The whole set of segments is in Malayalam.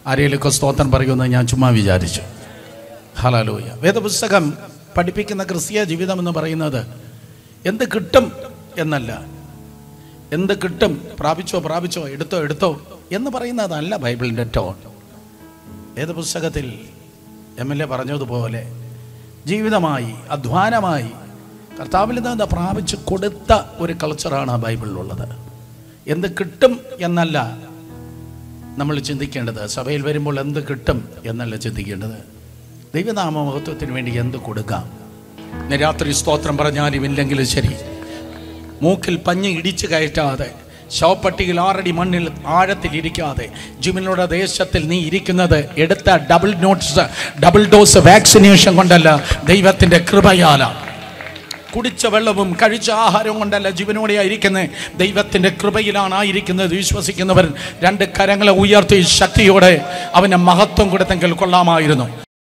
ആരെയിലൊക്കെ സ്തോത്രം പറയുമെന്ന് ഞാൻ ചുമ്മാ വിചാരിച്ചു ഹലാലൂയ വേദപുസ്തകം പഠിപ്പിക്കുന്ന ക്രിസ്തീയ ജീവിതം എന്ന് പറയുന്നത് എന്ത് കിട്ടും എന്നല്ല എന്ത് കിട്ടും പ്രാപിച്ചോ പ്രാപിച്ചോ എടുത്തോ എടുത്തോ എന്ന് പറയുന്നതല്ല ബൈബിളിൻ്റെ ടോൺ വേദപുസ്തകത്തിൽ എം എൽ എ പറഞ്ഞതുപോലെ ജീവിതമായി അധ്വാനമായി കർത്താവിൽ നിന്ന് പ്രാപിച്ച് കൊടുത്ത ഒരു കൾച്ചറാണ് ബൈബിളിലുള്ളത് എന്ത് കിട്ടും എന്നല്ല നമ്മൾ ചിന്തിക്കേണ്ടത് സഭയിൽ വരുമ്പോൾ എന്ത് കിട്ടും എന്നല്ല ചിന്തിക്കേണ്ടത് ദൈവനാമ മഹത്വത്തിന് വേണ്ടി എന്ത് കൊടുക്കാം ഇന്ന് രാത്രി സ്തോത്രം പറഞ്ഞാലും ഇല്ലെങ്കിലും ശരി മൂക്കിൽ പഞ്ഞ് ഇടിച്ചു കയറ്റാതെ ശവപ്പട്ടിയിൽ ആറടി മണ്ണിൽ ആഴത്തിൽ ഇരിക്കാതെ ജിമിനുള്ള ദേശത്തിൽ നീ ഇരിക്കുന്നത് എടുത്ത double notes double dose vaccination കൊണ്ടല്ല ദൈവത്തിൻ്റെ കൃപയാലാണ് കുടിച്ച വെള്ളവും കഴിച്ച ആഹാരവും കൊണ്ടല്ല ജീവനോടെ ആയിരിക്കുന്നത് ദൈവത്തിൻ്റെ കൃപയിലാണ് ആയിരിക്കുന്നത് വിശ്വസിക്കുന്നവർ രണ്ട് കരങ്ങളെ ഉയർത്തി ശക്തിയോടെ അവന് മഹത്വം കൊടുത്തെങ്കിൽ കൊള്ളാമായിരുന്നു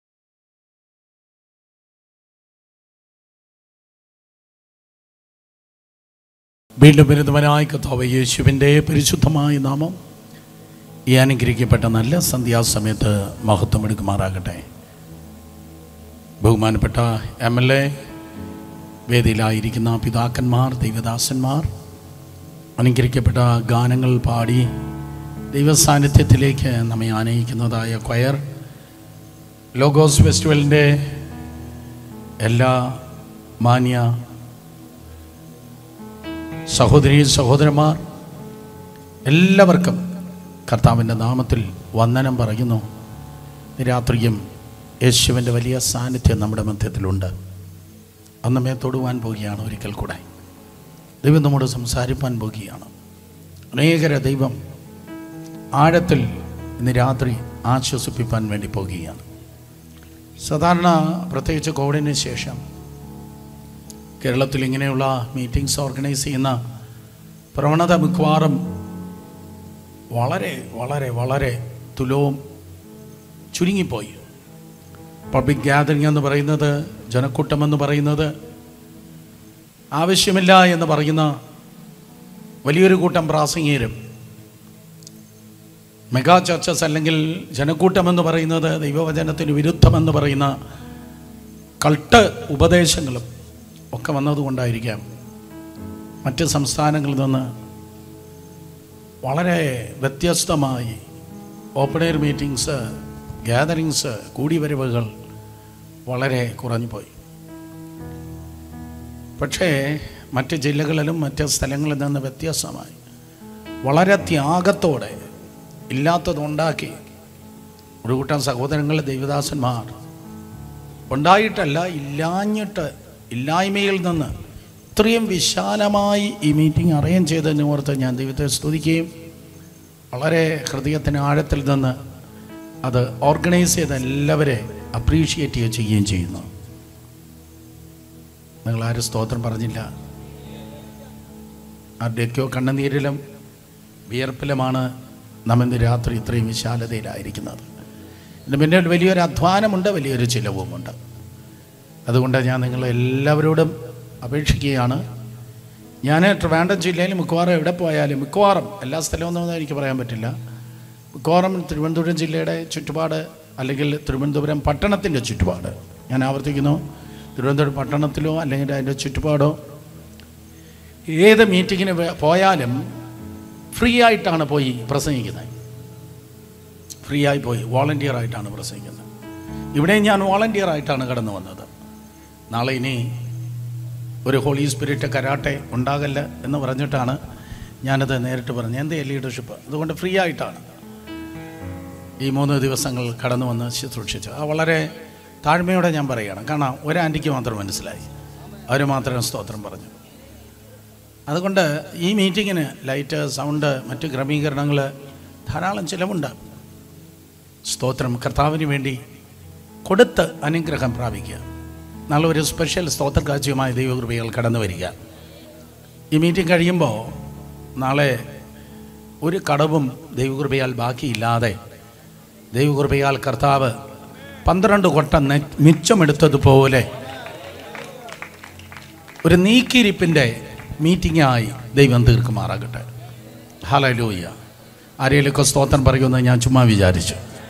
വീണ്ടും വരുന്നവനായ കർത്താവ് യേശുവിൻ്റെ പരിശുദ്ധമായ നാമം ഈ അനുഗ്രഹിക്കപ്പെട്ട നല്ല സന്ധ്യാസമയത്ത് മഹത്വം എടുക്കുമാറാകട്ടെ ബഹുമാനപ്പെട്ട എം എൽ എ വേദിയിലായിരിക്കുന്ന പിതാക്കന്മാർ ദൈവദാസന്മാർ അനുഗ്രഹിക്കപ്പെട്ട ഗാനങ്ങൾ പാടി ദൈവസാന്നിധ്യത്തിലേക്ക് നമ്മെ ആനയിക്കുന്നതായ ക്വയർ ലോഗോസ് ഫെസ്റ്റിവലിൻ്റെ എല്ലാ മാന്യ സഹോദരി സഹോദരന്മാർ എല്ലാവർക്കും കർത്താവിൻ്റെ നാമത്തിൽ വന്ദനം പറയുന്നു രാത്രിയും യേശുവിൻ്റെ വലിയ സാന്നിധ്യം നമ്മുടെ മധ്യത്തിലുണ്ട് അന്നമേ തൊടുവാൻ പോകുകയാണ് ഒരിക്കൽ കൂടെ ദൈവം നമ്മോട് സംസാരിപ്പാൻ പോകുകയാണ് അനേകര ദൈവം ആഴത്തിൽ ഇന്ന് രാത്രി ആശ്വസിപ്പിക്കാൻ വേണ്ടി പോകുകയാണ് സാധാരണ പ്രത്യേകിച്ച് കോവിഡിന് ശേഷം കേരളത്തിൽ ഇങ്ങനെയുള്ള മീറ്റിംഗ്സ് ഓർഗനൈസ് ചെയ്യുന്ന പ്രവണത മിക്കവാറും വളരെ വളരെ വളരെ തുലവും ചുരുങ്ങിപ്പോയി പബ്ലിക് ഗ്യാതറിംഗ് എന്ന് പറയുന്നത് ജനക്കൂട്ടം എന്ന് പറയുന്നത് ആവശ്യമില്ല എന്ന് പറയുന്ന വലിയൊരു കൂട്ടം പ്രാസംഗികരും മെഗാ ചർച്ചസ് അല്ലെങ്കിൽ ജനക്കൂട്ടം എന്ന് പറയുന്നത് ദൈവവചനത്തിന് വിരുദ്ധമെന്ന് പറയുന്ന കൾട്ട് ഉപദേശങ്ങളും ഒക്കെ വന്നതുകൊണ്ടായിരിക്കാം മറ്റ് സംസ്ഥാനങ്ങളിൽ നിന്ന് വളരെ വ്യത്യസ്തമായി ഓപ്പൺ എയർ മീറ്റിങ്സ് ഗ്യാതറിങ്സ് കൂടിവരവുകൾ വളരെ കുറഞ്ഞുപോയി പക്ഷേ മറ്റ് ജില്ലകളിലും മറ്റ് സ്ഥലങ്ങളിൽ നിന്ന് വ്യത്യാസമായി വളരെ ത്യാഗത്തോടെ ഇല്ലാത്തതുണ്ടാക്കി ഒരു കൂട്ടം സഹോദരങ്ങൾ ദൈവദാസന്മാർ ഉണ്ടായിട്ടല്ല ഇല്ലാഞ്ഞിട്ട് ഇല്ലായ്മയിൽ നിന്ന് ഇത്രയും വിശാലമായി ഈ മീറ്റിംഗ് അറേഞ്ച് ചെയ്തതിന് ഓർത്ത് ഞാൻ ദൈവത്തെ സ്തുതിക്കുകയും വളരെ ഹൃദയത്തിന് ആഴത്തിൽ നിന്ന് അത് ഓർഗനൈസ് ചെയ്ത എല്ലാവരെ അപ്രീഷിയേറ്റ് ചെയ്യുകയും ചെയ്യുന്നു നിങ്ങൾ ആരും സ്തോത്രം പറഞ്ഞില്ല ആരുടെയൊക്കെയോ കണ്ണുനീരിലും വിയർപ്പിലുമാണ് നാം ഇന്ന് രാത്രി ഇത്രയും വിശാലതയിലായിരിക്കുന്നത് ഇതിന് പിന്നിൽ വലിയൊരു അധ്വാനമുണ്ട് വലിയൊരു ചിലവുമുണ്ട് അതുകൊണ്ട് ഞാൻ നിങ്ങൾ എല്ലാവരോടും അപേക്ഷിക്കുകയാണ് ഞാൻ ട്രിവാൻഡ്രം ജില്ലയിൽ മിക്കവാറും എവിടെ പോയാലും മിക്കവാറും എല്ലാ സ്ഥലമൊന്നും എനിക്ക് പറയാൻ പറ്റില്ല മിക്കവാറും തിരുവനന്തപുരം ജില്ലയുടെ ചുറ്റുപാട് അല്ലെങ്കിൽ തിരുവനന്തപുരം പട്ടണത്തിൻ്റെ ചുറ്റുപാട് ഞാൻ ആവർത്തിക്കുന്നു തിരുവനന്തപുരം പട്ടണത്തിലോ അല്ലെങ്കിൽ അതിൻ്റെ ചുറ്റുപാടോ ഏത് മീറ്റിങ്ങിന് വേ- പോയാലും ഫ്രീ ആയിട്ടാണ് പോയി പ്രസംഗിക്കുന്നത് ഫ്രീ ആയി പോയി വോളണ്ടിയർ ആയിട്ടാണ് പ്രസംഗിക്കുന്നത് ഇവിടെ ഞാൻ വോളണ്ടിയർ ആയിട്ടാണ് കടന്നു വന്നത് നാളെ ഇനി ഒരു ഹോളി സ്പിരിറ്റ് കരാട്ടെ ഉണ്ടാകല്ല എന്ന് പറഞ്ഞിട്ടാണ് ഞാനത് നേരിട്ട് പറഞ്ഞത് എൻ്റെ ലീഡർഷിപ്പ് അതുകൊണ്ട് ഫ്രീ ആയിട്ടാണ് ഈ മൂന്ന് ദിവസങ്ങൾ കടന്നു വന്ന് ശുശ്രൂഷിച്ചു അത് വളരെ താഴ്മയോടെ ഞാൻ പറയുകയാണ് കാരണം ഒരു ആൻറ്റിക്ക് മാത്രം മനസ്സിലായി അവർ മാത്രം സ്തോത്രം പറഞ്ഞു അതുകൊണ്ട് ഈ മീറ്റിങ്ങിന് ലൈറ്റ് സൗണ്ട് മറ്റ് ക്രമീകരണങ്ങൾ ധാരാളം ചിലവുണ്ട് സ്തോത്രം കർത്താവിന് വേണ്ടി കൊടുത്ത് അനുഗ്രഹം പ്രാപിക്കുക നാളെ ഒരു സ്പെഷ്യൽ സ്തോത്ര കാഴ്ചയുമായി ദൈവകൃപകൾ കടന്നു വരിക ഈ മീറ്റിംഗ് കഴിയുമ്പോൾ നാളെ ഒരു കടവും ദൈവകൃപയാൽ ബാക്കിയില്ലാതെ ദൈവകൃപയാൽ കർത്താവ് പന്ത്രണ്ട് കൊട്ട നെ- മിച്ചമെടുത്തതുപോലെ ഒരു നീക്കിയിരിപ്പിൻ്റെ മീറ്റിംഗായി ദൈവം തീർക്കുമാറാകട്ടെ ഹലലൂയ ആരെയിലൊക്കെ സ്തോത്രം പറയുമെന്ന് ഞാൻ ചുമ്മാ വിചാരിച്ചു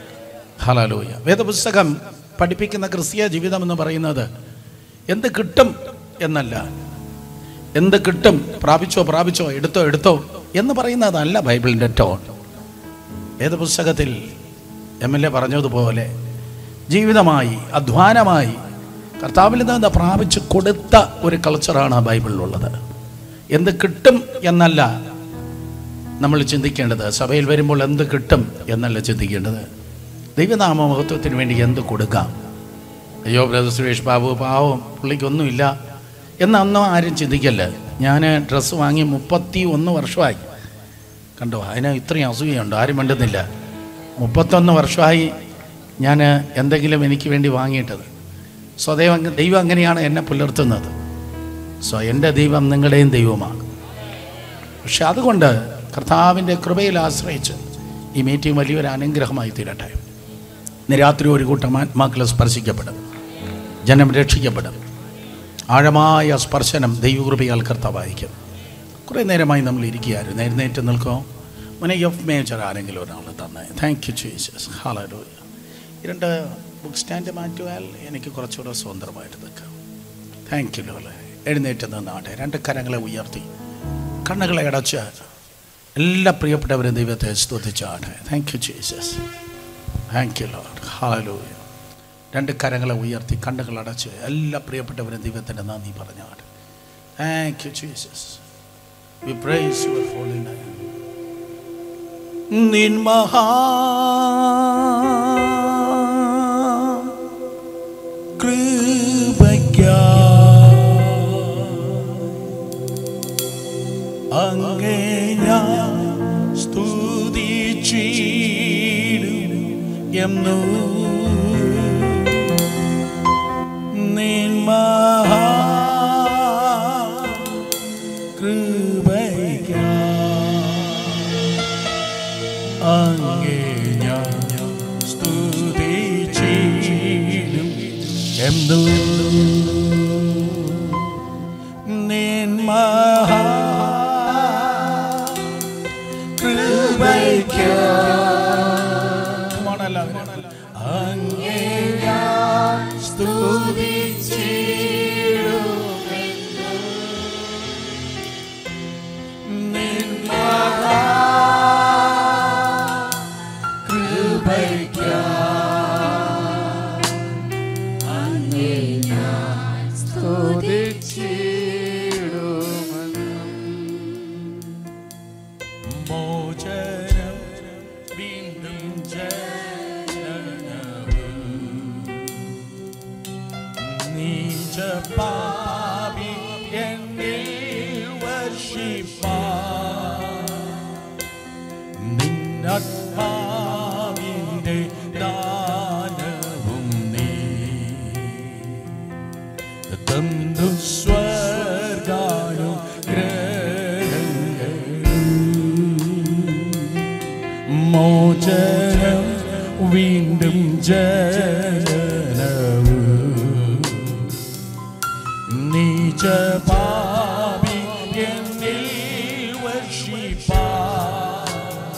ഹലലോയ വേദപുസ്തകം പഠിപ്പിക്കുന്ന ക്രിസ്തീയ ജീവിതം എന്ന് പറയുന്നത് എന്ത് കിട്ടും എന്നല്ല എന്ത് കിട്ടും പ്രാപിച്ചോ പ്രാപിച്ചോ എടുത്തോ എടുത്തോ എന്ന് പറയുന്നതല്ല ബൈബിളിൻ്റെ ടോൺ വേദപുസ്തകത്തിൽ എം എൽ എ പറഞ്ഞതുപോലെ ജീവിതമായി അധ്വാനമായി കർത്താവിൽ നിന്ന് പ്രാപിച്ച് കൊടുത്ത ഒരു കൾച്ചറാണ് ബൈബിളിലുള്ളത് എന്ത് കിട്ടും എന്നല്ല നമ്മൾ ചിന്തിക്കേണ്ടത് സഭയിൽ വരുമ്പോൾ എന്ത് കിട്ടും എന്നല്ല ചിന്തിക്കേണ്ടത് ദൈവനാമ മഹത്വത്തിന് വേണ്ടി എന്ത് കൊടുക്കാം അയ്യോ ബ്രദർ സുരേഷ് ബാബു പാവം പുള്ളിക്കൊന്നുമില്ല എന്ന് അന്നും ആരും ചിന്തിക്കല്ല ഞാൻ ഡ്രസ്സ് വാങ്ങി മുപ്പത്തി ഒന്ന് വർഷമായി കണ്ടോ അതിന് ഇത്രയും അസൂയുണ്ട് ആരും വേണ്ടുന്നില്ല മുപ്പത്തൊന്ന് വർഷമായി ഞാൻ എന്തെങ്കിലും എനിക്ക് വേണ്ടി വാങ്ങിയിട്ടത് സോ ദൈവം ദൈവം അങ്ങനെയാണ് എന്നെ പുലർത്തുന്നത് സോ എൻ്റെ ദൈവം നിങ്ങളുടെയും ദൈവമാണ് പക്ഷെ അതുകൊണ്ട് കർത്താവിൻ്റെ കൃപയിൽ ആശ്രയിച്ച് ഈ മീറ്റിംഗ് വലിയൊരു അനുഗ്രഹമായി തീരട്ടെ ഇന്ന് രാത്രി ഒരു കൂട്ടം ആത്മാക്കൾ സ്പർശിക്കപ്പെടും ജനം രക്ഷിക്കപ്പെടും ആഴമായ സ്പർശനം ദൈവകൃപയാൽ കർത്താവായിരിക്കും കുറേ നേരമായി നമ്മൾ ഇരിക്കുകയായിരുന്നു എഴുന്നേറ്റ് നിൽക്കോ മുനെ എഫ് മേജർ ആരെങ്കിലും ഒരാൾ തന്നെ താങ്ക് യു ജീസസ് ഹാലോ രണ്ട് ബുക്ക് സ്റ്റാൻഡ് മാറ്റുവാൽ എനിക്ക് കുറച്ചുകൂടെ സ്വതന്ത്രമായിട്ട് നിൽക്കാം താങ്ക് യു ലോലെ എഴുന്നേറ്റ് നിന്നാട്ടെ രണ്ട് കരങ്ങളെ ഉയർത്തി കണ്ണുകളെ അടച്ച് എല്ലാ പ്രിയപ്പെട്ടവരും ദൈവത്തെ സ്തുതിച്ചാട്ടെ thank you Jesus thank you Lord hallelujah രണ്ട് കരങ്ങളെ ഉയർത്തി കണ്ണുകൾ അടച്ച് എല്ലാ പ്രിയപ്പെട്ടവരും ദൈവത്തിൻ്റെ നന്ദി പറഞ്ഞാട്ടെ thank you Jesus we praise your holy name നിൻ മഹാ കൃപയ്ക്കായി അങ്ങേ ഞാൻ സ്തുതിച്ചിടും എന്നു നിൻ മഹാ കൃപയ്ക്കായി അങ്ങേ ഞാൻ സ്തുതിച്ചിടും എന്നു നിൻ മഹാ കൃപയ്ക്കായി Come on, എല്ലാവരും. അങ്ങേ ഞാൻ സ്തുതിച്ചിടും നിൻ മഹാ മോചനം വീണ്ടും ജനനവും നീച പാപി എന്നിൽ വർഷിപ്പാൻ നിന്നാത്മാവിൻ്റെ ദാനവും നീ തന്നു സ്വർഗാനും മോചനം വീണ്ടും ജനനവും നീച പാപി എന്നിൽ വർഷിപ്പാൻ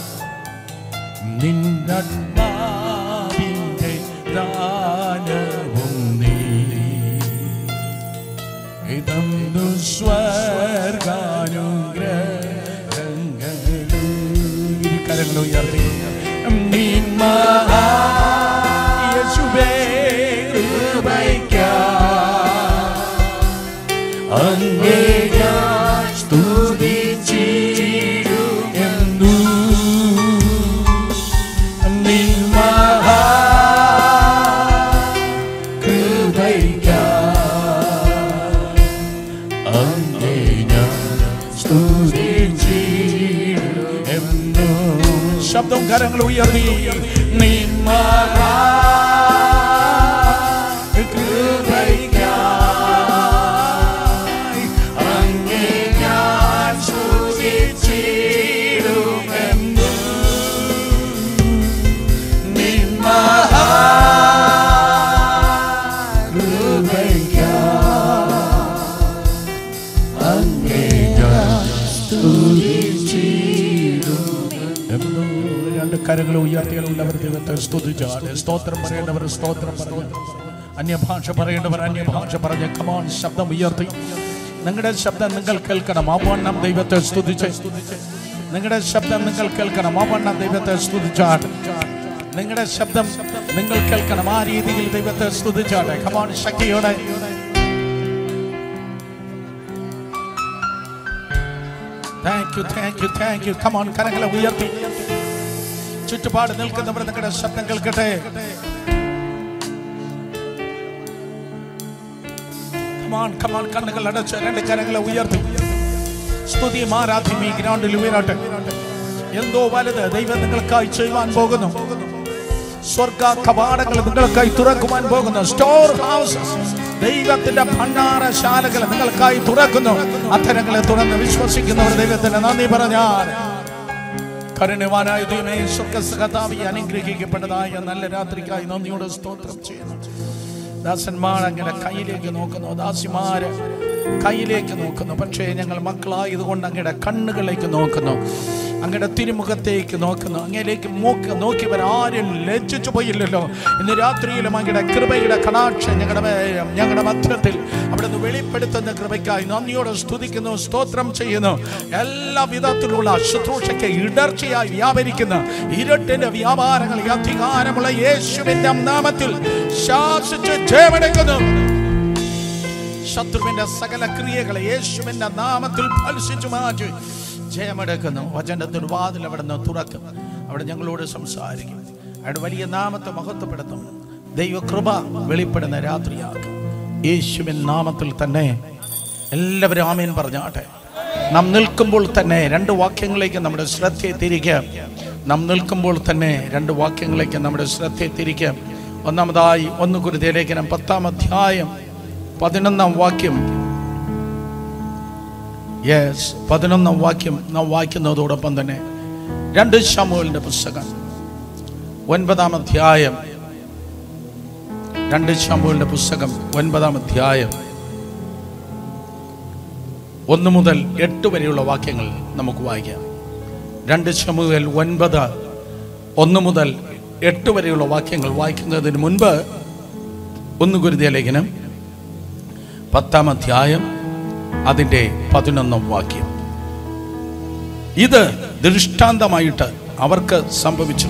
നിന്നാത്മാവിൻ്റെ ദാനവും നീ ഇതന്നു സ്വർഗാനുഗ്രഹങ്ങളും കരങ്ങൾ ഉയർത്തി നിൻ മഹാ യേശുവേ കൃപയ്ക്കായി അങ്ങേ ഞാൻ സ്തുതിച്ചിടും എന്നു നിൻ മഹാ കൃപയ്ക്കായി അങ്ങേ ഞാൻ സ്തുതിച്ചിടും എന്നു ശബ്ദം കരങ്ങൾ ഉയർത്തി നിൻ മഹാ കൃപയ്ക്കായി അങ്ങേ ഞാൻ സ്തുതിച്ചിടുമെന്നു നിൻ മഹാ കൃപയ്ക്കായി അങ്ങേ ഞാൻ സ്തുതിച്ചിടുമെന്നു രണ്ട് കരങ്ങൾ ഉയർത്തിയുള്ളവർ ദൈവത്തെ സ്തുതിച്ചാണ് സ്തോത്രം പറയേണ്ടവർ സ്തോത്രം പറഞ്ഞു അന്യഭാഷ പറയേണ്ടവർ അന്യഭാഷ പറഞ്ഞ് കമാൻ ശബ്ദം ഉയർത്തി നിങ്ങളുടെ ശബ്ദം നിങ്ങൾ കേൾക്കണം ആ വണ്ണം ദൈവത്തെ സ്തുതിച്ച് നിങ്ങളുടെ ശബ്ദം നിങ്ങൾ കേൾക്കണം ആ വണ്ണം ദൈവത്തെ സ്തുതിച്ചാണ് നിങ്ങളുടെ ശബ്ദം നിങ്ങൾ കേൾക്കണം ആ രീതിയിൽ ദൈവത്തെ സ്തുതിച്ചാണ് കമാൻ ശക്തിയോടെ thank you thank you thank you come on കരങ്ങളെ ഉയർത്തി ചുറ്റുപാട് നിൽക്കുന്നവർ നിങ്ങളുടെ ശബ്ദം കേൾക്കട്ടെ കമാൺ കമാൺ കണ്ണുകൾ അടച്ച് രണ്ട് കരങ്ങളെ ഉയർത്തി സ്തുതിയും ആരാധ്യം ഈ ഗ്രൗണ്ടിൽ ഉയരട്ടെ എന്തോ വലുത് ദൈവം നിങ്ങൾക്കായി ചെയ്യുവാൻ പോകുന്നു സ്വർഗ കവാടങ്ങൾ നിങ്ങൾക്കായി തുറക്കുവാൻ പോകുന്നു സ്റ്റോർ ഹൗസ് ദൈവത്തിന്റെ ഭണ്ഡാരശാലകൾ നിങ്ങൾക്കായി തുറക്കുന്നു അത്തരങ്ങളെ തുറന്ന് വിശ്വസിക്കുന്നവർ ദൈവത്തിന് നന്ദി പറഞ്ഞാൽ കരുണവാനായ ദൈവമേ സ്വർഗസഹതാവി അനുഗ്രഹിക്കപ്പെട്ടതായ നല്ല രാത്രിക്കായി നന്ദിയോട് സ്തോത്രം ചെയ്യുന്നു ദാസന്മാർ അങ്ങനെ കയ്യിലേക്ക് നോക്കുന്നു ദാസിമാര് കയ്യിലേക്ക് നോക്കുന്നു പക്ഷേ ഞങ്ങൾ മക്കളായതുകൊണ്ട് അങ്ങയുടെ കണ്ണുകളിലേക്ക് നോക്കുന്നു അങ്ങയുടെ തിരുമുഖത്തേക്ക് നോക്കുന്നു അങ്ങയിലേക്ക് മൂക്ക് നോക്കിയവർ ആരും ലജ്ജിച്ചു പോയില്ലല്ലോ ഇന്ന് രാത്രിയിലും അങ്ങയുടെ കൃപയുടെ കടാക്ഷം ഞങ്ങളുടെ മേ- ഞങ്ങളുടെ മധ്യത്തിൽ അവിടെ നിന്ന് വെളിപ്പെടുത്തുന്ന കൃപയ്ക്കായി നന്ദിയോടെ സ്തുതിക്കുന്നു സ്തോത്രം ചെയ്യുന്നു എല്ലാ വിധത്തിലുള്ള ശുശ്രൂഷയ്ക്ക് ഇടർച്ചയായി വ്യാപരിക്കുന്ന ഇരുട്ടിന്റെ വ്യാപാരങ്ങൾ ഈ അധികാരമുള്ള യേശുവിന്റെ നാമത്തിൽ ശാസിച്ച് ജയമെടുക്കുന്നു ശത്രുവിന്റെ സകല ക്രിയകളെ യേശുവിന്റെ നാമത്തിൽ ഫലിച്ചു മാറ്റി ജയമെടുക്കുന്നു വചനത്തിൽ വാതിൽ അവിടെ നിന്ന് തുറക്കും അവിടെ ഞങ്ങളോട് സംസാരിക്കും അവിടെ വലിയ നാമത്തെ മഹത്വപ്പെടുത്തും ദൈവകൃപ വെളിപ്പെടുന്ന രാത്രിയാക്കും യേശുവിൻ നാമത്തിൽ തന്നെ എല്ലാവരും ആമേൻ പറഞ്ഞാട്ടെ നാം നിൽക്കുമ്പോൾ തന്നെ രണ്ട് വാക്യങ്ങളിലേക്ക് നമ്മുടെ ശ്രദ്ധയെ തിരിക്കാം നാം നിൽക്കുമ്പോൾ തന്നെ രണ്ട് വാക്യങ്ങളിലേക്ക് നമ്മുടെ ശ്രദ്ധയെ തിരിക്കാം ഒന്നാമതായി ഒന്ന് ഗുരുതേലേഖനം പത്താം അധ്യായം പതിനൊന്നാം വാക്യം യെസ് പതിനൊന്നാം വാക്യം നാം വായിക്കുന്നതോടൊപ്പം തന്നെ രണ്ട് ശമുവലിന്റെ പുസ്തകം ഒൻപതാം അധ്യായം രണ്ട് ശമുവലിന്റെ പുസ്തകം ഒൻപതാം അധ്യായം ഒന്ന് മുതൽ എട്ട് വരെയുള്ള വാക്യങ്ങൾ നമുക്ക് വായിക്കാം രണ്ട് ശമുവൽ ഒൻപത് ഒന്ന് മുതൽ എട്ട് വരെയുള്ള വാക്യങ്ങൾ വായിക്കുന്നതിന് മുൻപ് ഒന്ന് ഗുരുതിയ ലേഖനം പത്താം അധ്യായം അതിൻ്റെ പതിനൊന്നാം വാക്യം ഇത് ദൃഷ്ടാന്തമായിട്ട് അവർക്ക് സംഭവിച്ചു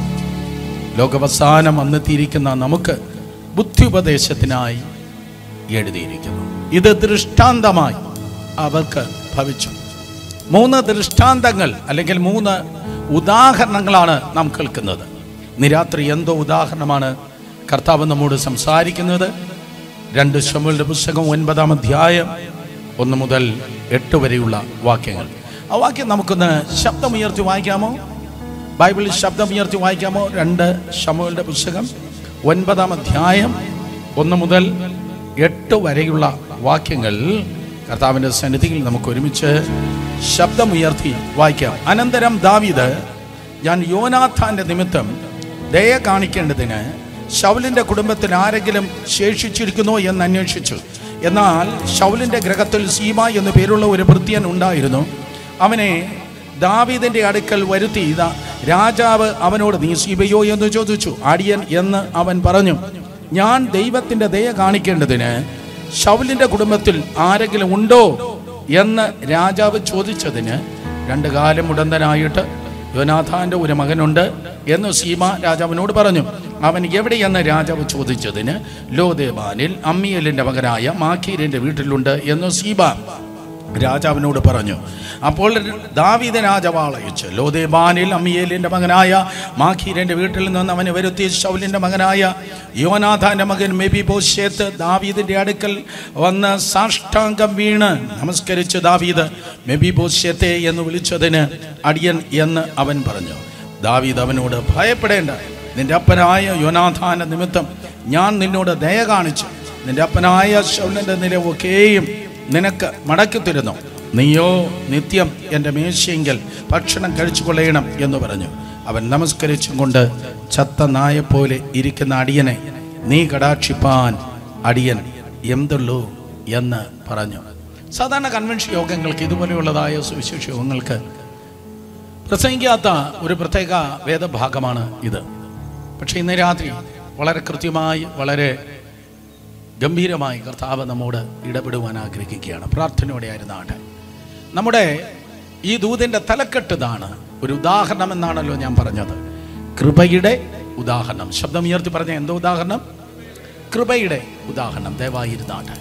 ലോകവസാനം വന്നെത്തിയിരിക്കുന്ന നമുക്ക് ബുദ്ധിയുപദേശത്തിനായി എഴുതിയിരിക്കുന്നു ഇത് ദൃഷ്ടാന്തമായി അവർക്ക് ഭവിച്ചു മൂന്ന് ദൃഷ്ടാന്തങ്ങൾ അല്ലെങ്കിൽ മൂന്ന് ഉദാഹരണങ്ങളാണ് നാം കേൾക്കുന്നത് ഇന്ന് രാത്രി എന്തോ ഉദാഹരണമാണ് കർത്താവ് നമ്മോട് സംസാരിക്കുന്നത് രണ്ട് ശമുകളുടെ പുസ്തകം ഒൻപതാം അധ്യായം ഒന്ന് മുതൽ എട്ട് വരെയുള്ള വാക്യങ്ങൾ ആ വാക്യം നമുക്കൊന്ന് ശബ്ദമുയർത്തി വായിക്കാമോ ബൈബിളിൽ ശബ്ദമുയർത്തി വായിക്കാമോ രണ്ട് ശമുകളുടെ പുസ്തകം ഒൻപതാം അധ്യായം ഒന്ന് മുതൽ എട്ട് വരെയുള്ള വാക്യങ്ങൾ കർത്താവിൻ്റെ സന്നിധിയിൽ നമുക്ക് ഒരുമിച്ച് ശബ്ദമുയർത്തി വായിക്കാം അനന്തരം ദാവീദ് ഞാൻ യോനാഥാന്റെ നിമിത്തം ദയ കാണിക്കേണ്ടതിന് ശൗലിന്റെ കുടുംബത്തിൽ ആരെങ്കിലും ശേഷിച്ചിരിക്കുന്നോ എന്ന് അന്വേഷിച്ചു എന്നാൽ ശൗലിന്റെ ഗ്രഹത്തിൽ സീമ എന്നു പേരുള്ള ഒരു ഭൃത്യൻ ഉണ്ടായിരുന്നു അവനെ ദാവീദിന്റെ അടുക്കൽ വരുത്തി ഇതാ രാജാവ് അവനോട് നീ സീബയോ എന്ന് ചോദിച്ചു അടിയൻ എന്ന് അവൻ പറഞ്ഞു ഞാൻ ദൈവത്തിന്റെ ദയ കാണിക്കേണ്ടതിന് ശൗലിന്റെ കുടുംബത്തിൽ ആരെങ്കിലും ഉണ്ടോ എന്ന് രാജാവ് ചോദിച്ചതിന് രണ്ടു കാലം ഉടന്തനായിട്ട് യോനാഥാന്റെ ഒരു മകനുണ്ട് എന്ന് സീമ രാജാവിനോട് പറഞ്ഞു അവൻ എവിടെയെന്ന് രാജാവ് ചോദിച്ചതിന് ലോദേബാനിൽ അമ്മിയലിന്റെ മകനായ മാഖീരിന്റെ വീട്ടിലുണ്ട് എന്ന് സീബ രാജാവിനോട് പറഞ്ഞു അപ്പോൾ ദാവീദ രാജാവ് ആളയച്ച് ലോദേബാനിൽ അമ്മിയേലിന്റെ മകനായ മാഖീരന്റെ വീട്ടിൽ നിന്ന് അവനെ വരുത്തി ശൗലിന്റെ മകനായ യോനാഥാന്റെ മകൻ മെബി ബോഷേത്ത് ദാവീദിന്റെ അടുക്കൽ വന്ന് സാഷ്ടാംഗം വീണ് നമസ്കരിച്ച് ദാവീദ് മെബി ബോഷേത്തെ എന്ന് വിളിച്ചതിന് അടിയൻ എന്ന് അവൻ പറഞ്ഞു ദാവീദ് അവനോട് ഭയപ്പെടേണ്ട നിന്റെ അപ്പനായ യോനാഥാന്റെ നിമിത്തം ഞാൻ നിന്നോട് ദയ കാണിച്ചു നിന്റെ അപ്പനായ ശൗലിന്റെ നിലവൊക്കെയും നിനക്ക് മടക്കി തരുന്നു നീയോ നിത്യം എൻ്റെ മേശയെങ്കിൽ ഭക്ഷണം കഴിച്ചു കൊള്ളണം എന്ന് പറഞ്ഞു അവൻ നമസ്കരിച്ചും കൊണ്ട് ചത്ത നായെപ്പോലെ ഇരിക്കുന്ന അടിയനെ നീ കടാക്ഷിപ്പാൻ അടിയൻ എന്തുള്ളൂ എന്ന് പറഞ്ഞു സാധാരണ കൺവെൻഷൻ യോഗങ്ങൾക്ക് ഇതുപോലെയുള്ളതായ സുവിശേഷ യോഗങ്ങൾക്ക് പ്രസംഗിക്കാത്ത ഒരു പ്രത്യേക വേദഭാഗമാണ് ഇത് പക്ഷേ ഇന്ന് രാത്രി വളരെ കൃത്യമായി വളരെ ഗംഭീരമായി കർത്താവ് നമ്മോട് ഇടപെടുവാൻ ആഗ്രഹിക്കുകയാണ് പ്രാർത്ഥനയോടെ ആയിരുന്നാട്ടെ നമ്മുടെ ഈ ദൂതിൻ്റെ തലക്കെട്ട് ഇതാണ് ഒരു ഉദാഹരണം എന്നാണല്ലോ ഞാൻ പറഞ്ഞത് കൃപയുടെ ഉദാഹരണം ശബ്ദം ഉയർത്തി പറഞ്ഞ എന്തോ ഉദാഹരണം കൃപയുടെ ഉദാഹരണം ദയവായിരുന്നാട്ടെ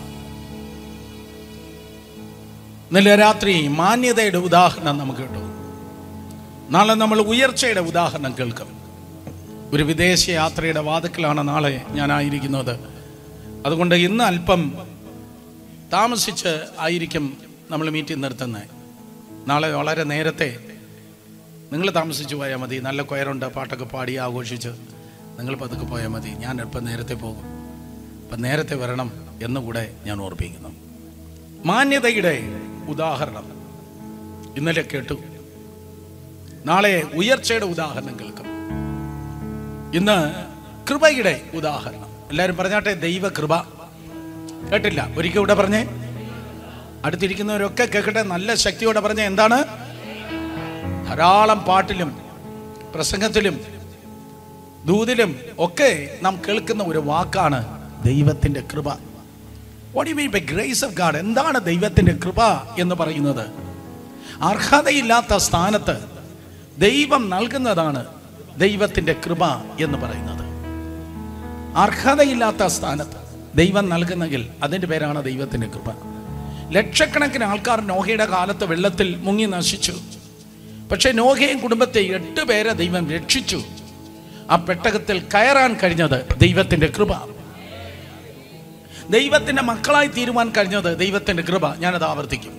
ഇന്നലെ രാത്രി മാന്യതയുടെ ഉദാഹരണം നമുക്ക് കിട്ടും നാളെ നമ്മൾ ഉയർച്ചയുടെ ഉദാഹരണം കേൾക്കും ഒരു വിദേശ യാത്രയുടെ വാതുക്കലാണ് നാളെ ഞാനായിരിക്കുന്നത് അതുകൊണ്ട് ഇന്ന് അല്പം താമസിച്ച് ആയിരിക്കും നമ്മൾ മീറ്റിംഗ് നിർത്തുന്നത് നാളെ വളരെ നേരത്തെ നിങ്ങൾ താമസിച്ച് പോയാൽ മതി നല്ല കൊയറുണ്ട് പാട്ടൊക്കെ പാടി ആഘോഷിച്ച് നിങ്ങൾ പതുക്കെ പോയാൽ മതി ഞാൻ അല്പം നേരത്തെ പോകും അപ്പം നേരത്തെ വരണം എന്നുകൂടെ ഞാൻ ഓർപ്പിക്കുന്നു മാന്യതയുടെ ഉദാഹരണം ഇന്നലെ കേട്ടു നാളെ ഉയർച്ചയുടെ ഉദാഹരണം കേൾക്കും ഇന്ന് കൃപയുടെ ഉദാഹരണം എല്ലാവരും പറഞ്ഞാട്ടെ ദൈവ കൃപ കേട്ടില്ല ഒരിക്കൽ ഇവിടെ പറഞ്ഞേ അടുത്തിരിക്കുന്നവരൊക്കെ കേൾക്കട്ടെ നല്ല ശക്തിയോടെ പറഞ്ഞ എന്താണ് ധാരാളം പാട്ടിലും പ്രസംഗത്തിലും ദൂതിലും ഒക്കെ നാം കേൾക്കുന്ന ഒരു വാക്കാണ് ദൈവത്തിന്റെ കൃപ what you mean by grace of God എന്താണ് ദൈവത്തിന്റെ കൃപ എന്ന് പറയുന്നത് അർഹതയില്ലാത്ത സ്ഥാനത്ത് ദൈവം നൽകുന്നതാണ് ദൈവത്തിന്റെ കൃപ എന്ന് പറയുന്നത് അർഹതയില്ലാത്ത സ്ഥാനത്ത് ദൈവം നൽകുന്നെങ്കിൽ അതിൻ്റെ പേരാണ് ദൈവത്തിന്റെ കൃപ ലക്ഷക്കണക്കിന് ആൾക്കാർ നോഹയുടെ കാലത്ത് വെള്ളത്തിൽ മുങ്ങി നശിച്ചു പക്ഷെ നോഹയും കുടുംബത്തെ എട്ട് പേരെ ദൈവം രക്ഷിച്ചു ആ പെട്ടകത്തിൽ കയറാൻ കഴിഞ്ഞത് ദൈവത്തിന്റെ കൃപ ദൈവത്തിന്റെ മക്കളായി തീരുവാൻ കഴിഞ്ഞത് ദൈവത്തിന്റെ കൃപ ഞാനത് ആവർത്തിക്കും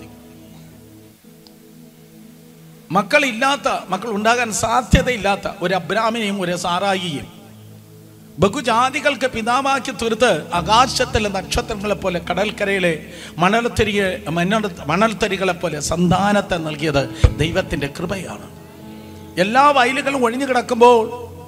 മക്കളില്ലാത്ത മക്കൾ ഉണ്ടാകാൻ സാധ്യതയില്ലാത്ത ഒരു അബ്രാമിനെയും ഒരു സാറായിയും ബഹുജാതികൾക്ക് പിതാവാക്കി തീർത്ത് ആകാശത്തിലെ നക്ഷത്രങ്ങളെ പോലെ കടൽക്കരയിലെ മണൽത്തരിയെ മണൽ മണൽത്തരികളെ പോലെ സന്താനത്തെ നൽകിയത് ദൈവത്തിന്റെ കൃപയാണ് എല്ലാ വയലുകളും ഒഴിഞ്ഞു കിടക്കുമ്പോൾ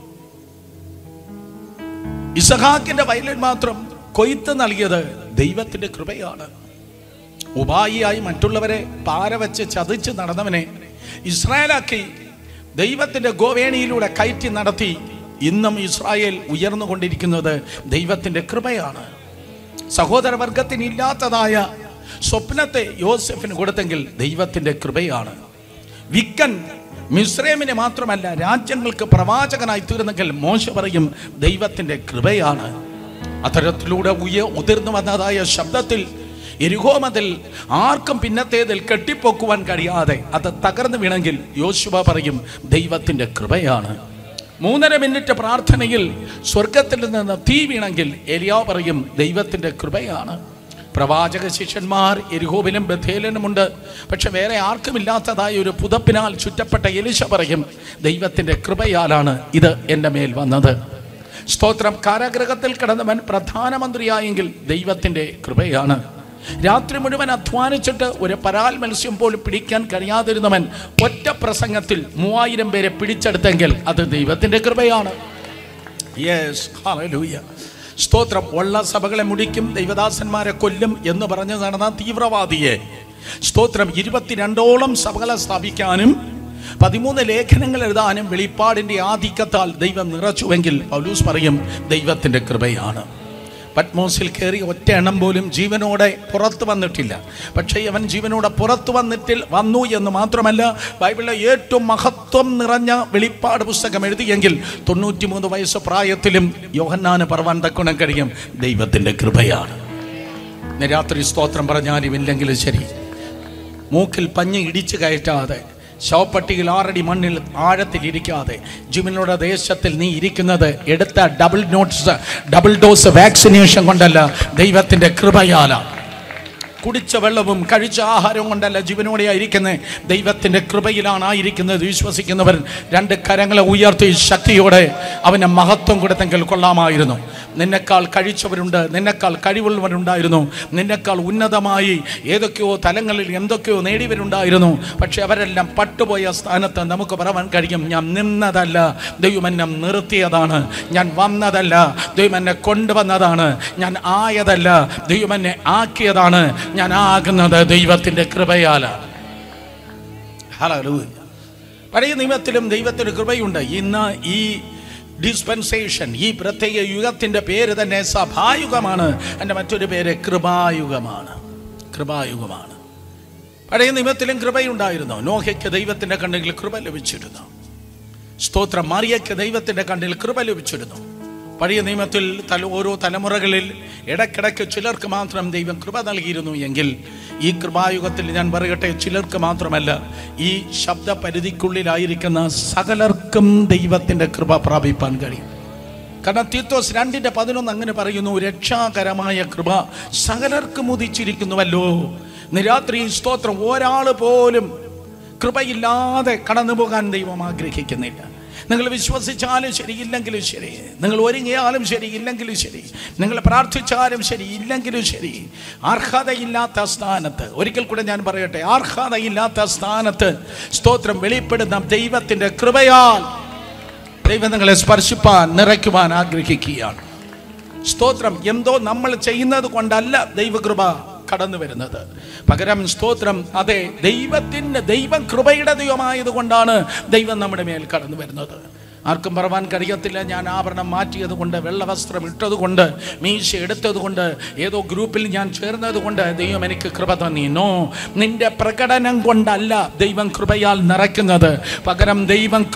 ഇസഹാക്കിന്റെ വയലിൽ മാത്രം കൊയ്ത്ത് നൽകിയത് ദൈവത്തിന്റെ കൃപയാണ് ഉപായിയായി മറ്റുള്ളവരെ പാര വെച്ച് ചതിച്ച് നടന്നവനെ ഇസ്രായേലാക്കി ദൈവത്തിന്റെ ഗോവേണിയിലൂടെ കയറ്റി നടത്തി ഇന്നും ഇസ്രായേൽ ഉയർന്നുകൊണ്ടിരിക്കുന്നത് ദൈവത്തിന്റെ കൃപയാണ് സഹോദരവർഗത്തിന് ഇല്ലാത്തതായ സ്വപ്നത്തെ യോസെഫിന് കൊടുത്തെങ്കിൽ ദൈവത്തിന്റെ കൃപയാണ് വിക്കൻ മിശ്രമിനെ മാത്രമല്ല രാജ്യങ്ങൾക്ക് പ്രവാചകനായി തീർന്നെങ്കിൽ മോശ പറയും ദൈവത്തിന്റെ കൃപയാണ് അത്തരത്തിലൂടെ ഉയ ഉതിർന്നു വന്നതായ ശബ്ദത്തിൽ എരുഹോമതിൽ ആർക്കും പിന്നത്തേതിൽ കെട്ടിപ്പൊക്കുവാൻ കഴിയാതെ അത് തകർന്നു വീണെങ്കിൽ യോശുവ പറയും ദൈവത്തിന്റെ കൃപയാണ് മൂന്നര മിനിറ്റ് പ്രാർത്ഥനയിൽ സ്വർഗത്തിൽ നിന്ന് തീ വീണെങ്കിൽ എലിയാ പറയും ദൈവത്തിന്റെ കൃപയാണ് പ്രവാചക ശിഷ്യന്മാർ എരിഹോബിലും ബഥേലിനുമുണ്ട് പക്ഷെ വേറെ ആർക്കുമില്ലാത്തതായ ഒരു പുതപ്പിനാൽ ചുറ്റപ്പെട്ട എലിശ പറയും ദൈവത്തിന്റെ കൃപയാലാണ് ഇത് എൻ്റെ മേൽ വന്നത് സ്തോത്രം കാരാഗ്രഹത്തിൽ കിടന്നവൻ പ്രധാനമന്ത്രിയായെങ്കിൽ ദൈവത്തിന്റെ കൃപയാണ് രാത്രി മുഴുവൻ അധ്വാനിച്ചിട്ട് ഒരു പരാൽ മത്സ്യം പോലും പിടിക്കാൻ കഴിയാതിരുന്നവൻ ഒറ്റ പ്രസംഗത്തിൽ മൂവായിരം പേരെ പിടിച്ചെടുത്തെങ്കിൽ അത് ദൈവത്തിന്റെ കൃപയാണ് യെസ് ഹല്ലേലൂയ സ്തോത്രം ഉള്ള സഭകളെ മുടിക്കും ദൈവദാസന്മാരെ കൊല്ലും എന്ന് പറഞ്ഞു നടന്ന തീവ്രവാദിയെ സ്തോത്രം ഇരുപത്തിരണ്ടോളം സഭകളെ സ്ഥാപിക്കാനും പതിമൂന്ന് ലേഖനങ്ങൾ എഴുതാനും വെളിപ്പാടിന്റെ ആധിക്യത്താൽ ദൈവം നിറച്ചുവെങ്കിൽ പൗലൂസ് പറയും ദൈവത്തിന്റെ കൃപയാണ് പത്മോസിൽ കയറി ഒറ്റ എണ്ണം പോലും ജീവനോടെ പുറത്തു വന്നിട്ടില്ല പക്ഷേ അവൻ ജീവനോടെ പുറത്തു വന്നിട്ടിൽ വന്നു എന്ന് മാത്രമല്ല ബൈബിളിലെ ഏറ്റവും മഹത്വം നിറഞ്ഞ വെളിപ്പാട് പുസ്തകം എഴുതിയെങ്കിൽ തൊണ്ണൂറ്റിമൂന്ന് വയസ്സ് പ്രായത്തിലും യോഹന്നാന് പറവാൻ തക്കുണം കഴിയും ദൈവത്തിൻ്റെ കൃപയാണ് ഇന്ന് രാത്രി സ്തോത്രം പറഞ്ഞാലും ഇല്ലെങ്കിലും ശരി മൂക്കിൽ പഞ്ഞ് ഇടിച്ചു കയറ്റാതെ ശവപ്പട്ടിയിൽ ആറടി മണ്ണിൽ ആഴത്തിൽ ഇരിക്കാതെ ജിമിനോടെ ദേശത്തിൽ നീ ഇരിക്കുന്നത് എടുത്ത double notes double dose vaccination കൊണ്ടല്ല ദൈവത്തിൻ്റെ കൃപയാലാണ് കുടിച്ച വെള്ളവും കഴിച്ച ആഹാരവും കൊണ്ടല്ല ജീവനോടെ ആയിരിക്കുന്നത് ദൈവത്തിൻ്റെ കൃപയിലാണ് ആയിരിക്കുന്നത് വിശ്വസിക്കുന്നവർ രണ്ട് കരങ്ങളെ ഉയർത്തി ശക്തിയോടെ അവന് മഹത്വം കൊടുത്തെങ്കിൽ കൊള്ളാമായിരുന്നു നിന്നെക്കാൾ കഴിച്ചവരുണ്ട് നിന്നെക്കാൾ കഴിവുള്ളവരുണ്ടായിരുന്നു നിന്നെക്കാൾ ഉന്നതമായി ഏതൊക്കെയോ തലങ്ങളിൽ എന്തൊക്കെയോ നേടിയവരുണ്ടായിരുന്നു പക്ഷെ അവരെല്ലാം പട്ടുപോയ സ്ഥാനത്ത് നമുക്ക് പറയാൻ കഴിയും ഞാൻ നിന്നതല്ല ദൈവം എന്നെ നിർത്തിയതാണ് ഞാൻ വന്നതല്ല ദൈവം എന്നെ കൊണ്ടുവന്നതാണ് ഞാൻ ആയതല്ല ദൈവം എന്നെ ആക്കിയതാണ് ഞാൻ ആകുന്നത് ദൈവത്തിൻ്റെ കൃപയാലാണ് ഹല്ലേലൂയ പഴയ നിയമത്തിലും ദൈവത്തിന് കൃപയുണ്ട് ഇന്ന് ഈ ഡിസ്പെൻസേഷൻ ഈ പ്രത്യേക യുഗത്തിൻ്റെ പേര് തന്നെ സഭായുഗമാണ് എൻ്റെ മറ്റൊരു പേര് കൃപായുഗമാണ് കൃപായുഗമാണ് പഴയ നിയമത്തിലും കൃപയുണ്ടായിരുന്നു നോഹയ്ക്ക് ദൈവത്തിൻ്റെ കണ്ണിൽ കൃപ ലഭിച്ചിരുന്നു സ്തോത്രം മാറിയയ്ക്ക് ദൈവത്തിൻ്റെ കണ്ണിൽ കൃപ ലഭിച്ചിരുന്നു പഴയ നിയമത്തിൽ തല ഓരോ തലമുറകളിൽ ഇടയ്ക്കിടയ്ക്ക് ചിലർക്ക് മാത്രം ദൈവം കൃപ നൽകിയിരുന്നു എങ്കിൽ ഈ കൃപായുഗത്തിൽ ഞാൻ പറയട്ടെ ചിലർക്ക് മാത്രമല്ല ഈ ശബ്ദ പരിധിക്കുള്ളിലായിരിക്കുന്ന സകലർക്കും ദൈവത്തിൻ്റെ കൃപ പ്രാപിപ്പാൻ കഴിയും കാരണം തീത്തോസ് രണ്ടിന്റെ പതിനൊന്ന് അങ്ങനെ പറയുന്നു രക്ഷാകരമായ കൃപ സകലർക്കും ഉദിച്ചിരിക്കുന്നുവല്ലോ നിരാത്രി സ്തോത്രം ഒരാൾ പോലും കൃപയില്ലാതെ കടന്നു പോകാൻ ദൈവം ആഗ്രഹിക്കുന്നില്ല നിങ്ങൾ വിശ്വസിച്ചാലും ശരി ഇല്ലെങ്കിലും ശരി നിങ്ങൾ ഒരുങ്ങിയാലും ശരി ഇല്ലെങ്കിലും ശരി നിങ്ങൾ പ്രാർത്ഥിച്ചാലും ശരി ഇല്ലെങ്കിലും ശരി അർഹതയില്ലാത്ത സ്ഥാനത്ത് ഒരിക്കൽ കൂടെ ഞാൻ പറയട്ടെ അർഹതയില്ലാത്ത സ്ഥാനത്ത് സ്തോത്രം വെളിപ്പെടുന്ന ദൈവത്തിൻ്റെ കൃപയാൽ ദൈവം നിങ്ങളെ സ്പർശിപ്പാൻ നിറയ്ക്കുവാൻ ആഗ്രഹിക്കുകയാണ് സ്തോത്രം എന്തോ നമ്മൾ ചെയ്യുന്നത് കൊണ്ടല്ല ദൈവകൃപ കടന്നു വരുന്നത് പകരം സ്തോത്രം അതെ ദൈവത്തിൻ്റെ ദൈവം കൃപയുടെ ദൈവമായത് കൊണ്ടാണ് ദൈവം നമ്മുടെ മേൽ കടന്നു വരുന്നത് ആർക്കും പറവാൻ കഴിയത്തില്ല ഞാൻ ആഭരണം മാറ്റിയത് കൊണ്ട് വെള്ളവസ്ത്രം ഇട്ടത് കൊണ്ട് മീശ എടുത്തത് കൊണ്ട് ഏതോ ഗ്രൂപ്പിൽ ഞാൻ ചേർന്നത് കൊണ്ട് ദൈവം എനിക്ക് കൃപ തന്നിനോ നിന്റെ പ്രകടനം കൊണ്ടല്ല ദൈവം കൃപയാൽ നിറയ്ക്കുന്നത് പകരം ദൈവം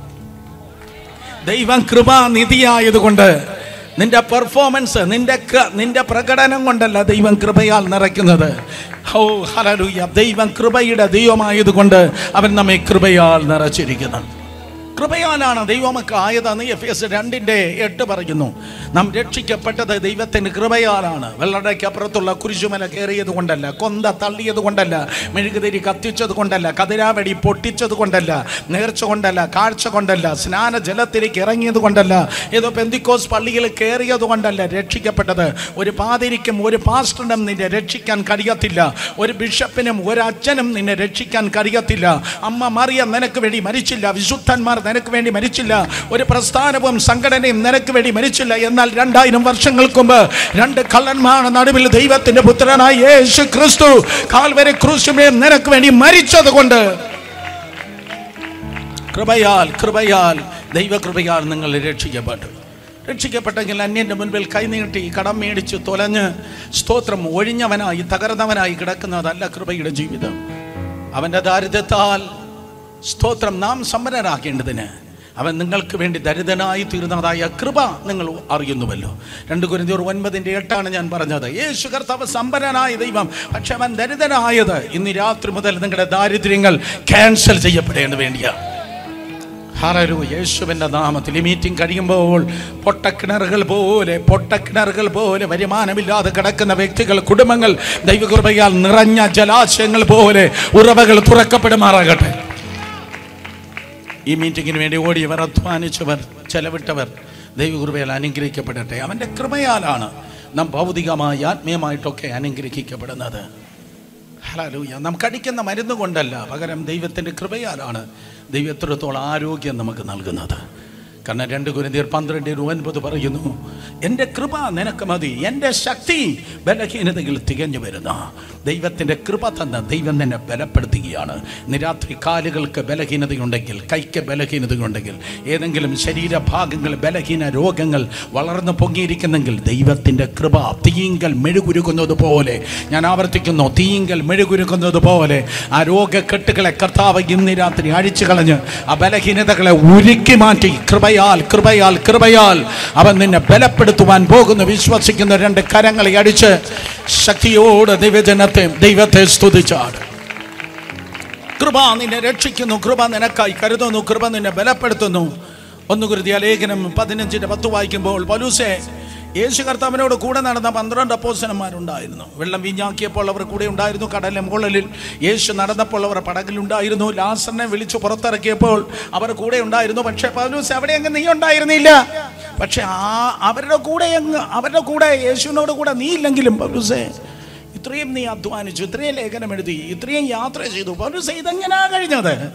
ദൈവം കൃപാനിധിയായതുകൊണ്ട് നിന്റെ പെർഫോമൻസ് നിന്റെ ക- നിന്റെ പ്രകടനം കൊണ്ടല്ല ദൈവം കൃപയാൽ നിറയ്ക്കുന്നത് ഓ ഹലലുയ്യ ദൈവം കൃപയുടെ ദൈവമായതുകൊണ്ട് അവൻ നമ്മെ കൃപയാൽ നിറച്ചിരിക്കുന്നു കൃപയാലാണ് ദൈവമൊക്കെ ആയതെന്ന് എഫ് എസ് രണ്ടിൻ്റെ എട്ട് പറയുന്നു നാം രക്ഷിക്കപ്പെട്ടത് ദൈവത്തിൻ്റെ കൃപയാലാണ് വെള്ളടയ്ക്കപ്പുറത്തുള്ള കുരിശുമല കയറിയത് കൊണ്ടല്ല കൊന്ത തള്ളിയത് കൊണ്ടല്ല മെഴുകുതിരി കത്തിച്ചത് കൊണ്ടല്ല കതിരാവടി പൊട്ടിച്ചത് കൊണ്ടല്ല നേർച്ച കൊണ്ടല്ല കാഴ്ച കൊണ്ടല്ല സ്നാനജലത്തിലേക്ക് ഇറങ്ങിയത് കൊണ്ടല്ല ഏതോ പെന്തിക്കോസ് പള്ളിയിൽ കയറിയത് കൊണ്ടല്ല രക്ഷിക്കപ്പെട്ടത് ഒരു പാതിരിക്കും ഒരു പാസ്റ്ററിനും നിന്നെ രക്ഷിക്കാൻ കഴിയത്തില്ല ഒരു ബിഷപ്പിനും ഒരു അച്ഛനും നിന്നെ രക്ഷിക്കാൻ കഴിയത്തില്ല അമ്മ മറിയ നിനക്ക് വേണ്ടി മരിച്ചില്ല വിശുദ്ധന്മാർ നിനക്ക് വേണ്ടി മരിച്ചില്ല ഒരു പ്രസ്ഥാനവും സംഘടനയും നിനക്ക് വേണ്ടി മരിച്ചില്ല എന്നാൽ രണ്ടായിരം വർഷങ്ങൾക്ക് മുമ്പ് രണ്ട് കള്ളന്മാർ നടുവിൽ ദൈവത്തിന്റെ പുത്രനായ യേശു ക്രിസ്തു കാൽവരെ ക്രൂശുമേ നിനക്ക് വേണ്ടി മരിച്ചത് കൊണ്ട് കൃപയാൽ കൃപയാൽ ദൈവകൃപയാൽ നിങ്ങൾ രക്ഷിക്കപ്പെട്ടു രക്ഷിക്കപ്പെട്ടെങ്കിൽ അന്യന്റെ മുൻപിൽ കൈനീട്ടി കടം മേടിച്ച് തൊലഞ്ഞ് സ്തോത്രം ഒഴിഞ്ഞവനായി തകർന്നവനായി കിടക്കുന്നതല്ല കൃപയുടെ ജീവിതം അവൻ്റെ ദാരിദ്ര്യത്താൽ സ്തോത്രം നാം സമ്പന്നരാക്കേണ്ടതിന് അവൻ നിങ്ങൾക്ക് വേണ്ടി ദരിദ്രനായി തീർന്നതായ കൃപ നിങ്ങൾ അറിയുന്നുവല്ലോ രണ്ട് കുരിന്തിയർ ഒൻപതിൻ്റെ എട്ടാണ് ഞാൻ പറഞ്ഞത് യേശു കർത്താവ് സമ്പന്നനായ ദൈവം പക്ഷെ അവൻ ദരിദ്രനായത് ഇന്ന് രാത്രി മുതൽ നിങ്ങളുടെ ദാരിദ്ര്യങ്ങൾ ക്യാൻസൽ ചെയ്യപ്പെടേണ്ട വേണ്ടിയാണ് ഹറരു യേശുവിൻ്റെ നാമത്തിൽ ഈ മീറ്റിംഗ് കഴിയുമ്പോൾ പൊട്ടക്കിണറുകൾ പോലെ പൊട്ടക്കിണറുകൾ പോലെ വരുമാനമില്ലാതെ കിടക്കുന്ന വ്യക്തികൾ കുടുംബങ്ങൾ ദൈവകൃപയാൽ നിറഞ്ഞ ജലാശയങ്ങൾ പോലെ ഉറവകൾ തുറക്കപ്പെടുമാറാകട്ടെ ഈ മീറ്റിങ്ങിന് വേണ്ടി ഓടിയവർ അധ്വാനിച്ചവർ ചെലവിട്ടവർ ദൈവകൃപയാൽ അനുഗ്രഹിക്കപ്പെടട്ടെ അവൻ്റെ കൃപയാലാണ് നാം ഭൗതികമായി ആത്മീയമായിട്ടൊക്കെ അനുഗ്രഹിക്കപ്പെടുന്നത് ഹലൂയ നാം കടിക്കുന്ന മരുന്ന് കൊണ്ടല്ല പകരം ദൈവത്തിൻ്റെ കൃപയാലാണ് ദൈവത്തിടത്തോളം ആരോഗ്യം നമുക്ക് നൽകുന്നത് കാരണം രണ്ട് കുരുന്തിയർ പന്ത്രണ്ട് ഒൻപത് പറയുന്നു എൻ്റെ കൃപ നിനക്ക് മതി എൻ്റെ ശക്തി ബലഹീനതകൾ തികഞ്ഞു വരുന്ന ദൈവത്തിൻ്റെ കൃപ തന്ന ദൈവം നിന്നെ ബലപ്പെടുത്തുകയാണ് ഇന്ന് രാത്രി കാലുകൾക്ക് ബലഹീനതയുണ്ടെങ്കിൽ കൈക്ക് ബലഹീനതയുണ്ടെങ്കിൽ ഏതെങ്കിലും ശരീരഭാഗങ്ങൾ ബലഹീന രോഗങ്ങൾ വളർന്നു പൊങ്ങിയിരിക്കുന്നെങ്കിൽ ദൈവത്തിൻ്റെ കൃപ തീങ്കൽ മെഴുകുരുക്കുന്നത് പോലെ ഞാൻ ആവർത്തിക്കുന്നു തീങ്കൽ മെഴുകുരുക്കുന്നത് പോലെ ആ രോഗക്കെട്ടുകളെ കർത്താവ് ഇന്ന് രാത്രി അഴിച്ചു കളഞ്ഞ് ആ ബലഹീനതകളെ ഉരുക്കി മാറ്റി കൃപയാൽ കൃപയാൽ കൃപയാൽ അവൻ നിന്നെ ബലപ്പെടുത്തുവാൻ പോകുന്നു വിശ്വസിക്കുന്ന രണ്ട് കരങ്ങളെ അടിച്ച് ശക്തിയോട് ദൈവജനത്തെ ദൈവത്തെ സ്തുതിച്ചാട് കൃപ നിന്നെ രക്ഷിക്കുന്നു കൃപ നിനക്കായി കരുതുന്നു കൃപ നിന്നെ ബലപ്പെടുത്തുന്നു ഒന്നുകുരുതിയ ലേഖനം പതിനഞ്ചിന്റെ പത്ത് വായിക്കുമ്പോൾ പലൂസെ യേശു കർത്താവിനോട് കൂടെ നടന്ന പന്ത്രണ്ട് അപ്പോസനന്മാരുണ്ടായിരുന്നു വെള്ളം വീഞ്ഞാക്കിയപ്പോൾ അവർ കൂടെ ഉണ്ടായിരുന്നു കടലിലെ മുകളിൽ യേശു നടന്നപ്പോൾ അവർ പടകിലുണ്ടായിരുന്നു ലാസറിനെ വിളിച്ചു പുറത്തിറക്കിയപ്പോൾ അവർ കൂടെ ഉണ്ടായിരുന്നു പക്ഷേ പൗലൂസ് അവിടെ അങ്ങ് നീ ഉണ്ടായിരുന്നില്ല പക്ഷെ ആ അവരുടെ കൂടെ അങ്ങ് അവരുടെ കൂടെ യേശുവിനോട് കൂടെ നീ ഇല്ലെങ്കിലും പൗലൂസേ ഇത്രയും നീ അധ്വാനിച്ചു ഇത്രയും ലേഖനം എഴുതി ഇത്രയും യാത്ര ചെയ്തു പൗലൂസ് ഇതെങ്ങനെയാ കഴിഞ്ഞത്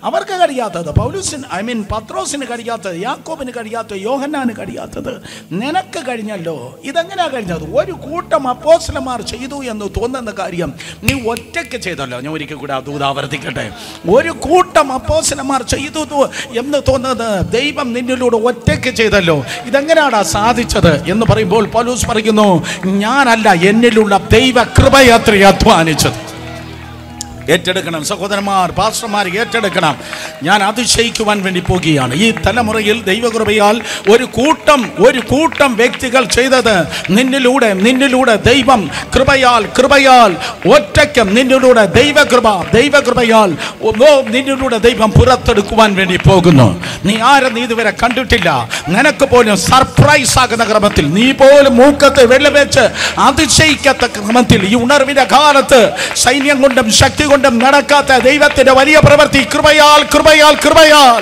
അവർക്ക് കഴിയാത്തത് പൗലൂസിന് ഐ മീൻ പത്രോസിന് കഴിയാത്തത് യാക്കോബിന് കഴിയാത്തത് യോഹന്നാന് കഴിയാത്തത് നിനക്ക് കഴിഞ്ഞല്ലോ ഇതെങ്ങനെയാ കഴിഞ്ഞത് ഒരു കൂട്ടം അപ്പോസ്ലമാർ ചെയ്തു എന്ന് തോന്നുന്ന കാര്യം നീ ഒറ്റയ്ക്ക് ചെയ്തല്ലോ ഞാൻ ഒരിക്കൽ കൂടെ അത് ആവർത്തിക്കട്ടെ ഒരു കൂട്ടം അപ്പോസ്ലമാർ ചെയ്തു തു- എന്ന് തോന്നുന്നത് ദൈവം നിന്നിലൂടെ ഒറ്റയ്ക്ക് ചെയ്തല്ലോ ഇതെങ്ങനെയാടാ സാധിച്ചത് എന്ന് പറയുമ്പോൾ പൗലൂസ് പറയുന്നു ഞാനല്ല എന്നിലുള്ള ദൈവ കൃപയത്ര അധ്വാനിച്ചത് ഏറ്റെടുക്കണം സഹോദരന്മാർ പാസ്റ്റർമാർ ഏറ്റെടുക്കണം ഞാൻ അതിശയിക്കുവാൻ വേണ്ടി പോകുകയാണ് ഈ തലമുറയിൽ ദൈവകൃപയാൽ ഒരു കൂട്ടം ഒരു കൂട്ടം വ്യക്തികൾ ചെയ്തത് നിന്നിലൂടെ നിന്നിലൂടെ ദൈവം കൃപയാൽ കൃപയാൽ ഒറ്റയ്ക്കും നിന്നിലൂടെ ദൈവകൃപ ദൈവകൃപയാൽ ഓ, നിന്നിലൂടെ ദൈവം പുറത്തെടുക്കുവാൻ വേണ്ടി പോകുന്നു നീ ആരും നീ ഇതുവരെ കണ്ടിട്ടില്ല നിനക്ക് പോലും സർപ്രൈസ് ആകുന്ന ക്രമത്തിൽ നീ പോലും മൂക്കത്ത് വെള്ളവെച്ച് അതിശയിക്കത്ത ക്രമത്തിൽ ഈ ഉണർവിന്റെ കാലത്ത് സൈന്യം കൊണ്ടും ശക്തി കൊണ്ടും നടക്കാത്ത ദൈവത്തിന്റെ വലിയ പ്രവൃത്തി കൃപയാൽ കൃപയാൽ കൃപയാൽ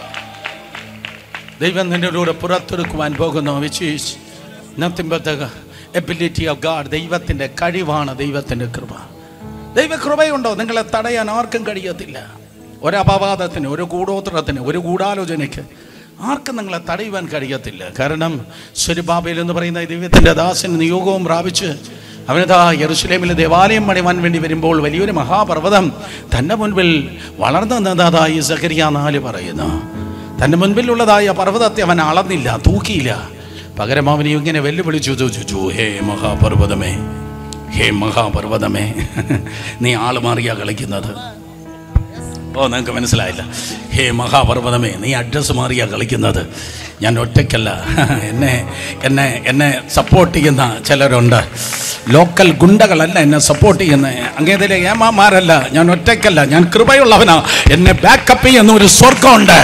ദൈവം നിന്നിലൂടെ പുറത്തെടുക്കുവാൻ പോകുന്നു which is nothing but the ability of God ദൈവത്തിന്റെ കഴിവാണ് ദൈവത്തിന്റെ കൃപ ദൈവകൃപയുണ്ടോ നിങ്ങളെ തടയാൻ ആർക്കും കഴിയത്തില്ല ഒരു അപവാദത്തിന് ഒരു കൂടോത്രത്തിന് ഒരു ഗൂഢാലോചനയ്ക്ക് ആർക്കും നിങ്ങളെ തടയുവാൻ കഴിയത്തില്ല കാരണം സ്വരുബാബയിൽ എന്ന് പറയുന്ന ഈ ദൈവത്തിന്റെ ദാസന് നിയോഗവും പ്രാപിച്ച് അവനതാ യെറുസലേമിൽ ദേവാലയം പണിവാൻ വേണ്ടി വരുമ്പോൾ വലിയൊരു മഹാപർവ്വതം തൻ്റെ മുൻപിൽ വളർന്നു നിന്നതായി സക്കരിയ നാല് പറയുന്നു തൻ്റെ മുൻപിലുള്ളതായ പർവ്വതത്തെ അവൻ അളന്നില്ല തൂക്കിയില്ല പകരം അവനെ ഇങ്ങനെ വെല്ലുവിളിച്ചു ചോദിച്ചു ഹേ മഹാപർവ്വതമേ ഹേ മഹാപർവ്വതമേ നീ ആള് മാറിയാ കളിക്കുന്നത് ഓ നിങ്ങൾക്ക് മനസ്സിലായില്ല ഹേ മഹാപർവ്വതമേ നീ അഡ്രസ്സ് മാറിയാ കളിക്കുന്നത് ഞാൻ ഒറ്റയ്ക്കല്ല എന്നെ എന്നെ എന്നെ സപ്പോർട്ട് ചെയ്യുന്ന ചിലരുണ്ട് ലോക്കൽ ഗുണ്ടകളല്ല എന്നെ സപ്പോർട്ട് ചെയ്യുന്ന അങ്ങേതിലെ ഏമാമാരല്ല ഞാൻ ഒറ്റയ്ക്കല്ല ഞാൻ കൃപയുള്ളവനാ എന്നെ ബാക്കപ്പ് ചെയ്യുന്ന ഒരു സ്വർഗമുണ്ട്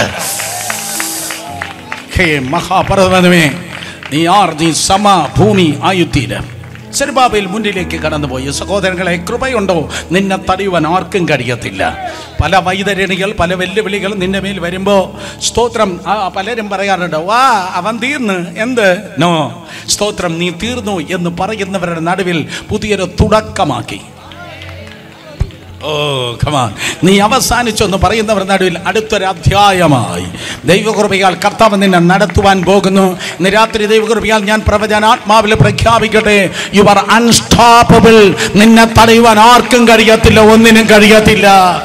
ഹേ മഹാപർവ്വതമേ നീ ആർ നീ സമ ഭൂമി ആയുത്തീര് സെരുബാബയിൽ മുന്നിലേക്ക് കടന്നുപോയി സഹോദരങ്ങളെ കൃപയുണ്ടോ നിന്നെ തടയുവാൻ ആർക്കും കഴിയത്തില്ല പല വൈതരണികൾ പല വെല്ലുവിളികൾ നിന്റെ മേൽ വരുമ്പോൾ സ്തോത്രം ആ പലരും പറയാറുണ്ട് വാ അവൻ തീർന്ന് എന്ത് നോ സ്തോത്രം നീ തീർന്നു എന്ന് പറയുന്നവരുടെ നടുവിൽ പുതിയൊരു തുടക്കമാക്കി ഓ കമാൻ നീ അവസാനിച്ചെന്ന് പറയുന്നവർ നടുവിൽ അടുത്തൊരു അധ്യായമായി ദൈവകൃപയാൽ കർത്താവ് നിന്നെ നടത്തുവാൻ പോകുന്നു ഇന്ന് രാത്രി ദൈവകൃപയാൽ ഞാൻ പ്രവചനാത്മാവിൽ പ്രഖ്യാപിക്കട്ടെ യു ആർ അൺസ്റ്റോപ്പബിൾ നിന്നെ തടയുവാൻ ആർക്കും കഴിയത്തില്ല ഒന്നിനും കഴിയത്തില്ല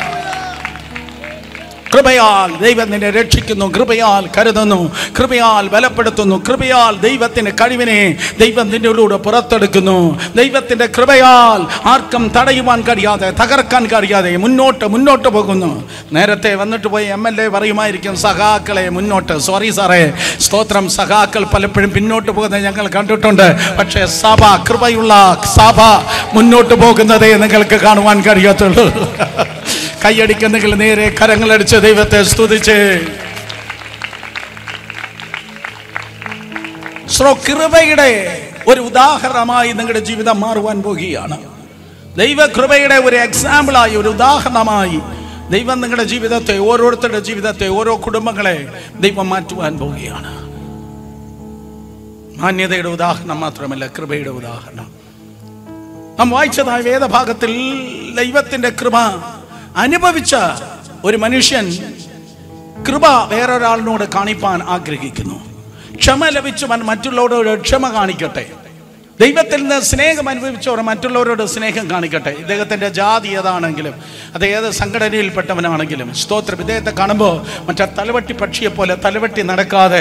കൃപയാൽ ദൈവം നിന്നെ രക്ഷിക്കുന്നു കൃപയാൽ കരുതുന്നു കൃപയാൽ ബലപ്പെടുത്തുന്നു കൃപയാൽ ദൈവത്തിന്റെ കഴിവിനെ ദൈവം നിന്നിലൂടെ പുറത്തെടുക്കുന്നു ദൈവത്തിന്റെ കൃപയാൽ ആർക്കും തടയുവാൻ കഴിയാതെ തകർക്കാൻ കഴിയാതെ മുന്നോട്ട് മുന്നോട്ട് പോകുന്നു നേരത്തെ വന്നിട്ട് പോയി എം എൽ എ പറയുമായിരിക്കും സഖാക്കളെ മുന്നോട്ട് സോറി സാറേ സ്തോത്രം സഖാക്കൾ പലപ്പോഴും പിന്നോട്ട് പോകുന്നത് ഞങ്ങൾ കണ്ടിട്ടുണ്ട് പക്ഷേ സഭ കൃപയുള്ള സഭ മുന്നോട്ട് പോകുന്നതേ നിങ്ങൾക്ക് കാണുവാൻ കഴിയത്തുള്ളൂ കൈയടിക്കുന്നെങ്കിൽ നേരെ കരങ്ങളടിച്ച് ദൈവത്തെ സ്തുതിച്ച് ശ്രോ കൃപയുടെ ഒരു ഉദാഹരണമായി നിങ്ങളുടെ ജീവിതം മാറുവാൻ പോകുകയാണ് ദൈവകൃപയുടെ ഒരു എക്സാമ്പിളായി ഒരു ഉദാഹരണമായി ദൈവം നിങ്ങളുടെ ജീവിതത്തെ ഓരോരുത്തരുടെ ജീവിതത്തെ ഓരോ കുടുംബങ്ങളെ ദൈവം മാറ്റുവാൻ പോവുകയാണ് മാന്യതയുടെ ഉദാഹരണം മാത്രമല്ല കൃപയുടെ ഉദാഹരണം നാം വായിച്ചതായ വേദഭാഗത്തിൽ ദൈവത്തിന്റെ കൃപ അനുഭവിച്ച ഒരു മനുഷ്യൻ കൃപ വേറൊരാളിനോട് കാണിപ്പാൻ ആഗ്രഹിക്കുന്നു ക്ഷമ ലഭിച്ചവൻ മറ്റുള്ളവരോട് ക്ഷമ കാണിക്കട്ടെ ദൈവത്തിൽ നിന്ന് സ്നേഹം അനുഭവിച്ചവർ മറ്റുള്ളവരോട് സ്നേഹം കാണിക്കട്ടെ ഇദ്ദേഹത്തിന്റെ ജാതി ഏതാണെങ്കിലും അത് ഏത് സംഘടനയിൽപ്പെട്ടവനാണെങ്കിലും സ്തോത്രം ഇദ്ദേഹത്തെ കാണുമ്പോൾ മറ്റേ തലവെട്ടി പക്ഷിയെ പോലെ തലവെട്ടി നടക്കാതെ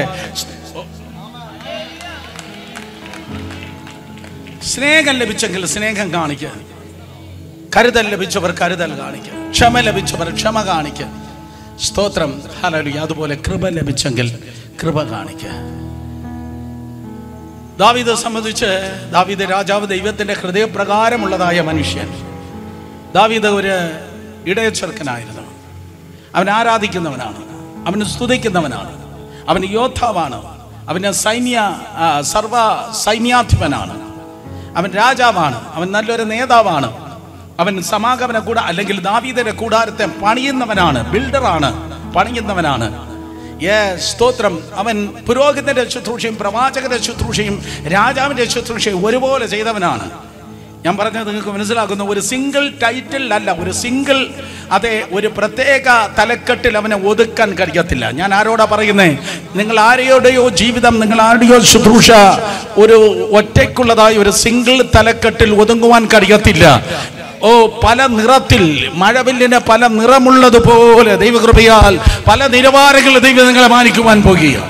സ്നേഹം ലഭിച്ചെങ്കിൽ സ്നേഹം കാണിക്കുക കരുതൽ ലഭിച്ചവർ കരുതൽ കാണിക്കുക ക്ഷമ ലഭിച്ചവർ ക്ഷമ കാണിക്കുക സ്തോത്രം ഹലലു അതുപോലെ കൃപ ലഭിച്ചെങ്കിൽ കൃപ കാണിക്കുക ദാവീദെ സംബന്ധിച്ച് ദാവീദ് രാജാവ് ദൈവത്തിന്റെ ഹൃദയപ്രകാരമുള്ളതായ മനുഷ്യൻ ദാവീദ് ഒരു ഇടയച്ചെറുക്കനായിരുന്നു അവൻ ആരാധിക്കുന്നവനാണ് അവന് സ്തുതിക്കുന്നവനാണ് അവൻ യോദ്ധാവാണ് അവന് സൈന്യ ആ, സർവ സൈന്യാധിപനാണ് അവൻ രാജാവാണ് അവൻ നല്ലൊരു നേതാവാണ് അവൻ സമാഗമന കൂട അല്ലെങ്കിൽ ദാവീദന്റെ കൂടാരത്തെ പണിയുന്നവനാണ് ബിൽഡറാണ് പണിയുന്നവനാണ് Yes, സ്തോത്രം അവൻ പുരോഹിതന്റെ ശുശ്രൂഷയും പ്രവാചകന്റെ ശുശ്രൂഷയും രാജാവിന്റെ ശുശ്രൂഷയും ഒരുപോലെ ചെയ്തവനാണ് ഞാൻ പറഞ്ഞത് നിങ്ങൾക്ക് മനസ്സിലാക്കുന്നു ഒരു സിംഗിൾ ടൈറ്റിൽ അല്ല ഒരു സിംഗിൾ അതെ ഒരു പ്രത്യേക തലക്കെട്ടിൽ അവനെ ഒതുക്കാൻ കഴിയത്തില്ല ഞാൻ ആരോടാ പറയുന്നേ നിങ്ങൾ ആരെയോടെയോ ജീവിതം നിങ്ങൾ ആരുടെയോ ശുശ്രൂഷ ഒരു ഒറ്റയ്ക്കുള്ളതായ ഒരു സിംഗിൾ തലക്കെട്ടിൽ ഒതുങ്ങുവാൻ കഴിയത്തില്ല ഓ പല നിറത്തിൽ മഴവില്ലിന് പല നിറമുള്ളതുപോലെ ദൈവകൃപയാൽ പല നിലവാരങ്ങൾ ദൈവം നിങ്ങളെ മാനിക്കുവാൻ പോകുകയാണ്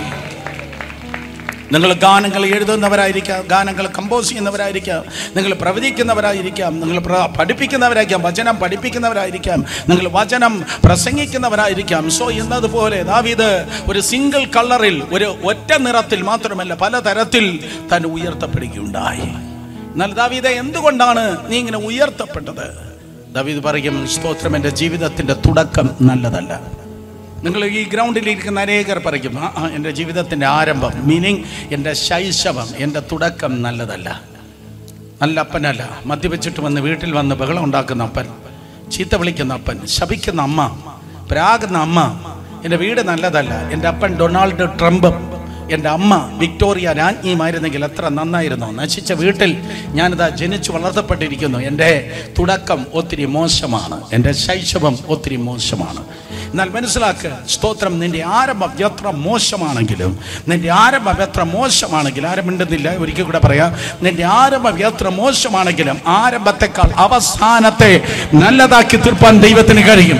നിങ്ങൾ ഗാനങ്ങൾ എഴുതുന്നവരായിരിക്കാം ഗാനങ്ങൾ കമ്പോസ് ചെയ്യുന്നവരായിരിക്കാം നിങ്ങൾ പ്രവചിക്കുന്നവരായിരിക്കാം നിങ്ങൾ പ്ര- പഠിപ്പിക്കുന്നവരായിരിക്കാം വചനം പഠിപ്പിക്കുന്നവരായിരിക്കാം നിങ്ങൾ വചനം പ്രസംഗിക്കുന്നവരായിരിക്കാം സോ എന്നതുപോലെ ദാവീദ് ഒരു സിംഗിൾ കളറിൽ ഒരു ഒറ്റ നിറത്തിൽ മാത്രമല്ല പല തരത്തിൽ താൻ ഉയർത്തപ്പെടുകയുണ്ടായി എന്നാൽ ദാവീദ് എന്തുകൊണ്ടാണ് നീ ഇങ്ങനെ ഉയർത്തപ്പെട്ടത് ദാവീദ് പറയും സ്തോത്രം എൻ്റെ ജീവിതത്തിൻ്റെ തുടക്കം നല്ലതല്ല നിങ്ങൾ ഈ ഗ്രൗണ്ടിൽ ഇരിക്കുന്ന അനേകർ പറയും ആ ആ, എൻ്റെ ജീവിതത്തിൻ്റെ ആരംഭം മീനിങ് എൻ്റെ ശൈശവം എൻ്റെ തുടക്കം നല്ലതല്ല നല്ല അപ്പനല്ല മദ്യപിച്ചിട്ട് വന്ന് വീട്ടിൽ വന്ന് ബഹളം ഉണ്ടാക്കുന്ന അപ്പൻ ചീത്ത വിളിക്കുന്ന അപ്പൻ ശപിക്കുന്ന അമ്മ പ്രാകുന്ന അമ്മ എൻ്റെ വീട് നല്ലതല്ല എൻ്റെ അപ്പൻ ഡൊണാൾഡ് ട്രംപ് എൻ്റെ അമ്മ വിക്ടോറിയ രാജ്ഞിയുമായിരുന്നെങ്കിൽ എത്ര നന്നായിരുന്നു നശിച്ച വീട്ടിൽ ഞാനിതാ ജനിച്ചു വളർത്തപ്പെട്ടിരിക്കുന്നു എൻ്റെ തുടക്കം ഒത്തിരി മോശമാണ് എൻ്റെ ശൈശവം ഒത്തിരി മോശമാണ് എന്നാൽ മനസ്സിലാക്കുക സ്തോത്രം നിന്റെ ആരംഭം എത്ര മോശമാണെങ്കിലും നിന്റെ ആരംഭം എത്ര മോശമാണെങ്കിലും ആരംഭിണ്ടുന്നില്ല ഒരിക്കൽ കൂടെ പറയാം നിന്റെ ആരംഭം എത്ര മോശമാണെങ്കിലും ആരംഭത്തെക്കാൾ അവസാനത്തെ നല്ലതാക്കി തീർപ്പാൻ ദൈവത്തിന് കഴിയും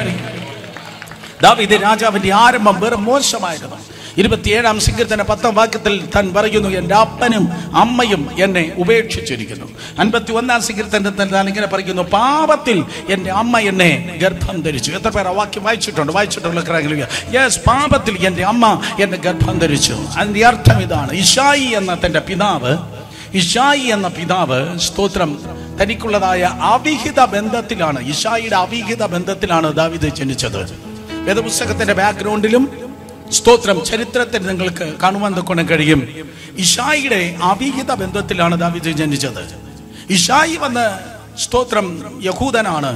ദാവീദ് രാജാവിന്റെ ആരംഭം വെറും മോശമായിരുന്നു ഇരുപത്തിയേഴാം സങ്കീർത്തന പത്താം വാക്യത്തിൽ താൻ പറയുന്നു എൻ്റെ അപ്പനും അമ്മയും എന്നെ ഉപേക്ഷിച്ചിരിക്കുന്നു അൻപത്തി ഒന്നാം സങ്കീർത്തനത്തിൽ താൻ ഇങ്ങനെ പറയുന്നു പാപത്തിൽ എൻ്റെ അമ്മ എന്നെ ഗർഭം ധരിച്ചു എത്ര പേർ ആ വാക്യം വായിച്ചിട്ടുണ്ട് വായിച്ചിട്ടുള്ള യെസ് പാപത്തിൽ എൻ്റെ അമ്മ എന്നെ ഗർഭം ധരിച്ചു അതിൻ്റെ അർത്ഥം ഇതാണ് ഇഷായി എന്ന തൻ്റെ പിതാവ് ഇഷായി എന്ന പിതാവ് സ്തോത്രം തനിക്കുള്ളതായ അവിഹിത ബന്ധത്തിലാണ് ഇഷായിയുടെ അവിഹിത ബന്ധത്തിലാണ് ദാവിദ് ജനിച്ചത് വേദപുസ്തകത്തിന്റെ ബാക്ക്ഗ്രൗണ്ടിലും സ്തോത്രം ചരിത്രത്തിൽ നിങ്ങൾക്ക് കാണുവാൻ തൊക്കെ കഴിയും ഇഷായിയുടെ അവിഹിത ബന്ധത്തിലാണ് ദാവിദ് ജനിച്ചത് ഇഷായി വന്ന് സ്തോത്രം യഹൂദനാണ്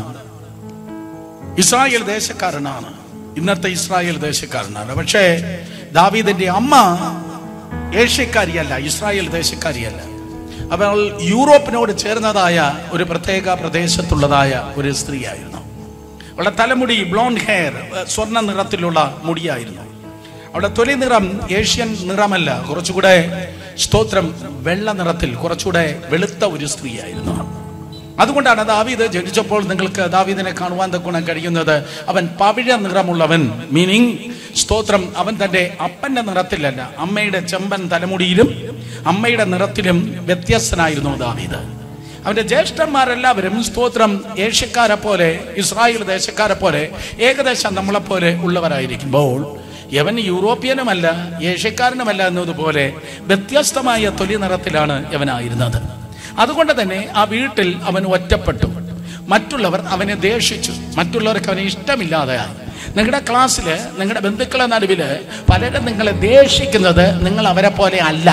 ഇസ്രായേൽ ദേശക്കാരനാണ് ഇന്നത്തെ ഇസ്രായേൽ ദേശക്കാരനാണ് പക്ഷേ ദാവീദിന്റെ അമ്മ ഏഷ്യക്കാരിയല്ല ഇസ്രായേൽ ദേശക്കാരിയല്ല അവൾ യൂറോപ്പിനോട് ചേർന്നതായ ഒരു പ്രത്യേക പ്രദേശത്തുള്ളതായ ഒരു സ്ത്രീയായിരുന്നു അവളുടെ തലമുടി ബ്ലോണ്ട് ഹെയർ സ്വർണ്ണ നിറത്തിലുള്ള മുടിയായിരുന്നു അവളുടെ തൊലി നിറം ഏഷ്യൻ നിറമല്ല കുറച്ചുകൂടെ സ്തോത്രം വെള്ള നിറത്തിൽ കുറച്ചുകൂടെ വെളുത്ത ഒരു സ്ത്രീയായിരുന്നു അതുകൊണ്ടാണ് ദാവീദ് ജനിച്ചപ്പോൾ നിങ്ങൾക്ക് ദാവീദിനെ കാണുവാൻ തക്കുണം കഴിയുന്നത് അവൻ പവിഴ നിറമുള്ളവൻ മീനിങ് സ്തോത്രം അവൻ തന്റെ അപ്പന്റെ നിറത്തിലല്ല അമ്മയുടെ ചെമ്പൻ തലമുടിയിലും അമ്മയുടെ നിറത്തിലും വ്യത്യസ്തനായിരുന്നു ദാവീദ് അവന്റെ ജ്യേഷ്ഠന്മാരെല്ലാവരും സ്തോത്രം ഏഷ്യക്കാരെ പോലെ ഇസ്രായേൽ ദേശക്കാരെ പോലെ ഏകദേശം നമ്മളെപ്പോലെ ഉള്ളവരായിരിക്കുമ്പോൾ യവൻ യൂറോപ്യനുമല്ല ഏഷ്യക്കാരനുമല്ല എന്നതുപോലെ വ്യത്യസ്തമായ തൊലി നിറത്തിലാണ് യവനായിരുന്നത് അതുകൊണ്ട് തന്നെ ആ വീട്ടിൽ അവൻ ഒറ്റപ്പെട്ടു മറ്റുള്ളവർ അവനെ ദേഷിച്ചു മറ്റുള്ളവർക്ക് അവനെ ഇഷ്ടമില്ലാതെയായി നിങ്ങളുടെ ക്ലാസ്സിൽ നിങ്ങളുടെ ബന്ധുക്കളെ നടുവിൽ പലരും നിങ്ങളെ ദേഷിക്കുന്നത് നിങ്ങൾ അവരെ പോലെ അല്ല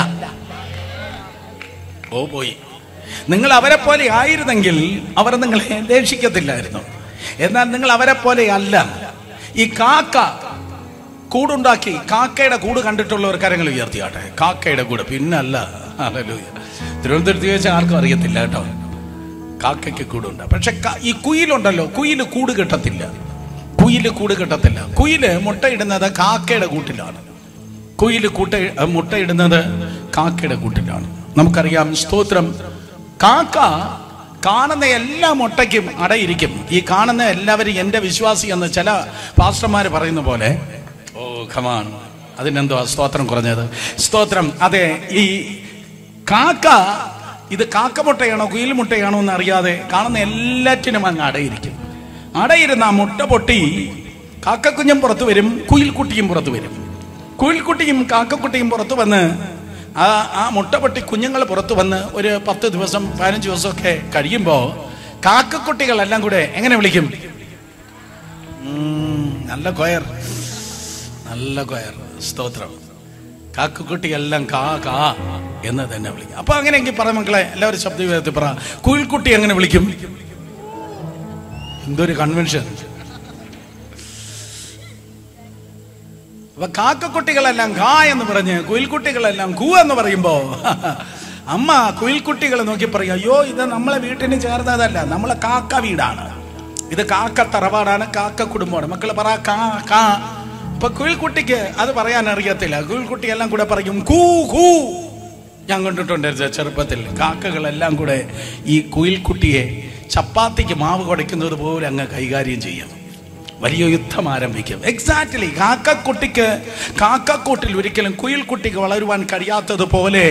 ഓ പോയി നിങ്ങൾ അവരെ പോലെ ആയിരുന്നെങ്കിൽ അവർ നിങ്ങളെ ദേഷിക്കത്തില്ലായിരുന്നു എന്നാൽ നിങ്ങൾ അവരെ പോലെ അല്ല ഈ കാക്ക കൂടുണ്ടാക്കി കാക്കയുടെ കൂട് കണ്ടിട്ടുള്ളവർ കരങ്ങൾ ഉയർത്തിയാട്ടെ കാക്കയുടെ കൂട് പിന്നല്ല ഹല്ലേലൂയ. തിരുവനന്തപുരത്ത് ചോദിച്ചാൽ ആർക്കും അറിയത്തില്ല കേട്ടോ കാക്കയ്ക്ക് കൂടുണ്ട് പക്ഷെ ക- ഈ കുയിലുണ്ടല്ലോ കുയില് കൂട് കിട്ടത്തില്ല കുയില് കൂട് കിട്ടത്തില്ല കുയില് മുട്ടയിടുന്നത് കാക്കയുടെ കൂട്ടിലാണ് കുയില് കൂട്ട മുട്ടയിടുന്നത് കാക്കയുടെ കൂട്ടിലാണ് നമുക്കറിയാം സ്തോത്രം കാക്ക കാണുന്ന എല്ലാ മുട്ടയ്ക്കും അടയിരിക്കും ഈ കാണുന്ന എല്ലാവരും എൻ്റെ വിശ്വാസി എന്ന് ചില പാസ്റ്റർമാർ പറയുന്ന പോലെ ഓ ഖമാൻ അതിനെന്തോ സ്തോത്രം കുറഞ്ഞത് സ്തോത്രം അതെ ഈ കാക്ക ഇത് കാക്കമുട്ടയാണോ കുയിൽ മുട്ടയാണോ എന്ന് അറിയാതെ കാണുന്ന എല്ലാറ്റിനും അങ്ങ് അടയിരിക്കും അടയിരുന്ന ആ മുട്ട പൊട്ടി കാക്കക്കുഞ്ഞും പുറത്തു വരും കുയിൽക്കുട്ടിയും പുറത്തു വരും കുയിൽക്കുട്ടിയും കാക്കക്കുട്ടിയും പുറത്തു വന്ന് ആ ആ മുട്ട പൊട്ടി കുഞ്ഞുങ്ങൾ പുറത്തു വന്ന് ഒരു പത്ത് ദിവസം പതിനഞ്ച് ദിവസമൊക്കെ കഴിയുമ്പോൾ കാക്കക്കുട്ടികളെല്ലാം കൂടെ എങ്ങനെ വിളിക്കും ഉം, നല്ല കൊയർ നല്ല കൊയർ സ്തോത്രം കാക്കുകുട്ടിയെല്ലാം കാ കാ എന്ന് തന്നെ വിളിക്കും അപ്പൊ അങ്ങനെയെങ്കിൽ പറ മക്കളെ എല്ലാവരും ശബ്ദ വിധത്തിൽ പറ കുയിൽക്കുട്ടി എങ്ങനെ വിളിക്കും എന്തൊരു കൺവെൻഷൻ അപ്പൊ കാക്കക്കുട്ടികളെല്ലാം കാ എന്ന് പറഞ്ഞ് കുയിൽക്കുട്ടികളെല്ലാം കൂ എന്ന് പറയുമ്പോ അമ്മ കുയിൽക്കുട്ടികളെ നോക്കി പറയും അയ്യോ ഇത് നമ്മളെ വീട്ടിന് ചേർന്നതല്ല നമ്മളെ കാക്ക വീടാണ് ഇത് കാക്ക തറവാടാണ് കാക്ക കുടുംബമാണ് മക്കള് പറ കാ കാ ഇപ്പൊ കുയിൽക്കുട്ടിക്ക് അത് പറയാൻ അറിയത്തില്ല കുയിൽക്കുട്ടി എല്ലാം കൂടെ പറയും കൂ കൂ ഞാൻ കണ്ടിട്ടുണ്ട് ചെ- ചെറുപ്പത്തിൽ കാക്കകളെല്ലാം കൂടെ ഈ കുയിൽക്കുട്ടിയെ ചപ്പാത്തിക്ക് മാവ് കുടയ്ക്കുന്നത് പോലെ അങ്ങ് കൈകാര്യം ചെയ്യും വലിയ യുദ്ധം ആരംഭിക്കും എക്സാക്ട്ലി കാക്കക്കുട്ടിക്ക് കാക്കക്കൂട്ടിൽ ഒരിക്കലും കുയിൽക്കുട്ടിക്ക് വളരുവാൻ കഴിയാത്തതുപോലെ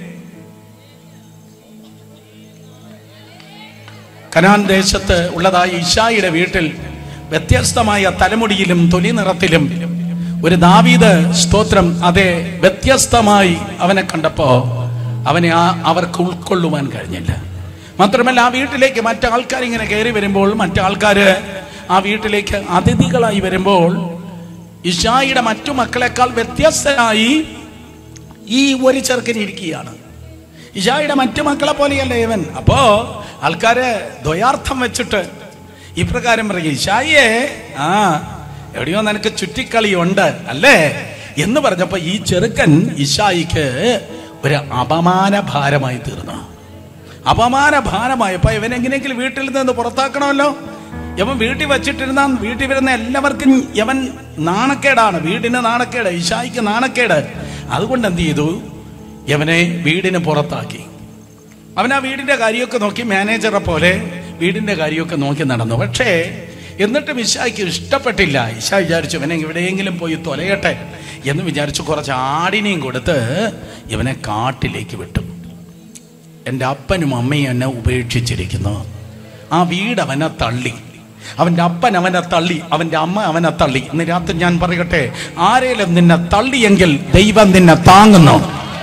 കനാൻ ദേശത്ത് ഉള്ളതായ ഇഷായിയുടെ വീട്ടിൽ വ്യത്യസ്തമായ തലമുടിയിലും തൊലി നിറത്തിലും ഒരു ദാവീദ് സ്തോത്രം അതെ വ്യത്യസ്തമായി അവനെ കണ്ടപ്പോ അവനെ ആ അവർക്ക് ഉൾക്കൊള്ളുവാൻ കഴിഞ്ഞില്ല മാത്രമല്ല ആ വീട്ടിലേക്ക് മറ്റാൾക്കാർ ഇങ്ങനെ കയറി വരുമ്പോൾ മറ്റാൾക്കാര് ആ വീട്ടിലേക്ക് അതിഥികളായി വരുമ്പോൾ ഇഷായിയുടെ മറ്റു മക്കളെക്കാൾ വ്യത്യസ്തനായി ഈ ഒരു ചെറുക്കൻ ഇരിക്കുകയാണ് ഇഷായിയുടെ മറ്റു മക്കളെ പോലെയല്ല ഇവൻ അപ്പോ ആൾക്കാര് ദ്വയാർത്ഥം വെച്ചിട്ട് ഇപ്രകാരം പറയും ഇഷായിയെ ആ എവിടെയോ നിനക്ക് ചുറ്റിക്കളിയുണ്ട് അല്ലേ എന്ന് പറഞ്ഞപ്പോ ഈ ചെറുക്കൻ ഇഷായിക്ക് ഒരു അപമാന ഭാരമായി തീർന്നു അപമാന ഭാരമായപ്പോ ഇവൻ എങ്ങനെയെങ്കിലും വീട്ടിൽ നിന്ന് പുറത്താക്കണമല്ലോ ഇവൻ വീട്ടിൽ വച്ചിട്ടിരുന്ന വീട്ടിൽ വരുന്ന എല്ലാവർക്കും ഇവൻ നാണക്കേടാണ് വീടിന് നാണക്കേട് ഇഷായിക്ക് നാണക്കേട് അതുകൊണ്ട് എന്ത് ചെയ്തു ഇവനെ വീടിന് പുറത്താക്കി അവൻ ആ വീടിന്റെ കാര്യമൊക്കെ നോക്കി മാനേജറെ പോലെ വീടിന്റെ കാര്യമൊക്കെ നോക്കി നടന്നു പക്ഷേ എന്നിട്ടും ഇഷായ്ക്ക് ഇഷ്ടപ്പെട്ടില്ല ഇഷ വിചാരിച്ചു ഇവനെ എവിടെയെങ്കിലും പോയി തൊലയട്ടെ എന്ന് വിചാരിച്ചു കുറച്ച് ആടിനെയും കൊടുത്ത് ഇവനെ കാട്ടിലേക്ക് വിട്ടു എൻ്റെ അപ്പനും അമ്മയും എന്നെ ഉപേക്ഷിച്ചിരിക്കുന്നു ആ വീട് അവനെ തള്ളി അവൻ്റെ അപ്പൻ അവനെ തള്ളി അവൻ്റെ അമ്മ അവനെ തള്ളി ഇന്ന് രാത്രി ഞാൻ പറയട്ടെ ആരേലും നിന്നെ തള്ളിയെങ്കിൽ ദൈവം നിന്നെ താങ്ങുന്നു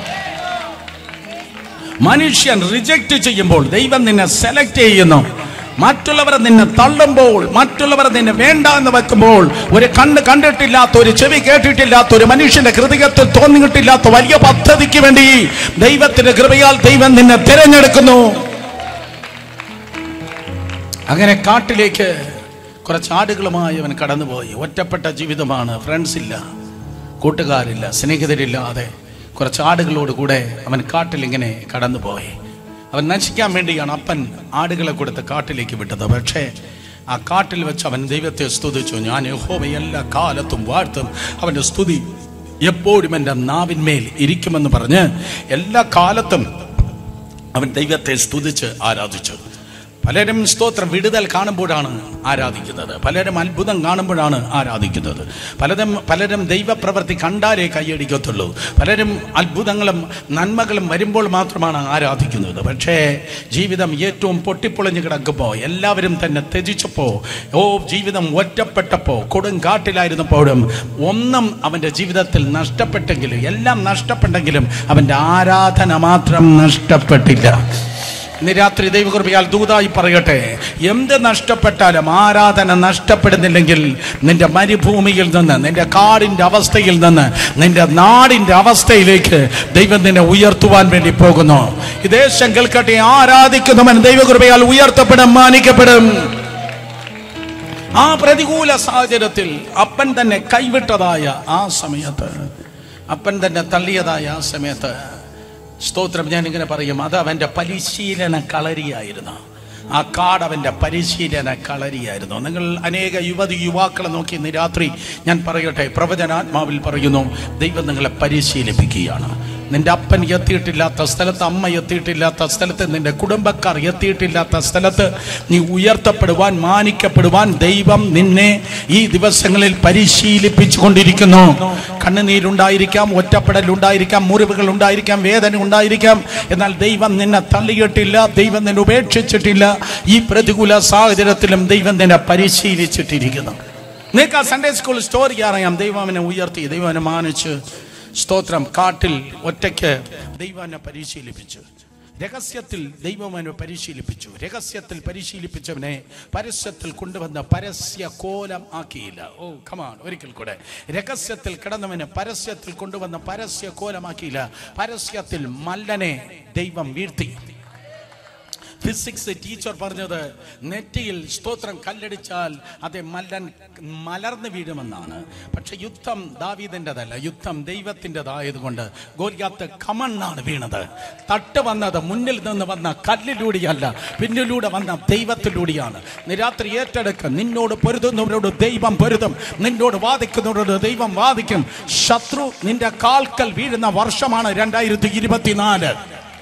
മനുഷ്യൻ റിജക്റ്റ് ചെയ്യുമ്പോൾ ദൈവം നിന്നെ സെലക്ട് ചെയ്യുന്നു മറ്റുള്ളവർ നിന്നെ തള്ളുമ്പോൾ മറ്റുള്ളവർ നിന്നെ വേണ്ട എന്ന് വെക്കുമ്പോൾ ഒരു കണ്ണ് കണ്ടിട്ടില്ലാത്ത ഒരു ചെവി കേട്ടിട്ടില്ലാത്ത ഒരു മനുഷ്യന്റെ ഹൃദയത്തിൽ തോന്നിയിട്ടില്ലാത്ത വലിയ പദ്ധതിക്ക് വേണ്ടി ദൈവത്തിന്റെ കൃപയാൽ ദൈവം നിന്നെ തിരഞ്ഞെടുക്കുന്നു അങ്ങനെ കാട്ടിലേക്ക് കുറച്ച് ആടുകളുമായി അവൻ കടന്നുപോയി ഒറ്റപ്പെട്ട ജീവിതമാണ് ഫ്രണ്ട്സ് ഇല്ല കൂട്ടുകാരില്ല സ്നേഹിതരില്ലാതെ കുറച്ച് ആടുകളോട് കൂടെ അവൻ കാട്ടിൽ ഇങ്ങനെ കടന്നുപോയി അവൻ നശിക്കാൻ വേണ്ടിയാണ് അപ്പൻ ആടുകളെ കൊടുത്ത് കാട്ടിലേക്ക് വിട്ടത് പക്ഷേ ആ കാട്ടിൽ വെച്ച് അവൻ ദൈവത്തെ സ്തുതിച്ചു ഞാൻ യഹോവ എല്ലാ കാലത്തും വാഴ്ത്തും അവന്റെ സ്തുതി എപ്പോഴും എൻ്റെ നാവിന്മേൽ ഇരിക്കുമെന്ന് പറഞ്ഞ് എല്ലാ കാലത്തും അവൻ ദൈവത്തെ സ്തുതിച്ച് ആരാധിച്ചു പലരും സ്തോത്രം വിടുതൽ കാണുമ്പോഴാണ് ആരാധിക്കുന്നത് പലരും അത്ഭുതം കാണുമ്പോഴാണ് ആരാധിക്കുന്നത് പലരും പലരും ദൈവപ്രവൃത്തി കണ്ടാലേ കൈയടിക്കത്തുള്ളൂ പലരും അത്ഭുതങ്ങളും നന്മകളും വരുമ്പോൾ മാത്രമാണ് ആരാധിക്കുന്നത് പക്ഷേ ജീവിതം ഏറ്റവും പൊട്ടിപ്പൊളിഞ്ഞു കിടക്കുമ്പോൾ എല്ലാവരും തന്നെ ത്യജിച്ചപ്പോൾ ഓ ജീവിതം ഒറ്റപ്പെട്ടപ്പോൾ കൊടുങ്കാട്ടിലായിരുന്നപ്പോഴും ഒന്നും അവൻ്റെ ജീവിതത്തിൽ നഷ്ടപ്പെട്ടെങ്കിലും എല്ലാം നഷ്ടപ്പെട്ടെങ്കിലും അവൻ്റെ ആരാധന മാത്രം നഷ്ടപ്പെട്ടില്ല ഇന്ന് രാത്രി ദൈവകൃപയാൽ ദൂതായി പറയട്ടെ എന്ത് നഷ്ടപ്പെട്ടാലും ആരാധന നഷ്ടപ്പെടുന്നില്ലെങ്കിൽ നിന്റെ മരുഭൂമിയിൽ നിന്ന് നിന്റെ കാടിന്റെ അവസ്ഥയിൽ നിന്ന് നിന്റെ നാടിന്റെ അവസ്ഥയിലേക്ക് ദൈവം നിന്നെ ഉയർത്തുവാൻ വേണ്ടി പോകുന്നു ഈ ദേശം കേൾക്കട്ടെ ആരാധിക്കുന്നവൻ ദൈവകൃപയാൽ ഉയർത്തപ്പെടും മാനിക്കപ്പെടും ആ പ്രതികൂല സാഹചര്യത്തിൽ അപ്പൻ തന്നെ കൈവിട്ടതായ ആ സമയത്ത് അപ്പൻ തന്നെ തള്ളിയതായ ആ സമയത്ത് സ്തോത്രം ഞാൻ ഇങ്ങനെ പറയും അത് അവന്റെ പരിശീലന കളരിയായിരുന്നു ആ കാട് അവന്റെ പരിശീലന കളരിയായിരുന്നു നിങ്ങൾ അനേക യുവതി യുവാക്കളെ നോക്കി ഇന്ന് രാത്രി ഞാൻ പറയട്ടെ പ്രവചനാത്മാവിൽ പറയുന്നു ദൈവം നിങ്ങളെ പരിശീലിപ്പിക്കുകയാണ് നിന്റെ അപ്പൻ എത്തിയിട്ടില്ലാത്ത സ്ഥലത്ത് അമ്മ എത്തിയിട്ടില്ലാത്ത സ്ഥലത്ത് നിന്റെ കുടുംബക്കാർ എത്തിയിട്ടില്ലാത്ത സ്ഥലത്ത് നീ ഉയർത്തപ്പെടുവാൻ മാനിക്കപ്പെടുവാൻ ദൈവം നിന്നെ ഈ ദിവസങ്ങളിൽ പരിശീലിപ്പിച്ചു കൊണ്ടിരിക്കുന്നു കണ്ണുനീരുണ്ടായിരിക്കാം ഒറ്റപ്പെടൽ ഉണ്ടായിരിക്കാം മുറിവുകൾ ഉണ്ടായിരിക്കാം വേദന ഉണ്ടായിരിക്കാം എന്നാൽ ദൈവം നിന്നെ തള്ളിയിട്ടില്ല ദൈവം നിന്നെ ഉപേക്ഷിച്ചിട്ടില്ല ഈ പ്രതികൂല സാഹചര്യത്തിലും ദൈവം നിന്നെ പരിശീലിച്ചിട്ടിരിക്കുന്നു നിങ്ങൾക്ക് ആ സൺഡേ സ്കൂൾ സ്റ്റോറി അറിയാം ദൈവം അവനെ ഉയർത്തി ദൈവം അവനെ മാനിച്ച് സ്തോത്രം കാട്ടിൽ ഒറ്റയ്ക്ക് ദൈവം എന്നെ പരിശീലിപ്പിച്ചു രഹസ്യത്തിൽ ദൈവം അവനെ പരിശീലിപ്പിച്ചു രഹസ്യത്തിൽ പരിശീലിപ്പിച്ചവനെ പരസ്യത്തിൽ കൊണ്ടുവന്ന പരസ്യ കോലം ആക്കിയില്ല ഓ കമാൺ ഒരിക്കൽ കൂടെ രഹസ്യത്തിൽ കിടന്നവനെ പരസ്യത്തിൽ കൊണ്ടുവന്ന പരസ്യ കോലമാക്കിയില്ല പരസ്യത്തിൽ മല്ലനെ ദൈവം വീഴ്ത്തി ഫിസിക്സ് ടീച്ചർ പറഞ്ഞത് നെറ്റിയിൽ സ്തോത്രം കല്ലടിച്ചാൽ അത് മല്ലൻ മലർന്നു വീഴുമെന്നാണ് പക്ഷെ യുദ്ധം ദാവീദിൻ്റെതല്ല യുദ്ധം ദൈവത്തിൻ്റെതായതുകൊണ്ട് ഗോലിയാത്ത് കമണ്ണാണ് വീണത് തട്ട് വന്നത് മുന്നിൽ നിന്ന് വന്ന കല്ലിലൂടെയല്ല പിന്നിലൂടെ വന്ന ദൈവത്തിലൂടെയാണ് നീ രാത്രി ഏറ്റെടുക്ക നിന്നോട് പൊരുതുന്നവരോട് ദൈവം പൊരുതും നിന്നോട് വാദിക്കുന്നവരോട് ദൈവം വാദിക്കും ശത്രു നിന്റെ കാൽക്കൽ വീഴുന്ന വർഷമാണ് രണ്ടായിരത്തി ഇരുപത്തിനാല്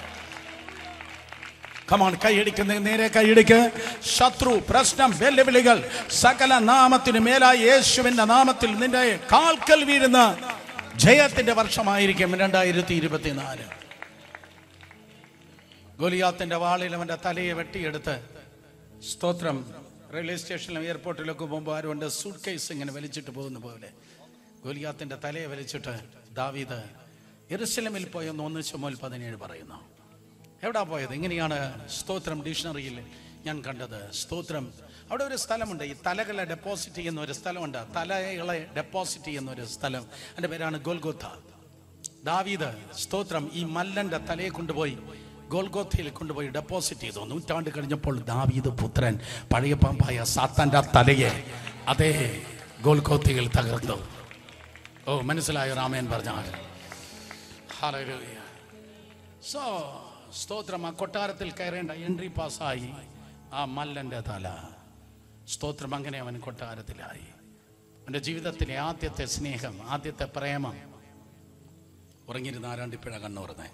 കമാൺ കൈയടിക്കുന്ന നേരെ കൈയടിക്ക് ശത്രു പ്രശ്നം വെല്ലുവിളികൾ സകല നാമത്തിന് മേലായി യേശുവിന്റെ നാമത്തിൽ നിന്റെ കാൽക്കൽ വീഴുന്ന ജയത്തിന്റെ വർഷമായിരിക്കും രണ്ടായിരത്തി ഇരുപത്തിനാല് ഗോലിയാത്തിന്റെ വാളിൽ അവന്റെ തലയെ വെട്ടിയെടുത്ത് സ്തോത്രം റെയിൽവേ സ്റ്റേഷനിലും എയർപോർട്ടിലൊക്കെ പോകുമ്പോൾ ആരുണ്ട് സൂട്ട് കേസ് ഇങ്ങനെ വലിച്ചിട്ട് പോകുന്ന പോലെ ഗോലിയാത്തിന്റെ തലയെ വലിച്ചിട്ട് ദാവീദ് എറുസലമിൽ പോയെന്ന് ഒന്ന് ചുമൽ പതിനേഴ് പറയുന്നു എവിടാ പോയത് ഇങ്ങനെയാണ് സ്തോത്രം ഡിക്ഷണറിയിൽ ഞാൻ കണ്ടത് സ്തോത്രം അവിടെ ഒരു സ്ഥലമുണ്ട് ഈ തലകളെ ഡെപ്പോസിറ്റ് ചെയ്യുന്ന ഒരു സ്ഥലമുണ്ട് തലകളെ ഡെപ്പോസിറ്റ് ചെയ്യുന്ന ഒരു സ്ഥലം അതിന്റെ പേരാണ് ഗോൽഗോത്ത ദാവീദ് സ്തോത്രം ഈ മല്ലന്റെ തലയെ കൊണ്ടുപോയി ഗോൽഗോത്തയിൽ കൊണ്ടുപോയി ഡെപ്പോസിറ്റ് ചെയ്തു നൂറ്റാണ്ട് കഴിഞ്ഞപ്പോൾ ദാവീദ് പുത്രൻ പഴയ പാമ്പായ സാത്താന്റെ തലയെ അതേ ഗോൽഗോത്തയിൽ തകർത്തു ഓ മനസ്സിലായോ രാമയൻ പറഞ്ഞാൽ ഹല്ലേലൂയ സോ സ്തോത്രം ആ കൊട്ടാരത്തിൽ കയറേണ്ട എൻട്രി പാസ്സായി ആ മല്ലന്റെ തല സ്തോത്രം അങ്ങനെ അവൻ കൊട്ടാരത്തിലായി അവൻ്റെ ജീവിതത്തിലെ ആദ്യത്തെ സ്നേഹം ആദ്യത്തെ പ്രേമം ഉറങ്ങിയിരുന്ന ആരാണ്ടിപ്പഴ കണ്ണുറന്നേ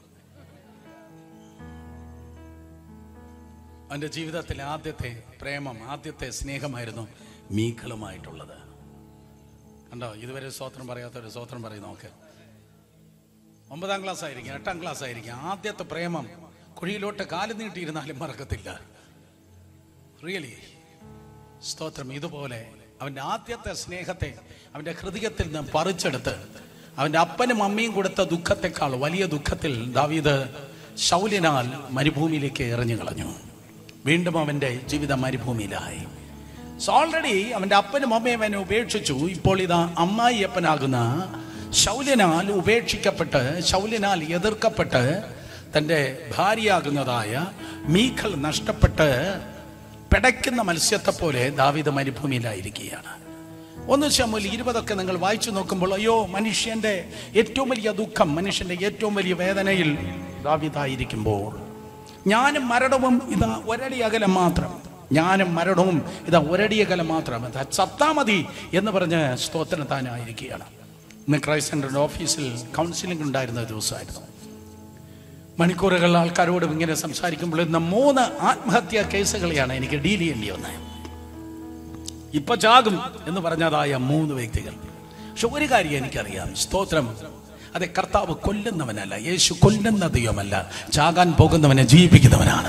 അവൻ്റെ ജീവിതത്തിലെ ആദ്യത്തെ പ്രേമം ആദ്യത്തെ സ്നേഹമായിരുന്നു മീക്കളുമായിട്ടുള്ളത് കണ്ടോ ഇതുവരെ സ്വോത്രം പറയാത്തൊരു സ്വോത്രം പറയും നോക്ക് ഒമ്പതാം ക്ലാസ് ആയിരിക്കും എട്ടാം ക്ലാസ് ആയിരിക്കും ആദ്യത്തെ പ്രേമം കുഴിയിലോട്ട് കാല് നീട്ടിയിരുന്നാലും മറക്കത്തില്ല റിയലി സ്തോത്രം ഇതുപോലെ അവൻ്റെ ആദ്യത്തെ സ്നേഹത്തെ അവൻ്റെ ഹൃദയത്തിൽ നിന്ന് പറിച്ചെടുത്ത് അവൻ്റെ അപ്പനും അമ്മയും കൊടുത്ത ദുഃഖത്തെക്കാൾ വലിയ ദുഃഖത്തിൽ ദാവീദ് ശൗലിനാൽ മരുഭൂമിയിലേക്ക് എറിഞ്ഞു കളഞ്ഞു വീണ്ടും അവൻ്റെ ജീവിതം മരുഭൂമിയിലായി സോ ഓൾറെഡി അവൻ്റെ അപ്പനും അമ്മയും അവനെ ഉപേക്ഷിച്ചു ഇപ്പോൾ ഇതാ അമ്മായി അപ്പനാകുന്ന ശൗലിനാൽ ഉപേക്ഷിക്കപ്പെട്ട് ശൗലിനാൽ എതിർക്കപ്പെട്ട് തൻ്റെ ഭാര്യയാകുന്നതായ മീഖൽ നഷ്ടപ്പെട്ട് പിടയ്ക്കുന്ന മത്സ്യത്തെ പോലെ ദാവിദ മരുഭൂമിയിലായിരിക്കുകയാണ് ഒന്ന് ശമുൽ ഇരുപതൊക്കെ നിങ്ങൾ വായിച്ചു നോക്കുമ്പോൾ അയ്യോ മനുഷ്യന്റെ ഏറ്റവും വലിയ ദുഃഖം മനുഷ്യന്റെ ഏറ്റവും വലിയ വേദനയിൽ ദാവിദായിരിക്കുമ്പോൾ ഞാനും മരണവും ഇതാ ഒരടി അകലം മാത്രം ഞാനും മരണവും ഇതാ ഒരടി അകലം മാത്രം ഇതാ ചത്താ മതി എന്ന് പറഞ്ഞ് സ്തോത്രം താനായിരിക്കുകയാണ് ഇന്ന് ക്രൈസ്റ്റ് സെന്ററിന്റെ ഓഫീസിൽ കൗൺസിലിംഗ് ഉണ്ടായിരുന്ന ദിവസമായിരുന്നു മണിക്കൂറുകൾ ആൾക്കാരോട് ഇങ്ങനെ സംസാരിക്കുമ്പോൾ ഇന്ന് മൂന്ന് ആത്മഹത്യാ കേസുകളെയാണ് എനിക്ക് ഡീൽ ചെയ്യേണ്ടി വന്നത് ഇപ്പൊ ചാകും എന്ന് പറഞ്ഞതായ മൂന്ന് വ്യക്തികൾ പക്ഷെ ഒരു കാര്യം എനിക്കറിയാം സ്തോത്രം അതെ കർത്താവ് കൊല്ലുന്നവനല്ല യേശു കൊല്ലുന്ന ദൈവമല്ല ചാകാൻ പോകുന്നവനെ ജീവിപ്പിക്കുന്നവനാണ്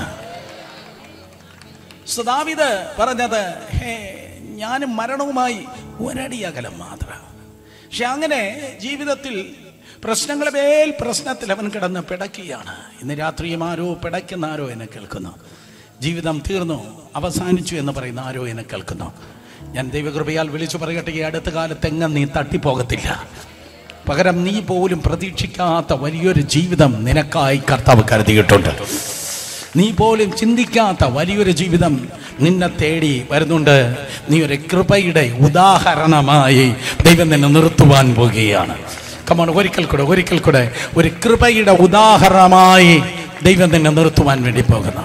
സുദാവിത് പറഞ്ഞത് ഹേ ഞാനും മരണവുമായി ഒരടി അകലം മാത്രം പക്ഷെ അങ്ങനെ ജീവിതത്തിൽ പ്രശ്നങ്ങളെ മേൽ പ്രശ്നത്തിൽ അവൻ കിടന്ന് പിടക്കുകയാണ് ഇന്ന് രാത്രിയും ആരോ പിടയ്ക്കുന്ന ആരോ എന്നെ കേൾക്കുന്നു ജീവിതം തീർന്നു അവസാനിച്ചു എന്ന് പറയുന്ന ആരോ എന്നെ കേൾക്കുന്നു ഞാൻ ദൈവകൃപയാൽ വിളിച്ചു പറയട്ടെ ഈ അടുത്ത കാലത്തെങ്ങും നീ തട്ടിപ്പോകത്തില്ല പകരം നീ പോലും പ്രതീക്ഷിക്കാത്ത വലിയൊരു ജീവിതം നിനക്കായി കർത്താവ് കരുതിയിട്ടുണ്ട് നീ പോലും ചിന്തിക്കാത്ത വലിയൊരു ജീവിതം നിന്നെ തേടി വരുന്നുണ്ട് നീ ഒരു കൃപയുടെ ഉദാഹരണമായി ദൈവം നിന്നെ നിർത്തുവാൻ പോകുകയാണ് കമാണ് ഒരിക്കൽ കൂടെ ഒരിക്കൽ കൂടെ ഒരു കൃപയുടെ ഉദാഹരണമായി ദൈവം നിന്നെ നിർത്തുവാൻ വേണ്ടി പോകുന്നു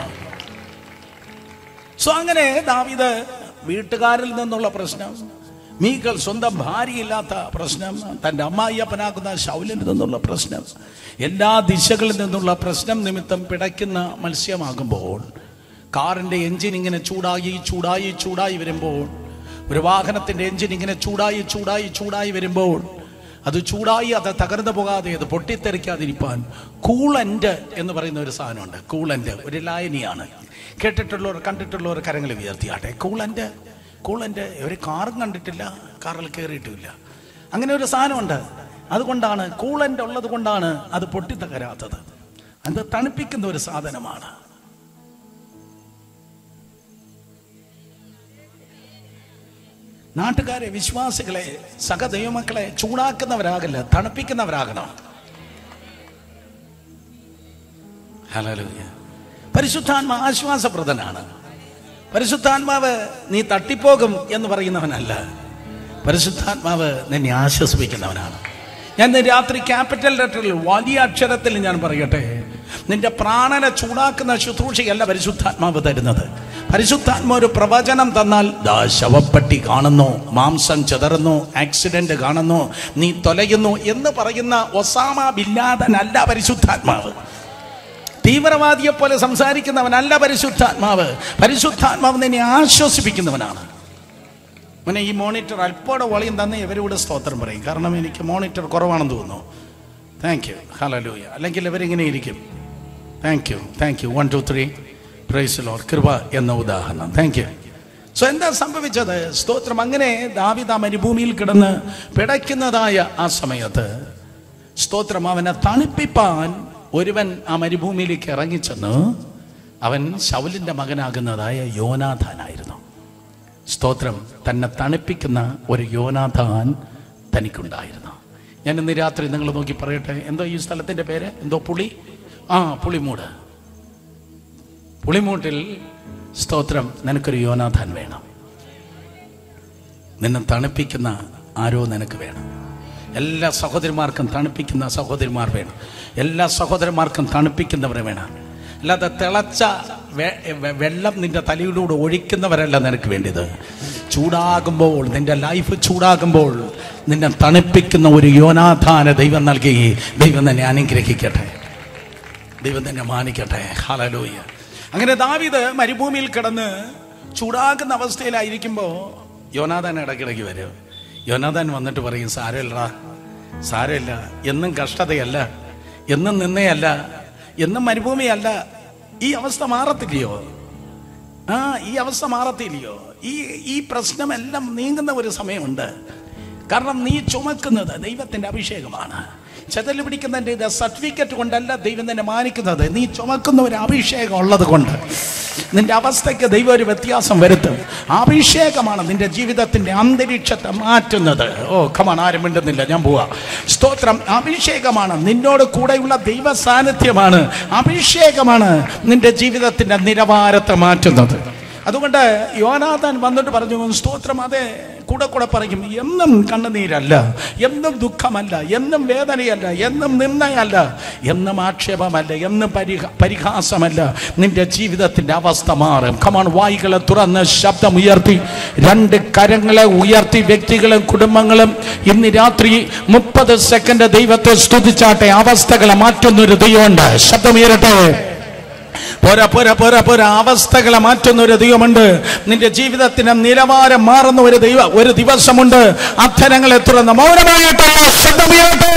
സോ അങ്ങനെ ദാവിദ് വീട്ടുകാരിൽ നിന്നുള്ള പ്രശ്നം മീകൾ സ്വന്തം ഭാര്യയില്ലാത്ത പ്രശ്നം തൻ്റെ അമ്മായിയപ്പനാക്കുന്ന ശൗലിൽ നിന്നുള്ള പ്രശ്നം എല്ലാ ദിശകളിൽ നിന്നുള്ള പ്രശ്നം നിമിത്തം പിടയ്ക്കുന്ന മത്സ്യമാകുമ്പോൾ കാറിൻ്റെ എഞ്ചിൻ ഇങ്ങനെ ചൂടായി ചൂടായി ചൂടായി വരുമ്പോൾ ഒരു വാഹനത്തിൻ്റെ എഞ്ചിൻ ഇങ്ങനെ ചൂടായി ചൂടായി ചൂടായി വരുമ്പോൾ അത് ചൂടായി അത് തകർന്നു പോകാതെ അത് പൊട്ടിത്തെറിക്കാതിരിക്കാൻ കൂളൻ്റ് എന്ന് പറയുന്ന ഒരു സാധനമുണ്ട് കൂളൻ്റ് ഒരു ലായനിയാണ് കേട്ടിട്ടുള്ളവർ കണ്ടിട്ടുള്ളവർ കരങ്ങൾ ഉയർത്തിയാട്ടെ കൂളൻ്റ് കൂളൻ്റ് ഒരു കാറും കണ്ടിട്ടില്ല കാറിൽ കയറിയിട്ടുമില്ല അങ്ങനെ ഒരു സാധനമുണ്ട് അതുകൊണ്ടാണ് കൂളൻ്റ് ഉള്ളത് കൊണ്ടാണ് അത് പൊട്ടിത്തകരാത്തത് അത് തണുപ്പിക്കുന്ന ഒരു സാധനമാണ് നാട്ടുകാരെ വിശ്വാസികളെ സഹദൈവമക്കളെ ചൂടാക്കുന്നവരാകല്ല തണുപ്പിക്കുന്നവരാകണം ഹല്ലേലൂയ പരിശുദ്ധാത്മ ആശ്വാസപ്രദനാണ് പരിശുദ്ധാത്മാവ് നീ തട്ടിപ്പോകും എന്ന് പറയുന്നവനല്ല പരിശുദ്ധാത്മാവ് നിന്നെ ആശ്വസിപ്പിക്കുന്നവനാണ് ഞാൻ ഇന്ന് രാത്രി ക്യാപിറ്റൽ ലെറ്ററിൽ വലിയ അക്ഷരത്തിൽ ഞാൻ പറയട്ടെ നിന്റെ പ്രാണനെ ചൂടാക്കുന്ന ശുശ്രൂഷയല്ല പരിശുദ്ധാത്മാവ് തരുന്നത് പരിശുദ്ധാത്മ ഒരു പ്രവചനം തന്നാൽ ദാ ശവപ്പെട്ടി കാണുന്നു മാംസം ചെതറുന്നു ആക്സിഡന്റ് കാണുന്നു നീ തൊലയുന്നു എന്ന് പറയുന്ന ഒസാമ ബില്ലാദനല്ല പരിശുദ്ധാത്മാവ് തീവ്രവാദിയെ പോലെ സംസാരിക്കുന്നവനല്ല പരിശുദ്ധാത്മാവ് പരിശുദ്ധാത്മാവ് നിന്നെ ആശ്വസിപ്പിക്കുന്നവനാണ് മോനെ ഈ മോണിറ്റർ അല്പോടെ വളിയും തന്നെ ഇവരോട് സ്തോത്രം പറയും കാരണം എനിക്ക് മോണിറ്റർ കുറവാണെന്ന് തോന്നുന്നു താങ്ക് യു ഹലലൂയ അല്ലെങ്കിൽ ഇവരിങ്ങനെ ഇരിക്കും thank you thank you one two three praise Lord കൃപ എന്ന ഉദാഹരണം താങ്ക് യു സോ എന്താ സംഭവിച്ചത് സ്തോത്രം അങ്ങനെ ദാവിദ മരുഭൂമിയിൽ കിടന്ന് പിടയ്ക്കുന്നതായ ആ സമയത്ത് സ്തോത്രം അവനെ തണുപ്പിപ്പാൻ ഒരുവൻ ആ മരുഭൂമിയിലേക്ക് ഇറങ്ങിച്ചെന്ന് അവൻ ശൗലിന്റെ മകനാകുന്നതായ യോനാഥാനായിരുന്നു സ്തോത്രം തന്നെ തണുപ്പിക്കുന്ന ഒരു യോനാഥാൻ തനിക്കുണ്ടായിരുന്നു ഞാൻ ഇന്ന് രാത്രി നിങ്ങൾ നോക്കി പറയട്ടെ എന്തോ ഈ സ്ഥലത്തിന്റെ പേര് എന്തോ പുളി ആ പുളിമൂട് പുളിമൂട്ടിൽ സ്തോത്രം നിനക്കൊരു യോനാഥാൻ വേണം നിന്നെ തണുപ്പിക്കുന്ന ആരോ നിനക്ക് വേണം എല്ലാ സഹോദരിമാർക്കും തണുപ്പിക്കുന്ന സഹോദരിമാർ വേണം എല്ലാ സഹോദരന്മാർക്കും തണുപ്പിക്കുന്നവരെ വേണം അല്ലാതെ തിളച്ച വെ- വെ- വെള്ളം നിന്റെ തലയിലൂടെ ഒഴിക്കുന്നവരല്ല നിനക്ക് വേണ്ടിയത് ചൂടാകുമ്പോൾ നിന്റെ ലൈഫ് ചൂടാകുമ്പോൾ നിന്നെ തണുപ്പിക്കുന്ന ഒരു യോനാഥാന ദൈവം നൽകി ദൈവം തന്നെ അനുഗ്രഹിക്കട്ടെ ദൈവം തന്നെ മാനിക്കട്ടെ ഹലലൂയ അങ്ങനെ ദാവിദ് മരുഭൂമിയിൽ കിടന്ന് ചൂടാകുന്ന അവസ്ഥയിലായിരിക്കുമ്പോൾ യോനാഥാൻ ഇടയ്ക്കിടയ്ക്ക് വരും യോനാഥാൻ വന്നിട്ട് പറയും സാരമില്ലടാ സാരമില്ല എന്നും കഷ്ടതയല്ല എന്നും നിന്നയല്ല എന്നും മരുഭൂമിയല്ല ഈ അവസ്ഥ മാറത്തില്ലയോ ആ ഈ അവസ്ഥ മാറത്തില്ലയോ ഈ ഈ പ്രശ്നമെല്ലാം നീങ്ങുന്ന ഒരു സമയമുണ്ട് കാരണം നീ ചുമക്കുന്നത് ദൈവത്തിന്റെ അഭിഷേകമാണ് ചെതൽ പിടിക്കുന്നതിന്റെ ഇത് സർട്ടിഫിക്കറ്റ് കൊണ്ടല്ല ദൈവം തന്നെ മാനിക്കുന്നത് നീ ചുമക്കുന്ന ഒരു അഭിഷേകം ഉള്ളത് കൊണ്ട് നിന്റെ അവസ്ഥയ്ക്ക് ദൈവം ഒരു വ്യത്യാസം വരുത്തും അഭിഷേകമാണ് നിന്റെ ജീവിതത്തിന്റെ അന്തരീക്ഷത്തെ മാറ്റുന്നത് ഓ കമാൺ ആരും മിണ്ടുന്നില്ല ഞാൻ പോവാ സ്തോത്രം അഭിഷേകമാണ് നിന്നോട് കൂടെയുള്ള ദൈവ സാന്നിധ്യമാണ് അഭിഷേകമാണ് നിന്റെ ജീവിതത്തിന്റെ നിലവാരത്തെ മാറ്റുന്നത് അതുകൊണ്ട് യോനാഥാൻ വന്നിട്ട് പറഞ്ഞു സ്തോത്രം അതെ കൂടെ കൂടെ പറയും എന്നും കണ്ണുനീരല്ല എന്നും ദുഃഖമല്ല എന്നും വേദനയല്ല എന്നും നിന്നയല്ല എന്നും ആക്ഷേപമല്ല എന്നും പരിഹ പരിഹാസമല്ല നിന്റെ ജീവിതത്തിന്റെ അവസ്ഥ മാറും കമാൺ വായികളെ തുറന്ന് ശബ്ദം ഉയർത്തി രണ്ട് കരങ്ങളെ ഉയർത്തി വ്യക്തികളും കുടുംബങ്ങളും ഇന്ന് രാത്രി മുപ്പത് സെക്കൻഡ് ദൈവത്തെ സ്തുതിച്ചാട്ടെ അവസ്ഥകളെ മാറ്റുന്നൊരു ദൈവമുണ്ട് ശബ്ദം ഉയരട്ടെ പോരാ പോരാ പോരാ പോരാ അവസ്ഥകളെ മാറ്റുന്ന ഒരു ദൈവമുണ്ട് നിന്റെ ജീവിതത്തിന്റെ നിലവാരം മാറുന്ന ഒരു ദൈവ ഒരു ദിവസമുണ്ട് അധരങ്ങളെ തുറന്ന് മൗനമായിട്ട് ശബ്ദമുയരട്ടെ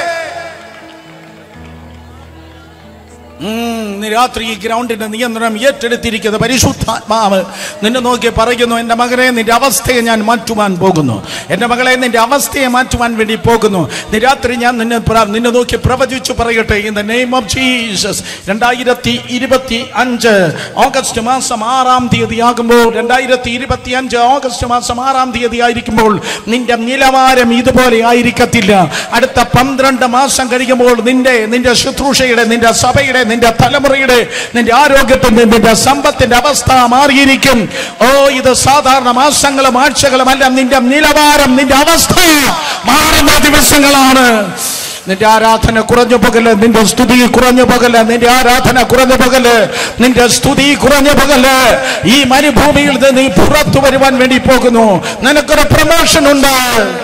ഉം, ഇന്ന് രാത്രി ഈ ഗ്രൗണ്ടിന്റെ നിയന്ത്രണം ഏറ്റെടുത്തിരിക്കുന്ന പരിശുദ്ധാത്മാവ് നിന്നെ നോക്കി പറയുന്നു എൻ്റെ മകനെ നിന്റെ അവസ്ഥയെ ഞാൻ മാറ്റുവാൻ പോകുന്നു എൻ്റെ മകളെ നിന്റെ അവസ്ഥയെ മാറ്റുവാൻ വേണ്ടി പോകുന്നു ഇന്ന് രാത്രി ഞാൻ നിന്നെ പ്ര- നിന്നെ നോക്കി പ്രവചിച്ചു പറയട്ടെ in the name of Jesus രണ്ടായിരത്തി ഇരുപത്തി അഞ്ച് ഓഗസ്റ്റ് മാസം ആറാം തീയതി ആകുമ്പോൾ രണ്ടായിരത്തി ഇരുപത്തി അഞ്ച് ഓഗസ്റ്റ് മാസം ആറാം തീയതി ആയിരിക്കുമ്പോൾ നിന്റെ നിലവാരം ഇതുപോലെ ആയിരിക്കത്തില്ല അടുത്ത പന്ത്രണ്ട് മാസം കഴിയുമ്പോൾ നിന്റെ നിന്റെ ശുശ്രൂഷയുടെ നിന്റെ സഭയുടെ നിന്റെ തലമുറയുടെ നിന്റെ ആരോഗ്യത്തിന്റെ നിന്റെ സമ്പത്തിന്റെ അവസ്ഥ മാറിയിരിക്കും ഓ ഇത് സാധാരണ മാസങ്ങളും ആഴ്ചകളും അല്ല നിന്റെ നിലവാരം നിന്റെ അവസ്ഥ മാറുന്ന ദിവസങ്ങളാണ് നിന്റെ ആരാധന കുറഞ്ഞു പകല് നിന്റെ സ്തുതി കുറഞ്ഞു പകല് നിന്റെ ആരാധന കുറഞ്ഞു പകല് നിന്റെ സ്തുതി കുറഞ്ഞു പകല് ഈ മരുഭൂമിയിൽ നിന്ന് നീ പുറത്തു വരുവാൻ വേണ്ടി പോകുന്നു നിനക്കൊരു പ്രമോഷൻ ഉണ്ട്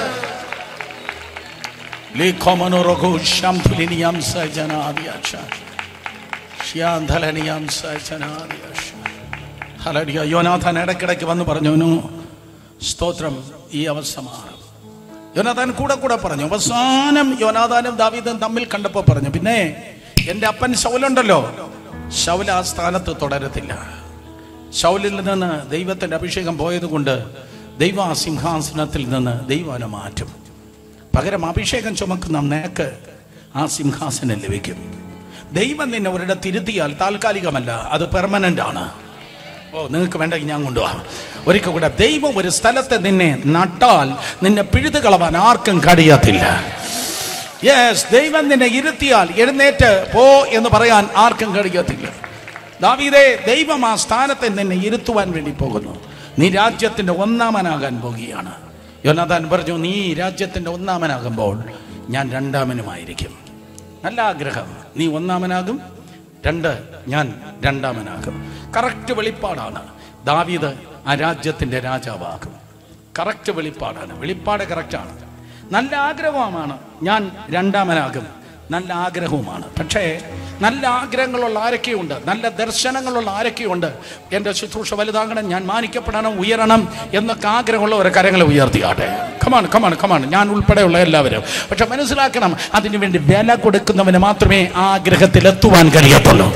ലിഖോമനോറോഗോ ശംധുലിനിയം സജനാദിയാശ. ശ്യാന്ധലനിയം സജനാദിയാശ. ഹല്ലേലൂയ. യോനാഥാൻ ഇടയ്ക്കിടയ്ക്ക് വന്ന് പറഞ്ഞു "നോ, സ്തോത്രം ഈ അവസ്ഥ മാറും യോനാഥാൻ കൂടെ കൂടെ പറഞ്ഞു അവസാനം യോനാഥാനും ദാവീദും തമ്മിൽ കണ്ടപ്പോൾ പറഞ്ഞു പിന്നെ എൻ്റെ അപ്പൻ ശൗലുണ്ടല്ലോ ശൗല ആ സ്ഥാനത്ത് തുടരത്തില്ല ശൗലിൽ നിന്ന് ദൈവത്തിന്റെ അഭിഷേകം പോയത് കൊണ്ട് ദൈവ ആ സിംഹാസനത്തിൽ നിന്ന് ദൈവം അവനെ മാറ്റും പകരം അഭിഷേകം ചുമക്കുന്ന നിനക്ക് ആ സിംഹാസനം ലഭിക്കും ദൈവം നിന്നെ ഒരിടത്ത് ഇരുത്തിയാൽ താൽക്കാലികമല്ല അത് പെർമനന്റ് ആണ് ഓ നിങ്ങൾക്ക് വേണ്ടെങ്കിൽ ഞാൻ കൊണ്ടുപോകാം ഒരിക്കൽ കൂടെ ദൈവം ഒരു സ്ഥലത്ത് നിന്നെ നട്ടാൽ നിന്നെ പിഴുതു കളവാൻ ആർക്കും കഴിയത്തില്ല യെസ് ദൈവം നിന്നെ ഇരുത്തിയാൽ എഴുന്നേറ്റ് പോ എന്ന് പറയാൻ ആർക്കും കഴിയത്തില്ല ദാവീദേ ദൈവം ആ സ്ഥാനത്തെ നിന്നെ ഇരുത്തുവാൻ വേണ്ടി പോകുന്നു നീ രാജ്യത്തിന്റെ ഒന്നാമനാകാൻ പോകുകയാണ് യോനാഥാൻ പറഞ്ഞു നീ രാജ്യത്തിന്റെ ഒന്നാമനാകുമ്പോൾ ഞാൻ രണ്ടാമനുമായിരിക്കും നല്ല ആഗ്രഹം നീ ഒന്നാമനാകും രണ്ട് ഞാൻ രണ്ടാമനാകും കറക്റ്റ് വെളിപ്പാടാണ് ദാവീദ് ആ രാജ്യത്തിന്റെ രാജാവാകും കറക്റ്റ് വെളിപ്പാടാണ് വെളിപ്പാട് കറക്റ്റാണ് നല്ല ആഗ്രഹവുമാണ് ഞാൻ രണ്ടാമനാകും നല്ല ആഗ്രഹവുമാണ് പക്ഷേ നല്ല ആഗ്രഹങ്ങളുള്ള ആരൊക്കെയുണ്ട് നല്ല ദർശനങ്ങളുള്ള ആരൊക്കെയുണ്ട് എൻ്റെ ശുശ്രൂഷ വലുതാകണം ഞാൻ മാനിക്കപ്പെടണം ഉയരണം എന്നൊക്കെ ആഗ്രഹമുള്ള ഒരു കരങ്ങളെ ഉയർത്തിയാട്ടെ കമാണ് കമാണ് കമാണ് ഞാൻ ഉൾപ്പെടെയുള്ള എല്ലാവരും പക്ഷെ മനസ്സിലാക്കണം അതിനുവേണ്ടി വില കൊടുക്കുന്നവന് മാത്രമേ ആ ആഗ്രഹത്തിൽ എത്തുവാൻ കഴിയത്തുള്ളൂ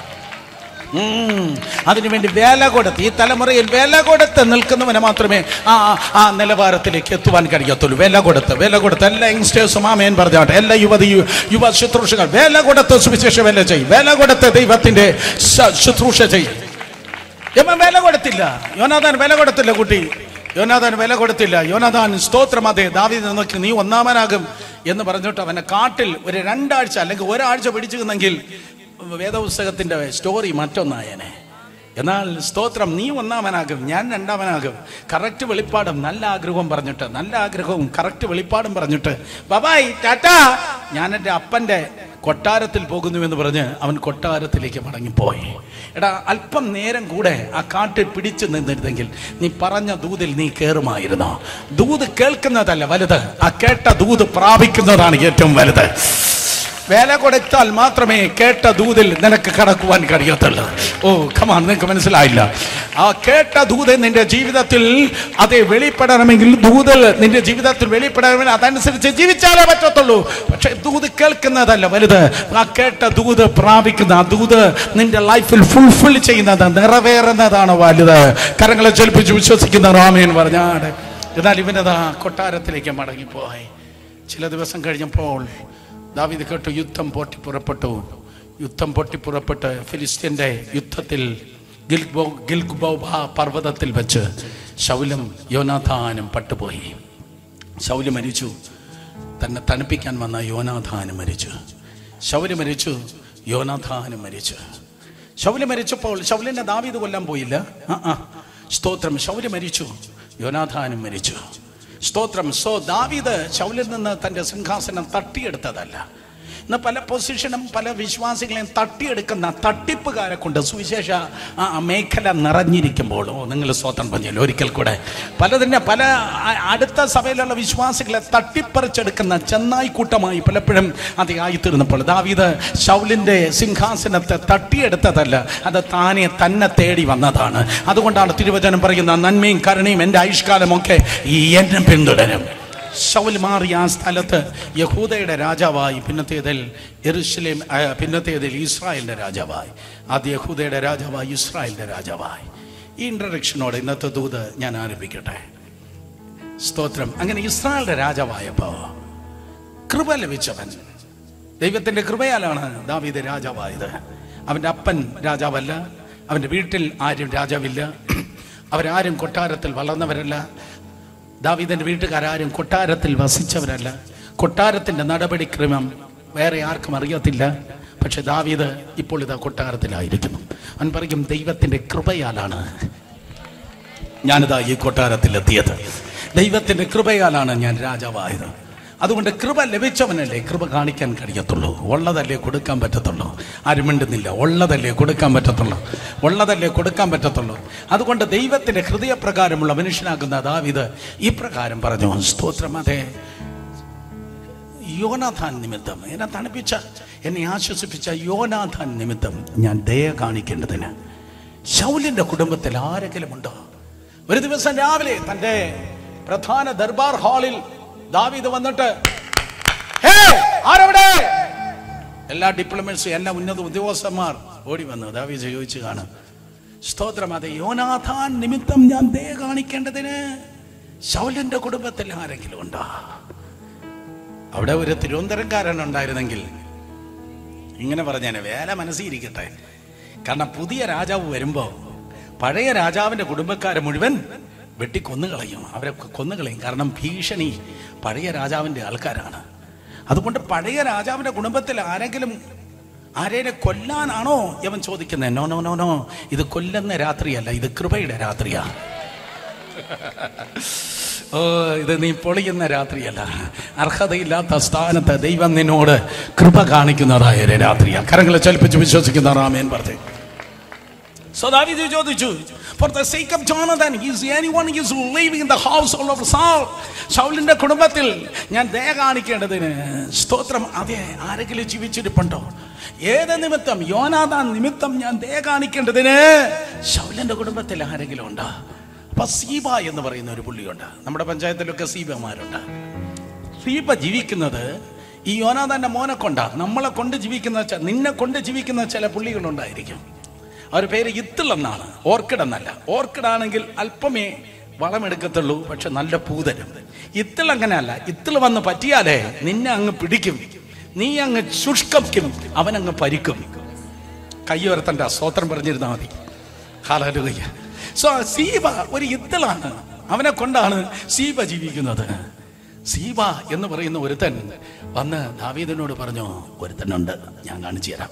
ഉം. അതിനുവേണ്ടി വേല കൊടുത്ത് ഈ തലമുറയിൽ വേല കൊടുത്ത് നിൽക്കുന്നവന് മാത്രമേ ആ ആ- ആ നിലവാരത്തിലേക്ക് എത്തുവാൻ കഴിയത്തുള്ളൂ വേല കൊടുത്ത് വേല കൊടുത്ത് എല്ലാ യങ്സ്റ്റേഴ്സും ആമേൻ പറഞ്ഞാട്ടെ എല്ലാ യുവതി യു- യുവ ശുശ്രൂഷകൾ വേല കൊടുത്ത് സുവിശേഷ വേല ചെയ്യും വേല കൊടുത്ത് ദൈവത്തിന്റെ ശ- ശുശ്രൂഷ ചെയ്യും യവൻ വില കൊടുത്തില്ല യോനാഥാൻ വില കൊടുത്തില്ല കുട്ടി യോനാഥാൻ വില കൊടുത്തില്ല യോനാഥാൻ സ്തോത്രം അതെ ദാവീദ് നോക്കി നീ ഒന്നാമനാകും എന്ന് പറഞ്ഞിട്ട് അവനെ കാട്ടിൽ ഒരു രണ്ടാഴ്ച അല്ലെങ്കിൽ ഒരാഴ്ച പിടിച്ചു നിന്നെങ്കിൽ വേദപുസ്തകത്തിന്റെ സ്റ്റോറി മറ്റൊന്നായനെ എന്നാൽ സ്തോത്രം നീ ഒന്നാമനാകും ഞാൻ രണ്ടാമനാകും കറക്റ്റ് വെളിപ്പാടും നല്ല ആഗ്രഹവും പറഞ്ഞിട്ട് നല്ല ആഗ്രഹവും കറക്റ്റ് വെളിപ്പാടും പറഞ്ഞിട്ട് ബബായ് ടാറ്റാ ഞാൻ എൻ്റെ അപ്പൻ്റെ കൊട്ടാരത്തിൽ പോകുന്നുവെന്ന് പറഞ്ഞ് അവൻ കൊട്ടാരത്തിലേക്ക് മടങ്ങിപ്പോയി എടാ അല്പം നേരം കൂടെ ആ കാട്ടിൽ പിടിച്ചു നിന്നിരുന്നെങ്കിൽ നീ പറഞ്ഞ ദൂതിൽ നീ കയറുമായിരുന്നോ ദൂത് കേൾക്കുന്നതല്ല വലുത് ആ കേട്ട ദൂത് പ്രാപിക്കുന്നതാണ് ഏറ്റവും വലുത് വേല കൊടുത്താൽ മാത്രമേ കേട്ട ദൂതിൽ നിനക്ക് കടക്കുവാൻ കഴിയത്തുള്ളൂ ഓ കമാൻ നിനക്ക് മനസ്സിലായില്ല ആ കേട്ട ദൂത് നിന്റെ ജീവിതത്തിൽ അത് വെളിപ്പെടണമെങ്കിൽ ദൂതൽ നിന്റെ ജീവിതത്തിൽ വെളിപ്പെടണമെങ്കിൽ അതനുസരിച്ച് ജീവിച്ചാലേ പറ്റത്തുള്ളൂ പക്ഷെ ദൂത് കേൾക്കുന്നതല്ല വലുത് ആ കേട്ട ദൂത് പ്രാപിക്കുന്ന ആ ദൂത് നിന്റെ ലൈഫിൽ ഫുൾഫിൽ ചെയ്യുന്നത് നിറവേറുന്നതാണ് വലുത് കരങ്ങളെ ചലിപ്പിച്ച് വിശ്വസിക്കുന്ന റാമേൻ പറഞ്ഞാട് എന്നാൽ ഇവനതാ കൊട്ടാരത്തിലേക്ക് മടങ്ങിപ്പോയി ചില ദിവസം കഴിഞ്ഞപ്പോൾ ദാവീദ് കേട്ടു യുദ്ധം പൊട്ടി പുറപ്പെട്ടു യുദ്ധം പൊട്ടി പുറപ്പെട്ട് ഫിലിസ്തീന്റെ യുദ്ധത്തിൽ ഗിൽബോ ഗിൽബോബ പർവ്വതത്തിൽ വെച്ച് ശൗലും യോനാഥാനും പട്ടുപോയി ശൗല് മരിച്ചു തന്നെ തണുപ്പിക്കാൻ വന്ന യോനാഥാനും മരിച്ചു ശൗല് മരിച്ചു യോനാഥാനും മരിച്ചു ശൗല് മരിച്ചപ്പോൾ ശൗലിനെ ദാവീദ് കൊല്ലാൻ പോയില്ല ആ ആ സ്തോത്രം ശൗല് മരിച്ചു യോനാഥാനും മരിച്ചു സ്തോത്രം സോ ദാവീദ് ശൗലിൽ നിന്ന് തന്റെ സിംഹാസനം തട്ടിയെടുത്തതല്ല ഇന്ന് പല പൊസിഷനും പല വിശ്വാസികളെയും തട്ടിയെടുക്കുന്ന തട്ടിപ്പുകാരെ കൊണ്ട് സുവിശേഷ ആ മേഖല നിറഞ്ഞിരിക്കുമ്പോൾ ഓ നിങ്ങൾ സ്വതന്ത്രം പറഞ്ഞല്ലോ ഒരിക്കൽ കൂടെ പലതിൻ്റെ പല അ- അടുത്ത സഭയിലുള്ള വിശ്വാസികളെ തട്ടിപ്പറിച്ചെടുക്കുന്ന ചെന്നായി കൂട്ടമായി പലപ്പോഴും അത് ആയിത്തീർന്നപ്പോൾ ദാവീദ് ശൗലിൻ്റെ സിംഹാസനത്തെ തട്ടിയെടുത്തതല്ല അത് താനെ തന്നെ തേടി വന്നതാണ് അതുകൊണ്ടാണ് തിരുവചനം പറയുന്ന നന്മയും കരുണയും എൻ്റെ ആയുഷ്കാലമൊക്കെ ഈ എന്നെ പിന്തുടരും ശൗൽ മാറിയ ആ സ്ഥലത്ത് യഹൂദയുടെ രാജാവായി പിന്നത്തേതിൽ എറുശലേം ആ, പിന്നത്തേതിൽ ഇസ്രായേലിന്റെ രാജാവായി ആദ്യ യഹൂദയുടെ രാജാവായി ഇസ്രായേലിന്റെ രാജാവായി ഈ ഇൻട്രഡക്ഷനോടെ ഇന്നത്തെ ദൂത് ഞാൻ ആരംഭിക്കട്ടെ സ്തോത്രം അങ്ങനെ ഇസ്രായേലിന്റെ രാജാവായപ്പോ കൃപ ലഭിച്ചവൻ ദൈവത്തിന്റെ കൃപയാലാണ് ദാവീദ് രാജാവായത് അവന്റെ അപ്പൻ രാജാവല്ല അവന്റെ വീട്ടിൽ ആരും രാജാവില്ല അവരാരും കൊട്ടാരത്തിൽ വളർന്നവരല്ല ദാവീദിന്റെ വീട്ടുകാരും കൊട്ടാരത്തിൽ വസിച്ചവരല്ല കൊട്ടാരത്തിന്റെ നടപടിക്രമം വേറെ ആർക്കും അറിയത്തില്ല പക്ഷെ ദാവീദ് ഇപ്പോൾ ഇതാ കൊട്ടാരത്തിലായിരിക്കുന്നു അവൻ പറയും ദൈവത്തിന്റെ കൃപയാലാണ് ഞാനിതാ ഈ കൊട്ടാരത്തിൽ എത്തിയത് ദൈവത്തിന്റെ കൃപയാലാണ് ഞാൻ രാജാവായത് അതുകൊണ്ട് കൃപ ലഭിച്ചവനല്ലേ കൃപ കാണിക്കാൻ കഴിയത്തുള്ളൂ ഉള്ളതല്ലേ കൊടുക്കാൻ പറ്റത്തുള്ളൂ ആരും മിണ്ടുന്നില്ല ഉള്ളതല്ലേ കൊടുക്കാൻ പറ്റത്തുള്ളൂ ഉള്ളതല്ലേ കൊടുക്കാൻ പറ്റത്തുള്ളൂ അതുകൊണ്ട് ദൈവത്തിന്റെ ഹൃദയപ്രകാരമുള്ള മനുഷ്യനാകുന്ന ദാവിത് ഈ പ്രകാരം പറഞ്ഞു സ്തോത്രം അതെ യോനാഥാൻ നിമിത്തം എന്നെ തണുപ്പിച്ച എന്നെ ആശ്വസിപ്പിച്ച യോനാഥാൻ നിമിത്തം ഞാൻ ദയ കാണിക്കേണ്ടതിന് ശൗലിന്റെ കുടുംബത്തിൽ ആരെങ്കിലും ഉണ്ടോ ഒരു ദിവസം രാവിലെ തന്റെ പ്രധാന ദർബാർ ഹാളിൽ ദാവീദ് വന്നിട്ട് "ഹേ, ആരവിടെ എല്ലാ ഡിപ്ലോമറ്റ്സും എല്ലാ ഉന്നത ഉദ്യോഗസ്ഥന്മാർ ഓടി വന്നു ദാവീദ് ചോദിച്ചു കാണും സ്തോത്രം അതെ യോനാഥാൻ നിമിത്തം ഞാൻ ദയ കാണിക്കേണ്ടതിന് ശൗലിന്റെ കുടുംബത്തിൽ ആരെങ്കിലും ഉണ്ടോ അവിടെ ഒരു തിരുവനന്തപുരംകാരൻ ഉണ്ടായിരുന്നെങ്കിൽ ഇങ്ങനെ പറഞ്ഞേനെ വേല മനസ്സിരിക്കട്ടെ കാരണം പുതിയ രാജാവ് വരുമ്പോ പഴയ രാജാവിന്റെ കുടുംബക്കാരെ മുഴുവൻ വെട്ടി കൊന്നുകളയും അവരെ കൊന്നുകളയും കാരണം ഭീഷണി പഴയ രാജാവിന്റെ ആൾക്കാരാണ് അതുകൊണ്ട് പഴയ രാജാവിന്റെ കുടുംബത്തിൽ ആരെങ്കിലും ആരേനെ കൊല്ലാനാണോ യവൻ ചോദിക്കുന്നത് നോ നോ നോ നോ ഇത് കൊല്ലുന്ന രാത്രിയല്ല ഇത് കൃപയുടെ രാത്രിയാ ഓ ഇത് നീ പൊളിയുന്ന രാത്രിയല്ല അർഹതയില്ലാത്ത സ്ഥാനത്ത് ദൈവം നിന്നോട് കൃപ കാണിക്കുന്നതായ ഒരു രാത്രിയാ കരങ്ങളെ ചലിപ്പിച്ച് വിശ്വസിക്കുന്ന റാമേൻ പറഞ്ഞു So David ചോദിച്ചു For the sake of Jonathan, is anyone is living in the household of Saul? ശൗലിന്റെ കുടുംബത്തിൽ ഞാൻ ദയ കാണിക്കേണ്ടതിന് സ്തോത്രം അതെ ആരെങ്കിലും ജീവിച്ചിരിപ്പുണ്ടോ ഏത് നിമിത്തം യോനാഥാൻ നിമിത്തം ഞാൻ ദയ കാണിക്കേണ്ടതിന് ശൗലിന്റെ കുടുംബത്തിൽ ആരെങ്കിലും ഉണ്ടോ അപ്പൊ സീബ എന്ന് പറയുന്ന ഒരു പുള്ളിയുണ്ട് നമ്മുടെ പഞ്ചായത്തിലൊക്കെ സീബമാരുണ്ട് സീബ ജീവിക്കുന്നത് ഈ യോനാഥാന്റെ മോനെ കൊണ്ടാ നമ്മളെ കൊണ്ട് ജീവിക്കുന്ന ച- നിന്നെ കൊണ്ട് ജീവിക്കുന്ന ചില പുള്ളികളുണ്ടായിരിക്കും അവരുടെ പേര് ഇത്തിൾ എന്നാണ് ഓർക്കിഡ് എന്നല്ല ഓർക്കിഡ് ആണെങ്കിൽ അല്പമേ വളമെടുക്കത്തുള്ളൂ പക്ഷെ നല്ല പൂതരും ഇത്തിൾ അങ്ങനെയല്ല ഇത്തിൾ വന്ന് പറ്റിയാലേ നിന്നെ അങ്ങ് പിടിക്കും നീ അങ്ങ് ശുഷ്കിക്കും അവനങ്ങ് പരിക്കും കൈ ഉയർത്തണ്ട സ്തോത്രം പറഞ്ഞിരുന്നാൽ മതി ഹാലലുകയ്യ സോ സീബ ഒരു ഇത്തിളാണ് അവനെ കൊണ്ടാണ് സീബ ജീവിക്കുന്നത് സീബ എന്ന് പറയുന്ന ഒരുത്തൻ വന്ന് ദാവീദിനോട് പറഞ്ഞു ഒരുത്തനുണ്ട് ഞാൻ കാണിച്ചു തരാം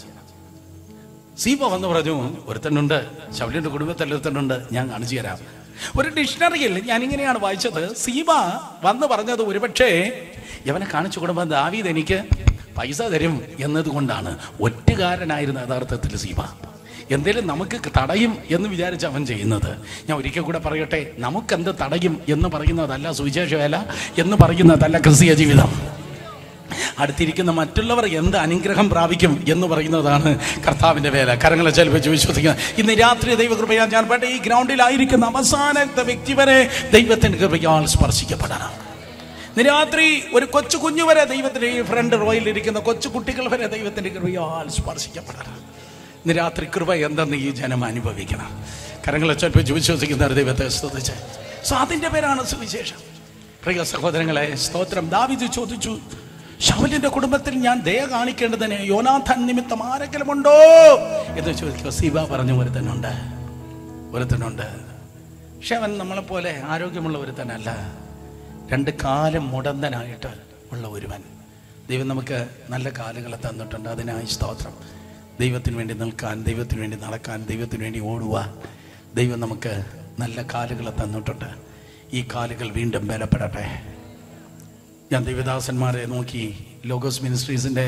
സീബ വന്ന് പറഞ്ഞു ഒരുത്തനുണ്ട് ശൗലിന്റെ കുടുംബത്തിൽ ഒരുത്തനുണ്ട് ഞാൻ കാണിച്ചു തരാം ഒരു ഡിക്ഷണറിയിൽ ഞാൻ ഇങ്ങനെയാണ് വായിച്ചത് സീബ വന്ന് പറഞ്ഞത് ഒരുപക്ഷേ ഇവനെ കാണിച്ചു കൊടുക്കുമ്പോൾ ദാവീദ് എനിക്ക് പൈസ തരും എന്നതുകൊണ്ടാണ് ഒറ്റുകാരനായിരുന്ന യഥാർത്ഥത്തിൽ സീബ എന്തേലും നമുക്ക് തടയും എന്ന് വിചാരിച്ച് അവൻ ചെയ്യുന്നത് ഞാൻ ഒരിക്കൽ കൂടെ പറയട്ടെ നമുക്കെന്ത് തടയും എന്ന് പറയുന്നതല്ല സുവിശേഷ വേല എന്ന് പറയുന്നതല്ല ക്രിസ്തീയ ജീവിതം അടുത്തിരിക്കുന്ന മറ്റുള്ളവർ എന്ത് അനുഗ്രഹം പ്രാപിക്കും എന്ന് പറയുന്നതാണ് കർത്താവിന്റെ വേല കരങ്ങളെ ചലിപ്പിച്ച് വിശ്വസിക്കുക ഇന്ന് രാത്രി ദൈവകൃപയാൽ ഞാൻ പെട്ട ഈ ഗ്രൗണ്ടിലായിരിക്കുന്ന അവസാനത്തെ വ്യക്തി വരെ ദൈവത്തിന്റെ കൃപയാൽ സ്പർശിക്കപ്പെടണം ഇന്ന് രാത്രി ഒരു കൊച്ചു കുഞ്ഞു വരെ ദൈവത്തിന്റെ ഈ ഫ്രണ്ട് റോയിൽ ഇരിക്കുന്ന കൊച്ചു കുട്ടികൾ വരെ ദൈവത്തിന്റെ കൃപയാൽ സ്പർശിക്കപ്പെടണം ഇന്ന് രാത്രി കൃപ എന്തെന്ന് ഈ ജനം അനുഭവിക്കണം കരങ്ങളെ ചലിപ്പിച്ച് വിശ്വസിക്കുന്ന ഒരു ദൈവത്തെ സ്തുതിച്ച് സോ അതിന്റെ പേരാണ് സുവിശേഷം പ്രിയ സഹോദരങ്ങളെ സ്തോത്രം ദാവിദ് ചോദിച്ചു ശൗലിന്റെ കുടുംബത്തിൽ ഞാൻ ദയ കാണിക്കേണ്ടതിന് യോനാഥൻ നിമിത്തം ആരെങ്കിലും ഉണ്ടോ എന്ന് ചോദിക്കുക സീബ പറഞ്ഞു ഒരുത്തനുണ്ട് ഒരുത്തനുണ്ട് പക്ഷെ അവൻ നമ്മളെപ്പോലെ ആരോഗ്യമുള്ള ഒരുത്തനല്ല രണ്ട് കാലം മുടന്തനായിട്ട് ഉള്ള ഒരുവൻ ദൈവം നമുക്ക് നല്ല കാലുകളെ തന്നിട്ടുണ്ട് അതിനായി സ്തോത്രം ദൈവത്തിന് വേണ്ടി നിൽക്കാൻ ദൈവത്തിന് വേണ്ടി നടക്കാൻ ദൈവത്തിന് വേണ്ടി ഓടുവാൻ ദൈവം നമുക്ക് നല്ല കാലുകളെ തന്നിട്ടുണ്ട് ഈ കാലുകൾ വീണ്ടും ബലപ്പെടട്ടെ ഞാൻ ദൈവദാസന്മാരെ നോക്കി ലോഗോസ് മിനിസ്ട്രീസിൻ്റെ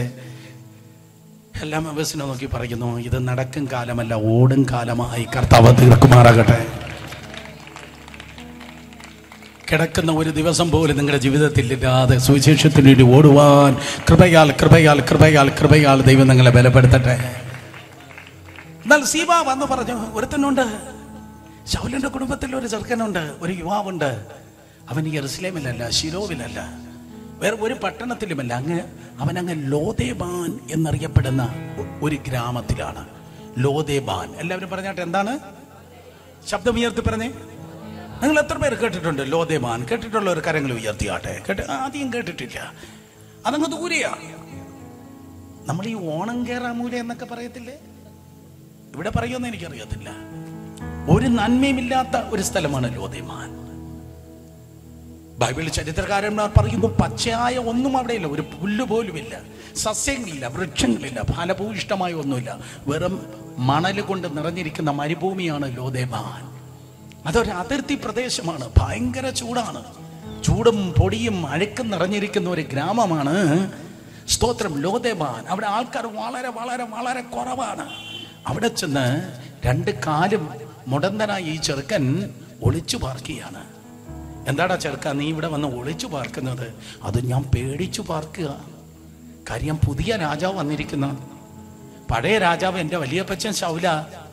എല്ലാ മെമ്പേഴ്സിനെ നോക്കി പറയുന്നു ഇത് നടക്കും കാലമല്ല ഓടും കാലമായി കർത്താവ് തീർക്കുമാറാകട്ടെ കിടക്കുന്ന ഒരു ദിവസം പോലും നിങ്ങളുടെ ജീവിതത്തിൽ ഇല്ലാതെ സുവിശേഷത്തിന് വേണ്ടി ഓടുവാൻ കൃപയാൽ കൃപയാൽ കൃപയാൽ കൃപയാൽ ദൈവം നിങ്ങളെ ബലപ്പെടുത്തട്ടെ എന്നാൽ സീബ വന്ന് പറഞ്ഞു ഒരുത്തനുണ്ട് ശൗലിന്റെ കുടുംബത്തിൽ ഒരു ചെറുക്കനുണ്ട് ഒരു യുവാവുണ്ട് അവൻ യെറുസലേമിലല്ല ശിരോവിലല്ല വേറെ ഒരു പട്ടണത്തിലുമല്ല അങ്ങ് അവൻ അങ്ങ് ലോദേബാൻ എന്നറിയപ്പെടുന്ന ഒ- ഒരു ഗ്രാമത്തിലാണ് ലോദേബാൻ എല്ലാവരും പറഞ്ഞാട്ടെ എന്താണ് ശബ്ദമുയർത്തി പറഞ്ഞേ നിങ്ങൾ എത്ര പേര് കേട്ടിട്ടുണ്ട് ലോദേബാൻ കേട്ടിട്ടുള്ള ഒരു കരങ്ങൾ ഉയർത്തിയാട്ടെ കേട്ട് ആദ്യം കേട്ടിട്ടില്ല അതങ്ങ് ദൂരെയാ നമ്മൾ ഈ ഓണം കേറാമൂല എന്നൊക്കെ പറയത്തില്ലേ ഇവിടെ പറയുമെന്ന് എനിക്കറിയത്തില്ല ഒരു നന്മയുമില്ലാത്ത ഒരു സ്ഥലമാണ് ലോദേമാൻ ബൈബിൾ ചരിത്രകാരന്മാർ പറയുന്നു പച്ചയായ ഒന്നും അവിടെയില്ല ഒരു പുല്ല് പോലുമില്ല സസ്യങ്ങളില്ല വൃക്ഷങ്ങളില്ല ഫലഭൂയിഷ്ടമായ ഒന്നുമില്ല വെറും മണൽ കൊണ്ട് നിറഞ്ഞിരിക്കുന്ന മരുഭൂമിയാണ് ലോദേമാൻ അതൊരു അതിർത്തി പ്രദേശമാണ് ഭയങ്കര ചൂടാണ് ചൂടും പൊടിയും അഴുക്കും നിറഞ്ഞിരിക്കുന്ന ഒരു ഗ്രാമമാണ് സ്തോത്രം ലോദേമാൻ അവിടെ ആൾക്കാർ വളരെ വളരെ വളരെ കുറവാണ് അവിടെ ചെന്ന് രണ്ട് കാലും മുടന്തനായി ഈ ചെറുക്കൻ ഒളിച്ചു പാർക്കുകയാണ് എന്താടാ ചെറുക്ക നീ ഇവിടെ വന്ന് ഒളിച്ചു പാർക്കുന്നത് അത് ഞാൻ പേടിച്ചു പാർക്കുക കാര്യം പുതിയ രാജാവ് വന്നിരിക്കുന്ന പഴയ രാജാവ് എൻ്റെ വലിയപ്പച്ചൻ ശൗല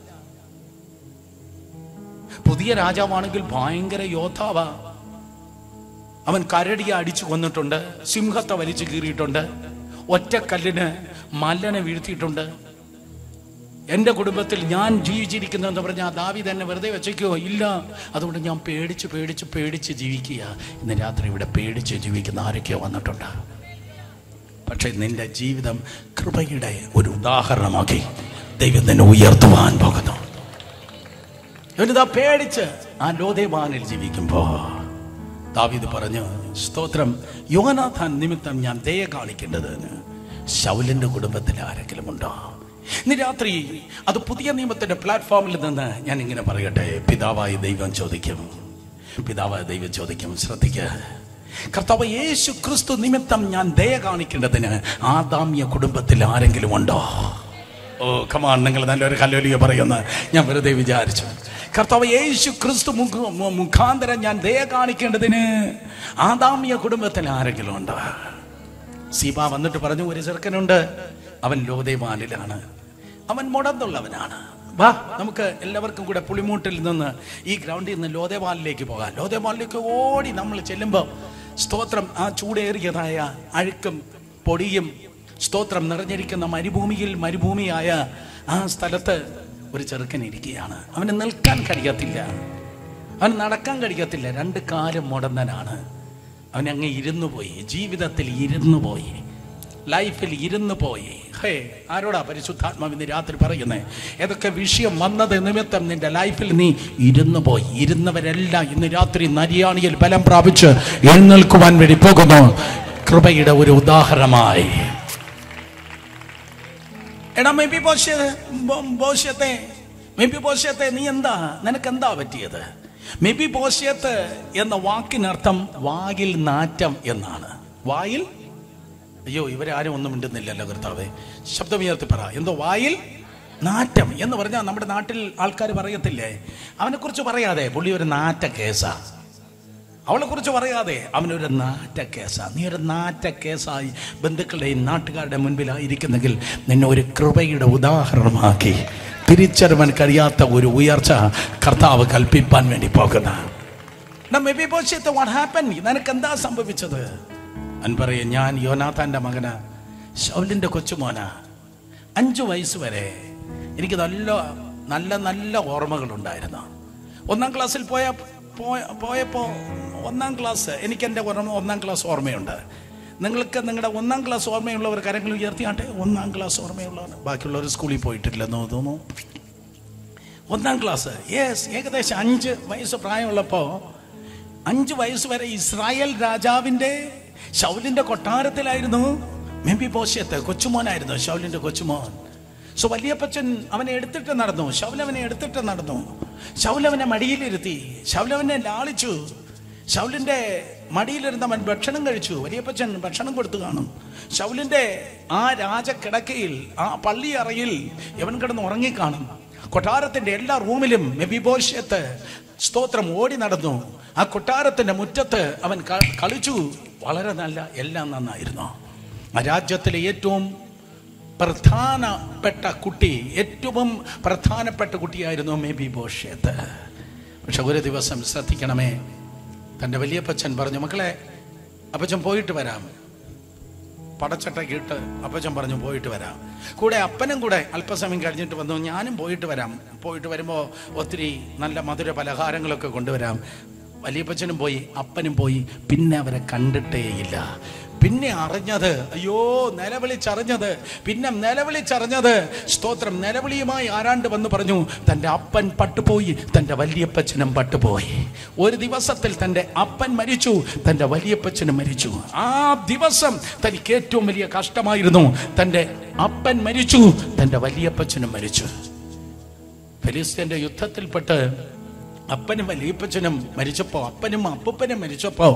പുതിയ രാജാവാണെങ്കിൽ ഭയങ്കര യോദ്ധാവാ അവൻ കരടിയെ അടിച്ചു കൊന്നിട്ടുണ്ട് സിംഹത്തെ വലിച്ചു കീറിയിട്ടുണ്ട് ഒറ്റക്കല്ലിന് മല്ലനെ വീഴ്ത്തിയിട്ടുണ്ട് എൻ്റെ കുടുംബത്തിൽ ഞാൻ ജീവിച്ചിരിക്കുന്നതെന്ന് പറഞ്ഞാൽ ദാവി തന്നെ വെറുതെ വെച്ചേക്കോ ഇല്ല അതുകൊണ്ട് ഞാൻ പേടിച്ച് പേടിച്ച് പേടിച്ച് ജീവിക്കുക ഇന്ന് രാത്രി ഇവിടെ പേടിച്ച് ജീവിക്കുന്ന ആരൊക്കെയോ വന്നിട്ടുണ്ട് പക്ഷെ നിന്റെ ജീവിതം കൃപയുടെ ഒരു ഉദാഹരണമാക്കി ദൈവം നിന്നെ ഉയർത്തുവാൻ പോകുന്നു ഇവനിതാ പേടിച്ച് ആ ലോദേവാനിൽ ജീവിക്കുമ്പോ ദാവീദ് പറഞ്ഞു സ്തോത്രം യോനാഥാൻ നിമിത്തം ഞാൻ ദയ കാണിക്കേണ്ടതിന് ശൗലിന്റെ കുടുംബത്തിൽ ആരെങ്കിലും ഉണ്ടോ ഇന്ന് രാത്രി അത് പുതിയ നിയമത്തിന്റെ പ്ലാറ്റ്ഫോമിൽ നിന്ന് ഞാൻ ഇങ്ങനെ പറയട്ടെ പിതാവായ ദൈവം ചോദിക്കും പിതാവായ ദൈവം ചോദിക്കും ശ്രദ്ധിക്കുക കർത്താവ് യേശു ക്രിസ്തു നിമിത്തം ഞാൻ ദയ കാണിക്കേണ്ടതിന് ആദാമ്യ കുടുംബത്തിൽ ആരെങ്കിലും ഉണ്ടോ ഓ കമാൺ നിങ്ങൾ നല്ലൊരു കല്ലോലിയ പറയുന്ന ഞാൻ വെറുതെ വിചാരിച്ചു കർത്താവ് യേശു ക്രിസ്തു മുഖ- മു- മുഖാന്തരം ഞാൻ ദയ കാണിക്കേണ്ടതിന് ആദാമ്യ കുടുംബത്തിൽ ആരെങ്കിലും ഉണ്ടോ സീബ വന്നിട്ട് പറഞ്ഞു ഒരു ചെറുക്കനുണ്ട് അവൻ ലോദേവാനിലാണ് അവൻ മുടന്നുള്ളവനാണ് വാ നമുക്ക് എല്ലാവർക്കും കൂടെ പുളിമൂട്ടിൽ നിന്ന് ഈ ഗ്രൗണ്ടിൽ നിന്ന് ലോദേവാലിലേക്ക് പോകാം ലോദേവാലിലേക്ക് ഓടി നമ്മൾ ചെല്ലുമ്പോൾ സ്തോത്രം ആ ചൂടേറിയതായ അഴുക്കും പൊടിയും സ്തോത്രം നിറഞ്ഞിരിക്കുന്ന മരുഭൂമിയിൽ മരുഭൂമിയായ ആ സ്ഥലത്ത് ഒരു ചെറുക്കൻ ഇരിക്കുകയാണ് അവന് നിൽക്കാൻ കഴിയത്തില്ല അവന് നടക്കാൻ കഴിയത്തില്ല രണ്ട് കാലും മുടന്നനാണ് അവൻ അങ്ങ് ഇരുന്നു പോയി ജീവിതത്തിൽ ഇരുന്നു പോയി ലൈഫിൽ ഇരുന്നു പോയി ഹേ ആരോടാ പരിശുദ്ധാത്മാവിന്ന് രാത്രി പറയുന്നേ ഏതൊക്കെ വിഷയം വന്നത് നിമിത്തം നിന്റെ ലൈഫിൽ നീ ഇരുന്നു പോയി ഇരുന്നവരെല്ലാം ഇന്ന് രാത്രി നരിയാണിയിൽ ബലം പ്രാപിച്ച് എഴുന്നേൽക്കുവാൻ വേണ്ടി പോകുന്നു കൃപയുടെ ഒരു ഉദാഹരണമായി എടാ മെബി ബോഷ്യത്തെ മെബി ബോഷ്യത്തെ നീ എന്താ നിനക്ക് എന്താ പറ്റിയത് മെബി ബോഷ്യത്ത് എന്ന വാക്കിനർത്ഥം വായിൽ നാറ്റം എന്നാണ് വായിൽ അയ്യോ ഇവരാരും ഒന്നും മിണ്ടുന്നില്ലല്ലോ കർത്താവേ ശബ്ദമുയർത്തി പറ എന്തോ വായിൽ നാറ്റം എന്ന് പറഞ്ഞാൽ നമ്മുടെ നാട്ടിൽ ആൾക്കാർ പറയത്തില്ലേ അവനെ കുറിച്ച് പറയാതെ പുള്ളി ഒരു നാറ്റ കേസാ അവളെ കുറിച്ച് പറയാതെ അവനൊരു നാറ്റ കേസാ നീ ഒരു നാറ്റ കേസായി ബന്ധുക്കളുടെയും നാട്ടുകാരുടെ മുൻപിലായിരിക്കുന്നെങ്കിൽ നിന്നെ ഒരു കൃപയുടെ ഉദാഹരണമാക്കി തിരിച്ചറിവാൻ കഴിയാത്ത ഒരു ഉയർച്ച കർത്താവ് കൽപ്പിപ്പാൻ വേണ്ടി പോകുന്ന നിനക്ക് എന്താ സംഭവിച്ചത് അവൻ പറയും ഞാൻ യോനാഥാന്റെ മകന ഷൗലിന്റെ കൊച്ചുമോന അഞ്ചു വയസ്സ് വരെ എനിക്ക് നല്ല നല്ല നല്ല ഓർമ്മകളുണ്ടായിരുന്നു ഒന്നാം ക്ലാസ്സിൽ പോയ പോയ- പോയപ്പോ ഒന്നാം ക്ലാസ് എനിക്ക് എൻ്റെ ഓർമ്മ ഒന്നാം ക്ലാസ് ഓർമ്മയുണ്ട് നിങ്ങൾക്ക് നിങ്ങളുടെ ഒന്നാം ക്ലാസ് ഓർമ്മയുള്ളവർ കരങ്ങൾ ഉയർത്തിയാട്ടെ ഒന്നാം ക്ലാസ് ഓർമ്മയുള്ളവർ ബാക്കിയുള്ളവർ സ്കൂളിൽ പോയിട്ടില്ലെന്ന് തോന്നുന്നു ഒന്നാം ക്ലാസ് യെസ് ഏകദേശം അഞ്ച് വയസ്സ് പ്രായമുള്ളപ്പോൾ അഞ്ച് വയസ്സ് വരെ ഇസ്രായേൽ രാജാവിൻ്റെ ഷൗലിൻ്റെ കൊട്ടാരത്തിലായിരുന്നു മെമ്പി പോഷ്യത്ത് കൊച്ചുമോനായിരുന്നു ഷൗലിൻ്റെ കൊച്ചുമോൻ സോ വലിയപ്പച്ചൻ അവനെ എടുത്തിട്ട് നടന്നു ശൗലവനെ എടുത്തിട്ട് നടന്നു ശൗലവനെ മടിയിലിരുത്തി ശൗലവനെ ലാളിച്ചു ശൗലിന്റെ മടിയിലിരുന്ന് അവൻ ഭക്ഷണം കഴിച്ചു വലിയപ്പച്ചൻ ഭക്ഷണം കൊടുത്തു കാണും ശൗലിന്റെ ആ രാജക്കിടക്കയിൽ ആ പള്ളി അറയിൽ ഇവൻ കിടന്ന് ഉറങ്ങിക്കാണും കൊട്ടാരത്തിന്റെ എല്ലാ റൂമിലും മെബിബോഷ്യത്ത് സ്തോത്രം ഓടി നടന്നു ആ കൊട്ടാരത്തിന്റെ മുറ്റത്ത് അവൻ ക- കളിച്ചു വളരെ നല്ല എല്ലാം നന്നായിരുന്നു ആ രാജ്യത്തിലെ ഏറ്റവും പ്രധാനപ്പെട്ട കുട്ടി ഏറ്റവും പ്രധാനപ്പെട്ട കുട്ടിയായിരുന്നു മേബി ബോഷ്യത്ത് പക്ഷെ ഒരു ദിവസം ശ്രദ്ധിക്കണമേ തൻ്റെ വലിയപ്പച്ചൻ പറഞ്ഞു മക്കളെ അപ്പച്ചൻ പോയിട്ട് വരാം പടച്ചട്ടയ്ക്ക് ഇട്ട് അപ്പച്ചൻ പറഞ്ഞു പോയിട്ട് വരാം കൂടെ അപ്പനും കൂടെ അല്പസമയം കഴിഞ്ഞിട്ട് വന്നു ഞാനും പോയിട്ട് വരാം പോയിട്ട് വരുമ്പോൾ ഒത്തിരി നല്ല മധുര പലഹാരങ്ങളൊക്കെ കൊണ്ടുവരാം വലിയപ്പച്ചനും പോയി അപ്പനും പോയി പിന്നെ അവരെ കണ്ടിട്ടേയില്ല പിന്നെ അറിഞ്ഞത് അയ്യോ നിലവിളിച്ചറിഞ്ഞത് പിന്നെ നിലവിളിച്ചറിഞ്ഞത് സ്തോത്രം നിലവിളിയുമായി ആരാണ്ട് വന്ന് പറഞ്ഞു തൻ്റെ അപ്പൻ പട്ടുപോയി തൻ്റെ വലിയപ്പച്ചനും പട്ടുപോയി ഒരു ദിവസത്തിൽ തൻ്റെ അപ്പൻ മരിച്ചു തൻ്റെ വലിയപ്പച്ചനും മരിച്ചു ആ ദിവസം തനിക്ക് ഏറ്റവും വലിയ കഷ്ടമായിരുന്നു തൻ്റെ അപ്പൻ മരിച്ചു തൻ്റെ വലിയപ്പച്ചനും മരിച്ചു ഫിലിസ്തീന്റെ യുദ്ധത്തിൽപ്പെട്ട് അപ്പനും വലിയപ്പച്ചനും മരിച്ചപ്പോ അപ്പനും അപ്പൂപ്പനും മരിച്ചപ്പോ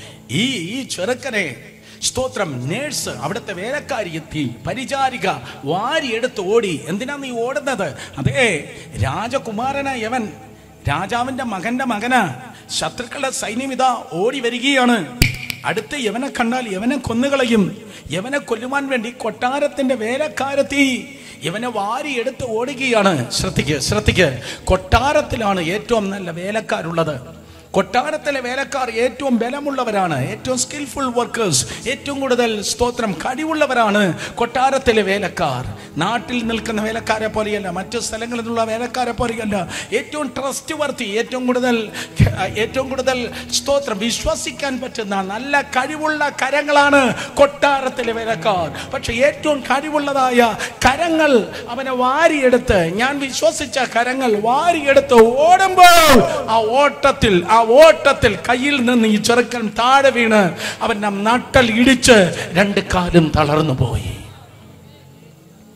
ഈ ഈ ചെറുക്കനെ സ്തോത്രം നേഴ്സ് അവിടുത്തെ വേലക്കാരി എത്തി പരിചാരിക വാരിയെടുത്ത് ഓടി എന്തിനാ നീ ഓടുന്നത് അതേ രാജകുമാരനായ യവൻ രാജാവിന്റെ മകന്റെ മകന് ശത്രുക്കളുടെ സൈന്യം ഇതാ ഓടി വരികയാണ് അടുത്ത് യവനെ കണ്ടാൽ യവനെ കൊന്നുകളയും യവനെ കൊല്ലുവാൻ വേണ്ടി കൊട്ടാരത്തിന്റെ വേലക്കാരത്തി ഇവനെ വാരി എടുത്ത് ഓടുകയാണ് ശ്രദ്ധിക്ക് ശ്രദ്ധിക്ക് കൊട്ടാരത്തിലാണ് ഏറ്റവും നല്ല വേലക്കാരുള്ളത് കൊട്ടാരത്തിലെ വേലക്കാർ ഏറ്റവും ബലമുള്ളവരാണ് ഏറ്റവും സ്കിൽഫുൾ വർക്കേഴ്സ് ഏറ്റവും കൂടുതൽ സ്തോത്രം കഴിവുള്ളവരാണ് കൊട്ടാരത്തിലെ വേലക്കാർ നാട്ടിൽ നിൽക്കുന്ന വേലക്കാരെ പോലെയല്ല മറ്റു സ്ഥലങ്ങളിൽ നിന്നുള്ള വേലക്കാരെ പോലെയല്ല ഏറ്റവും ട്രസ്റ്റ് വർത്തി ഏറ്റവും കൂടുതൽ ഏറ്റവും കൂടുതൽ സ്തോത്രം വിശ്വസിക്കാൻ പറ്റുന്ന നല്ല കഴിവുള്ള കരങ്ങളാണ് കൊട്ടാരത്തിലെ വേലക്കാർ പക്ഷെ ഏറ്റവും കഴിവുള്ളതായ കരങ്ങൾ അവനെ വാരിയെടുത്ത് ഞാൻ വിശ്വസിച്ച കരങ്ങൾ വാരിയെടുത്ത് ഓടുമ്പോൾ ആ ഓട്ടത്തിൽ ആ ഓട്ടത്തിൽ കയ്യിൽ നിന്ന് ഈ ചെറുക്കൻ താഴെ വീണ് അവൻ ആ നട്ടൽ ഇടിച്ച് രണ്ട് കാലും തളർന്നു പോയി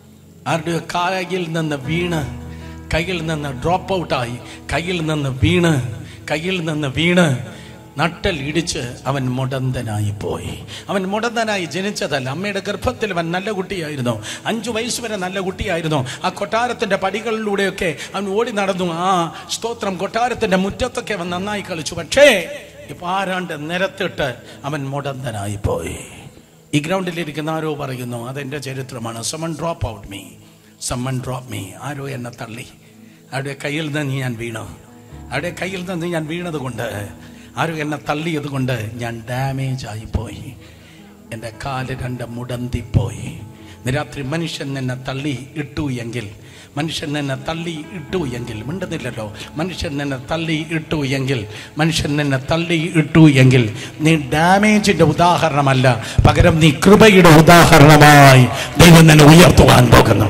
ആരുടെ കയ്യിൽ നിന്ന് വീണ് കയ്യിൽ നിന്ന് ഡ്രോപ്പ് ഔട്ടായി കയ്യിൽ നിന്ന് വീണ് കയ്യിൽ നിന്ന് വീണ് നട്ടൽ ഇടിച്ച് അവൻ മുടന്തനായി പോയി അവൻ മുടന്തനായി ജനിച്ചതല്ല അമ്മയുടെ ഗർഭത്തിൽ അവൻ നല്ല കുട്ടിയായിരുന്നു അഞ്ചു വയസ്സ് വരെ നല്ല കുട്ടിയായിരുന്നു ആ കൊട്ടാരത്തിന്റെ പടികളിലൂടെയൊക്കെ അവൻ ഓടി നടന്നു ആ സ്തോത്രം കൊട്ടാരത്തിന്റെ മുറ്റത്തൊക്കെ അവൻ നന്നായി കളിച്ചു പക്ഷേ ഇപ്പൊ ആരാണ്ട് നിരത്തിട്ട് അവൻ മുടന്തനായി പോയി ഈ ഗ്രൗണ്ടിലിരിക്കുന്ന ആരോ പറയുന്നു അതെന്റെ ചരിത്രമാണ് someone drop out me someone drop me ആരോ എന്നെ തള്ളി അവിടെ കയ്യിൽ നിന്ന് ഞാൻ വീണു അവിടെ കയ്യിൽ നിന്ന് ഞാൻ വീണത് കൊണ്ട് ആരോ എന്നെ തള്ളിയത് കൊണ്ട് ഞാൻ ഡാമേജ് ആയിപ്പോയി എൻ്റെ കാല് രണ്ട് മുടന്തിപ്പോയി ഇന്ന് രാത്രി മനുഷ്യൻ നിന്നെ തള്ളി ഇട്ടു എങ്കിൽ മനുഷ്യൻ നിന്നെ തള്ളി ഇട്ടു എങ്കിൽ മിണ്ടുന്നില്ലല്ലോ മനുഷ്യൻ നിന്നെ തള്ളി ഇട്ടു എങ്കിൽ മനുഷ്യൻ നിന്നെ തള്ളി ഇട്ടു എങ്കിൽ നീ ഡാമേജിന്റെ ഉദാഹരണമല്ല പകരം നീ കൃപയുടെ ഉദാഹരണമായി ദൈവം നിന്നെ ഉയർത്തുവാൻ പോകുന്നു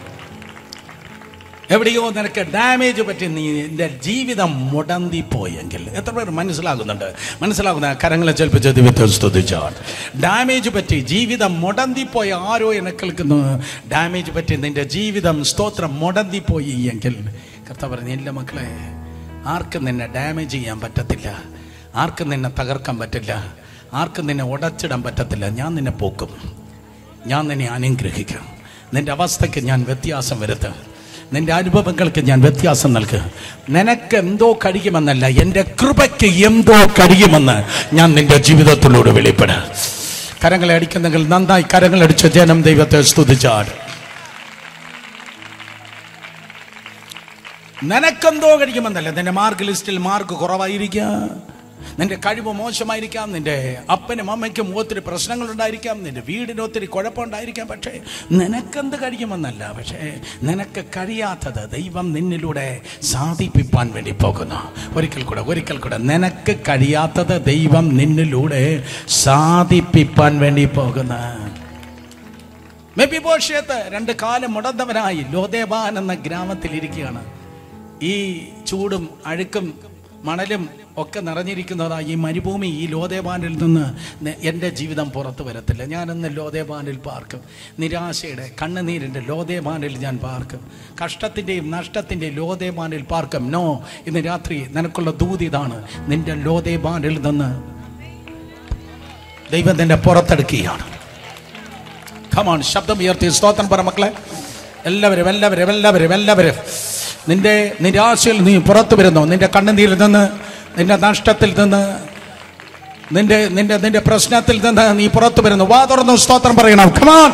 എവിടെയോ നിനക്ക് ഡാമേജ് പറ്റി നീ നിന്റെ ജീവിതം മുടന്തി പോയെങ്കിൽ എത്ര പേർ മനസ്സിലാകുന്നുണ്ട് മനസ്സിലാകുന്ന കരങ്ങളെ ചലിപ്പിച്ച ദൈവത്തെ സ്തുതിച്ചാണ് ഡാമേജ് പറ്റി ജീവിതം മുടന്തിപ്പോയി ആരോ എന്നെ കേൾക്കുന്നു ഡാമേജ് പറ്റി നിന്റെ ജീവിതം സ്തോത്രം മുടന്തിപ്പോയി എങ്കിൽ കർത്താവ് പറഞ്ഞു ഇല്ല മക്കളെ ആർക്കും നിന്നെ ഡാമേജ് ചെയ്യാൻ പറ്റത്തില്ല ആർക്കും നിന്നെ തകർക്കാൻ പറ്റില്ല ആർക്കും നിന്നെ ഉടച്ചിടാൻ പറ്റത്തില്ല ഞാൻ നിന്നെ പോക്കും ഞാൻ നിന്നെ അനുഗ്രഹിക്കാം നിന്റെ അവസ്ഥയ്ക്ക് ഞാൻ വ്യത്യാസം വരുത്തും നിന്റെ അനുഭവങ്ങൾക്ക് ഞാൻ വ്യത്യാസം നൽകുക നിനക്ക് എന്തോ കഴിയുമെന്നല്ല എൻ്റെ കൃപയ്ക്ക് എന്തോ കഴിയുമെന്ന് ഞാൻ നിന്റെ ജീവിതത്തിലൂടെ വെളിപ്പെടാം കരങ്ങളെ അടിക്കുന്നെങ്കിൽ നന്നായി കരങ്ങളടിച്ച ജനം ദൈവത്തെ സ്തുതിച്ചാട് നിനക്കെന്തോ കഴിക്കുമെന്നല്ല നിന്റെ മാർക്ക് ലിസ്റ്റിൽ മാർക്ക് കുറവായിരിക്കാം നിന്റെ കഴിവ് മോശമായിരിക്കാം നിന്റെ അപ്പനും അമ്മയ്ക്കും ഒത്തിരി പ്രശ്നങ്ങളുണ്ടായിരിക്കാം നിന്റെ വീടിന് ഒത്തിരി കുഴപ്പമുണ്ടായിരിക്കാം പക്ഷേ നിനക്കെന്ത് കഴിയുമെന്നല്ല പക്ഷേ നിനക്ക് കഴിയാത്തത് ദൈവം നിന്നിലൂടെ സാധിപ്പിപ്പാൻ വേണ്ടി പോകുന്നു ഒരിക്കൽ കൂടെ ഒരിക്കൽ കൂടെ നിനക്ക് കഴിയാത്തത് ദൈവം നിന്നിലൂടെ സാധിപ്പിപ്പാൻ വേണ്ടി പോകുന്നു മെബിബോഷയത്ത് രണ്ട് കാലം മുടന്തവനായി ലോദേബാൻ എന്ന ഗ്രാമത്തിൽ ഇരിക്കുകയാണ് ഈ ചൂടും അഴുക്കും മണലും ഒക്കെ നിറഞ്ഞിരിക്കുന്നതായി ഈ മരുഭൂമി ഈ ലോദേബാനിൽ നിന്ന് നെ- എൻ്റെ ജീവിതം പുറത്തു വരത്തില്ല ഞാനിന്ന് ലോദേബാനിൽ പാർക്കും നിരാശയുടെ കണ്ണുനീരിൻ്റെ ലോദേബാനിൽ ഞാൻ പാർക്കും കഷ്ടത്തിൻ്റെയും നഷ്ടത്തിൻ്റെയും ലോദേബാനിൽ പാർക്കും നോ ഇന്ന് രാത്രി നിനക്കുള്ള ദൂത് ഇതാണ് നിന്റെ ലോദേബാനിൽ നിന്ന് ദൈവം നിന്നെ പുറത്തെടുക്കുകയാണ് കമാൺ ശബ്ദം ഉയർത്തി സ്തോത്രം പറ മക്കളെ എല്ലാവരും എല്ലാവരും എല്ലാവരും എല്ലാവരും നിന്റെ നിരാശയിൽ നീ പുറത്തു വരുന്നു നിന്റെ കണ്ണുനീരിൽ നിന്ന് നിന്റെ നഷ്ടത്തിൽ നിന്ന് നിന്റെ നിന്റെ നിന്റെ പ്രശ്നത്തിൽ നിന്ന് നീ പുറത്തു വരുന്നു വാ തുറന്നു സ്തോത്രം പറയണം കമാൺ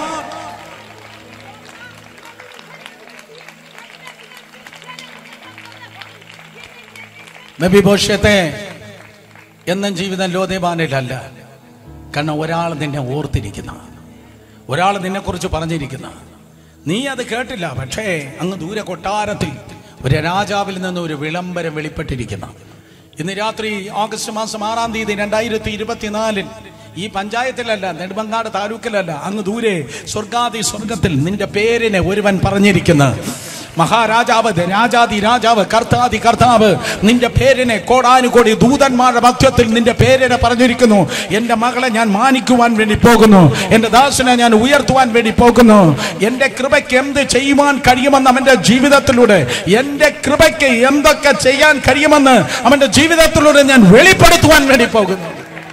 നബി ഭോഷ്യത്തെ എന്നും ജീവിതം ലോദേബാനിലല്ല കാരണം ഒരാൾ നിന്നെ ഓർത്തിരിക്കുന്ന ഒരാൾ നിന്നെ കുറിച്ച് പറഞ്ഞിരിക്കുന്ന നീ അത് കേട്ടില്ല പക്ഷേ അങ്ങ് ദൂരെ കൊട്ടാരത്തിൽ ഒരു രാജാവിൽ നിന്ന് ഒരു വിളംബരം വെളിപ്പെട്ടിരിക്കുന്ന ഇന്ന് രാത്രി ഓഗസ്റ്റ് മാസം ആറാം തീയതി രണ്ടായിരത്തി ഇരുപത്തിനാലിൽ ഈ പഞ്ചായത്തിലല്ല നെടുമങ്ങാട് താലൂക്കിലല്ല അങ്ങ് ദൂരെ സ്വർഗാദി സ്വർഗത്തിൽ നിന്റെ പേരിനെ ഒരുവൻ പറഞ്ഞിരിക്കുന്ന മഹാരാജാവ് രാജാതി രാജാവ് കർത്താതി കർത്താവ് നിന്റെ പേരിനെ കോടാനുകോടി ദൂതന്മാരുടെ മധ്യത്തിൽ നിന്റെ പേരിനെ പറഞ്ഞിരിക്കുന്നു എൻ്റെ മകളെ ഞാൻ മാനിക്കുവാൻ വേണ്ടി പോകുന്നു എൻ്റെ ദാസനെ ഞാൻ ഉയർത്തുവാൻ വേണ്ടി പോകുന്നു എൻ്റെ കൃപയ്ക്ക് എന്ത് ചെയ്യുവാൻ കഴിയുമെന്ന് അവൻ്റെ ജീവിതത്തിലൂടെ എൻ്റെ കൃപയ്ക്ക് എന്തൊക്കെ ചെയ്യാൻ കഴിയുമെന്ന് അവൻ്റെ ജീവിതത്തിലൂടെ ഞാൻ വെളിപ്പെടുത്തുവാൻ വേണ്ടി പോകുന്നു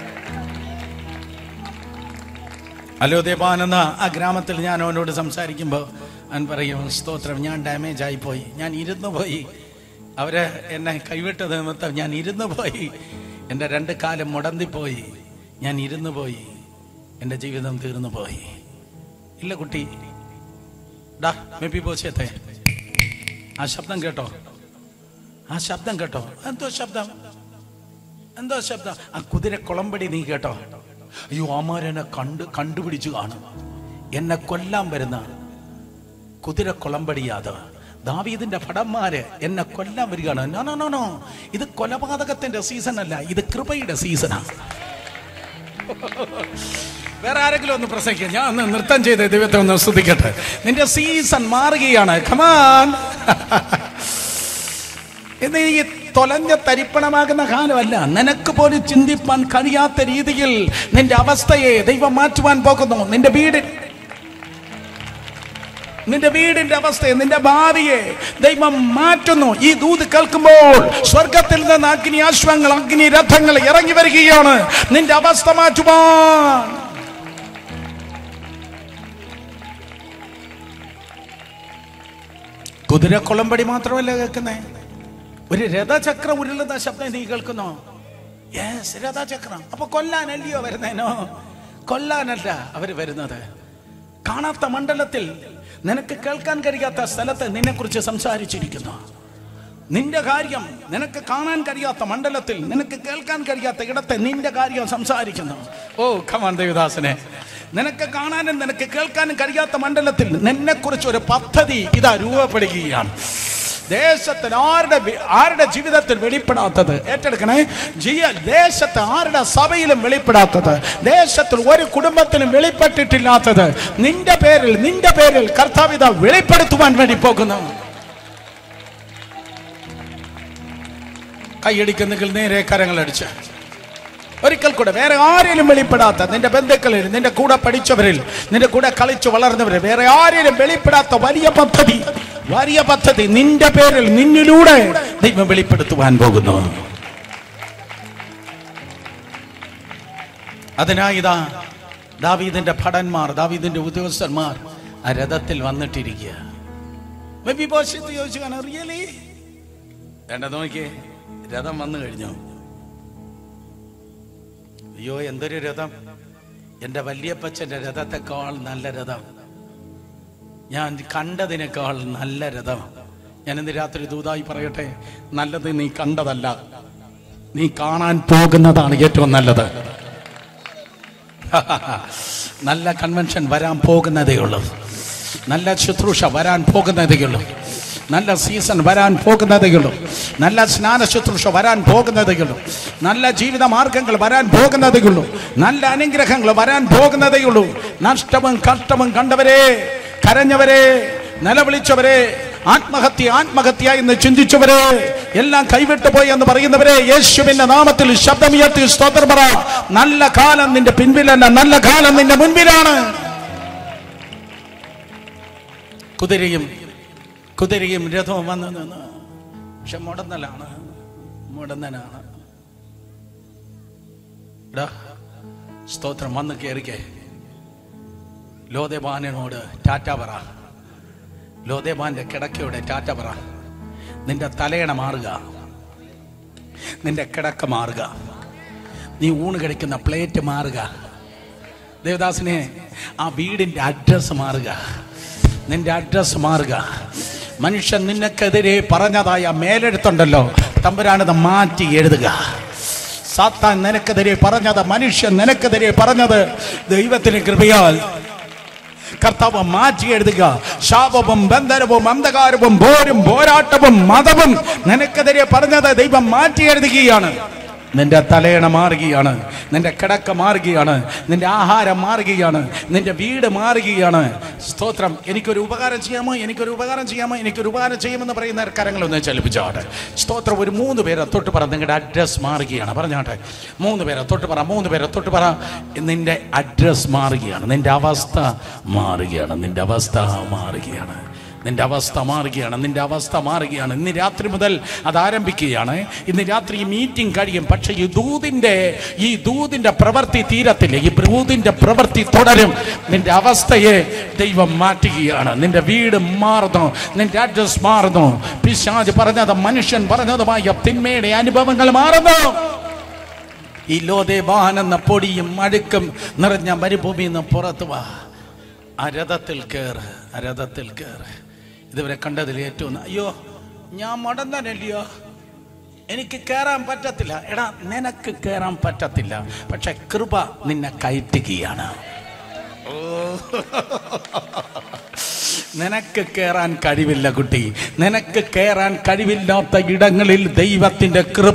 അലോദേപാൻ എന്ന ആ ഗ്രാമത്തിൽ ഞാൻ അവനോട് സംസാരിക്കുമ്പോൾ അവൻ പറയും സ്തോത്രം ഞാൻ ഡാമേജ് ആയിപ്പോയി ഞാൻ ഇരുന്നു പോയി അവര് എന്നെ കൈവിട്ട നിമിത്തം ഞാൻ ഇരുന്നു പോയി എൻ്റെ രണ്ട് കാലം മുടന്തിപ്പോയി ഞാൻ ഇരുന്നു പോയി എൻ്റെ ജീവിതം തീർന്നു പോയി ഇല്ല കുട്ടി ഡാ മെപ്പി പോച്ചത്തെ ആ ശബ്ദം കേട്ടോ ആ ശബ്ദം കേട്ടോ എന്തോ ശബ്ദം എന്തോ ശബ്ദം ആ കുതിര കുളമ്പടി നീ കേട്ടോ അയ്യോ അമാരെന്നെ കണ്ട് കണ്ടുപിടിച്ചു കാണും എന്നെ കൊല്ലാൻ വരുന്ന കുതിര കുളമ്പടിയാത് ദാവീദിന്റെ ഭടന്മാര് എന്നെ കൊല്ലാൻ വരികയാണ് നോ നോ നോ നോ ഇത് കൊലപാതകത്തിന്റെ സീസൺ അല്ല ഇത് കൃപയുടെ സീസണാണ് വേറെ ആരെങ്കിലും ഒന്ന് പ്രസംഗിക്കുക ഞാൻ ഒന്ന് നൃത്തം ചെയ്ത് ദൈവത്തെ ഒന്ന് സ്തുതിക്കട്ടെ നിന്റെ സീസൺ മാറുകയാണ് ഖമാൻ ഇത് ഈ തൊലഞ്ഞ തരിപ്പണമാകുന്ന കാലമല്ല നിനക്ക് പോലും ചിന്തിപ്പാൻ കഴിയാത്ത രീതിയിൽ നിന്റെ അവസ്ഥയെ ദൈവം മാറ്റുവാൻ പോകുന്നു നിന്റെ വീട് നിന്റെ വീടിന്റെ അവസ്ഥയെ നിന്റെ ഭാവിയെ ദൈവം മാറ്റുന്നു ഈ ദൂത് കേൾക്കുമ്പോൾ സ്വർഗത്തിൽ നിന്ന് അഗ്നി അശ്വങ്ങൾ അഗ്നി രഥങ്ങൾ ഇറങ്ങി വരികയാണ് നിന്റെ അവസ്ഥ മാറ്റുവാൻ കുതിര കുളമ്പടി മാത്രമല്ല കേൾക്കുന്നേ ഒരു രഥചക്രം ഉരുളുന്ന ശബ്ദം നീ കേൾക്കുന്നോ യെസ് രഥചക്രം അപ്പൊ കൊല്ലാനല്ലയോ വരുന്നേനോ കൊല്ലാനല്ല അവര് വരുന്നത് കാണാത്ത മണ്ഡലത്തിൽ നിനക്ക് കേൾക്കാൻ കഴിയാത്ത സ്ഥലത്ത് നിന്നെ കുറിച്ച് സംസാരിച്ചിരിക്കുന്നു നിന്റെ കാര്യം നിനക്ക് കാണാൻ കഴിയാത്ത മണ്ഡലത്തിൽ നിനക്ക് കേൾക്കാൻ കഴിയാത്ത ഇടത്തെ നിന്റെ കാര്യം സംസാരിക്കുന്നു ഓ ഖമാൻ ദേവദാസനെ നിനക്ക് കാണാനും നിനക്ക് കേൾക്കാനും കഴിയാത്ത മണ്ഡലത്തിൽ നിന്നെ കുറിച്ച് ഒരു പദ്ധതി ഇതാ രൂപപ്പെടുകയാണ് ദേശത്തിൽ ആരുടെ വി- ആരുടെ ജീവിതത്തിൽ വെളിപ്പെടാത്തത് ഏറ്റെടുക്കണേ ജിയ ദേശത്ത് ആരുടെ സഭയിലും വെളിപ്പെടാത്തത് ദേശത്തിൽ ഒരു കുടുംബത്തിലും വെളിപ്പെട്ടിട്ടില്ലാത്തത് നിന്റെ പേരിൽ നിന്റെ പേരിൽ കർത്താവിത വെളിപ്പെടുത്തുവാൻ വേണ്ടി പോകുന്നു കൈയടിക്കുന്നെങ്കിൽ നേരെ കരങ്ങളടിച്ച് ഒരിക്കൽ കൂടെ വേറെ ആരെങ്കിലും വെളിപ്പെടാത്ത നിന്റെ ബന്ധുക്കളിൽ നിന്റെ കൂടെ പഠിച്ചവരിൽ നിന്റെ കൂടെ കളിച്ചു വളർന്നവരിൽ വേറെ ആരെങ്കിലും വെളിപ്പെടാത്ത വലിയ പദ്ധതി വലിയ പദ്ധതി നിന്റെ പേരിൽ നിന്നിലൂടെ ദൈവം വെളിപ്പെടുത്തുവാൻ പോകുന്നു അതിനായി ഇതാ ദാവീദിന്റെ ഭടന്മാർ ദാവീദിന്റെ ഉദ്യോഗസ്ഥന്മാർ ആ രഥത്തിൽ വന്നിട്ടിരിക്കുക മെഫിബോശത്ത് ചോദിച്ചു കാണാം റിയലി വേണ്ട നോക്കിയേ രഥം വന്നു കഴിഞ്ഞു അയ്യോ എന്തൊരു രഥം എൻ്റെ വല്യപ്പച്ചൻ്റെ രഥത്തെക്കാൾ നല്ല രഥം ഞാൻ കണ്ടതിനേക്കാൾ നല്ല രഥം ഞാൻ ഇന്ന് രാത്രി ദൂതായി പറയട്ടെ നല്ലത് നീ കണ്ടതല്ല നീ കാണാൻ പോകുന്നതാണ് ഏറ്റവും നല്ലത് നല്ല കൺവെൻഷൻ വരാൻ പോകുന്നതേ ഉള്ളൂ നല്ല ശുശ്രൂഷ വരാൻ പോകുന്നതേ ഉള്ളൂ നല്ല സീസൺ വരാൻ പോകുന്നതേ ഉള്ളൂ നല്ല സ്നാന ശുശ്രൂഷ വരാൻ പോകുന്നതേ ഉള്ളൂ നല്ല ജീവിത മാർഗങ്ങൾ വരാൻ പോകുന്നതേ ഉള്ളൂ നല്ല അനുഗ്രഹങ്ങൾ വരാൻ പോകുന്നതേ ഉള്ളൂ നഷ്ടവും കഷ്ടവും കണ്ടവരെ കരഞ്ഞവരെ നിലവിളിച്ചവരെ ആത്മഹത്യ ആത്മഹത്യ എന്ന് ചിന്തിച്ചവരെ എല്ലാം കൈവിട്ടു പോയി എന്ന് പറയുന്നവരെ യേശുവിന്റെ നാമത്തിൽ ശബ്ദമുയർത്തി സ്തോത്രം പറ നല്ല കാലം നിന്റെ പിൻപിലല്ല നല്ല കാലം നിന്റെ മുൻപിലാണ് കുതിരയും കുതിരയും രഥവും വന്നു നിന്ന് പക്ഷെ മുടന്നലാണ് മുടന്നനാണ് എടാ, സ്തോത്രം വന്ന് കയറിക്കേ ലോദേബാനോട് ടാറ്റ പറ ലോദേബാന്റെ കിടക്കയോടെ ടാറ്റ പറ നിന്റെ തലയണ മാറുക നിന്റെ കിടക്ക മാറുക നീ ഊണ് കഴിക്കുന്ന പ്ലേറ്റ് മാറുക ദേവദാസിനെ ആ വീടിന്റെ അഡ്രസ്സ് മാറുക നിന്റെ അഡ്രസ്സ് മാറുക മനുഷ്യൻ നിനക്കെതിരെ പറഞ്ഞതായ മേലെടുത്തുണ്ടല്ലോ തമ്പുരാനത് മാറ്റി എഴുതുക സാത്താൻ നിനക്കെതിരെ പറഞ്ഞത് മനുഷ്യൻ നിനക്കെതിരെ പറഞ്ഞത് ദൈവത്തിന് കൃപയാൽ കർത്താവ് മാറ്റി എഴുതുക ശാപവും ബന്ധനവും അന്ധകാരവും പോരും പോരാട്ടവും മതവും നിനക്കെതിരെ പറഞ്ഞത് ദൈവം മാറ്റി എഴുതുകയാണ് നിന്റെ തലയണ മാറുകയാണ് നിന്റെ കിടക്ക മാറുകയാണ് നിന്റെ ആഹാരം മാറുകയാണ് നിന്റെ വീട് മാറുകയാണ് സ്തോത്രം എനിക്കൊരു ഉപകാരം ചെയ്യാമോ എനിക്കൊരു ഉപകാരം ചെയ്യാമോ എനിക്കൊരു ഉപകാരം ചെയ്യുമെന്ന് പറയുന്ന കരങ്ങളൊന്ന് ചലിപ്പിച്ചാട്ടെ സ്തോത്രം ഒരു മൂന്ന് പേരെ തൊട്ട് പറ നിങ്ങളുടെ അഡ്രസ് മാറുകയാണ് പറഞ്ഞാട്ടെ മൂന്ന് പേരെ തൊട്ട് പറ മൂന്ന് പേരെ തൊട്ട് പറ നിന്റെ അഡ്രസ് മാറുകയാണ് നിന്റെ അവസ്ഥ മാറുകയാണ് നിന്റെ അവസ്ഥ മാറുകയാണ് നിന്റെ അവസ്ഥ മാറുകയാണ് നിന്റെ അവസ്ഥ മാറുകയാണ് ഇന്ന് രാത്രി മുതൽ അത് ആരംഭിക്കുകയാണ് ഇന്ന് രാത്രി ഈ മീറ്റിംഗ് കഴിയും പക്ഷേ ഈ ദൂതിന്റെ ഈ ദൂതിന്റെ പ്രവൃത്തി തീരത്തില്ല ഈ ദൂതിന്റെ പ്രവൃത്തി തുടരും നിന്റെ അവസ്ഥയെ ദൈവം മാറ്റുകയാണ് നിന്റെ വീട് മാറുന്നു നിന്റെ അഡ്രസ് മാറുന്നു പിശാജ് പറഞ്ഞത് മനുഷ്യൻ പറഞ്ഞതുമായ തിന്മയുടെ അനുഭവങ്ങൾ മാറുന്നു ഈ ലോദേവാൻ എന്ന പൊടിയും മഴുക്കും നിറഞ്ഞ മരുഭൂമിയിൽ നിന്ന് പുറത്തു വാ ആ രഥത്തിൽ കയറ് ആ രഥത്തിൽ കയറ് ഇതുവരെ കണ്ടതിൽ ഏറ്റവും ന- അയ്യോ ഞാൻ മടന്നല്ലയോ എനിക്ക് കയറാൻ പറ്റത്തില്ല എടാ നിനക്ക് കയറാൻ പറ്റത്തില്ല പക്ഷെ കൃപ നിന്നെ കയറ്റുകയാണ് ഓ നിനക്ക് കയറാൻ കഴിവില്ല കുട്ടി നിനക്ക് കയറാൻ കഴിവില്ലാത്ത ഇടങ്ങളിൽ ദൈവത്തിന്റെ കൃപ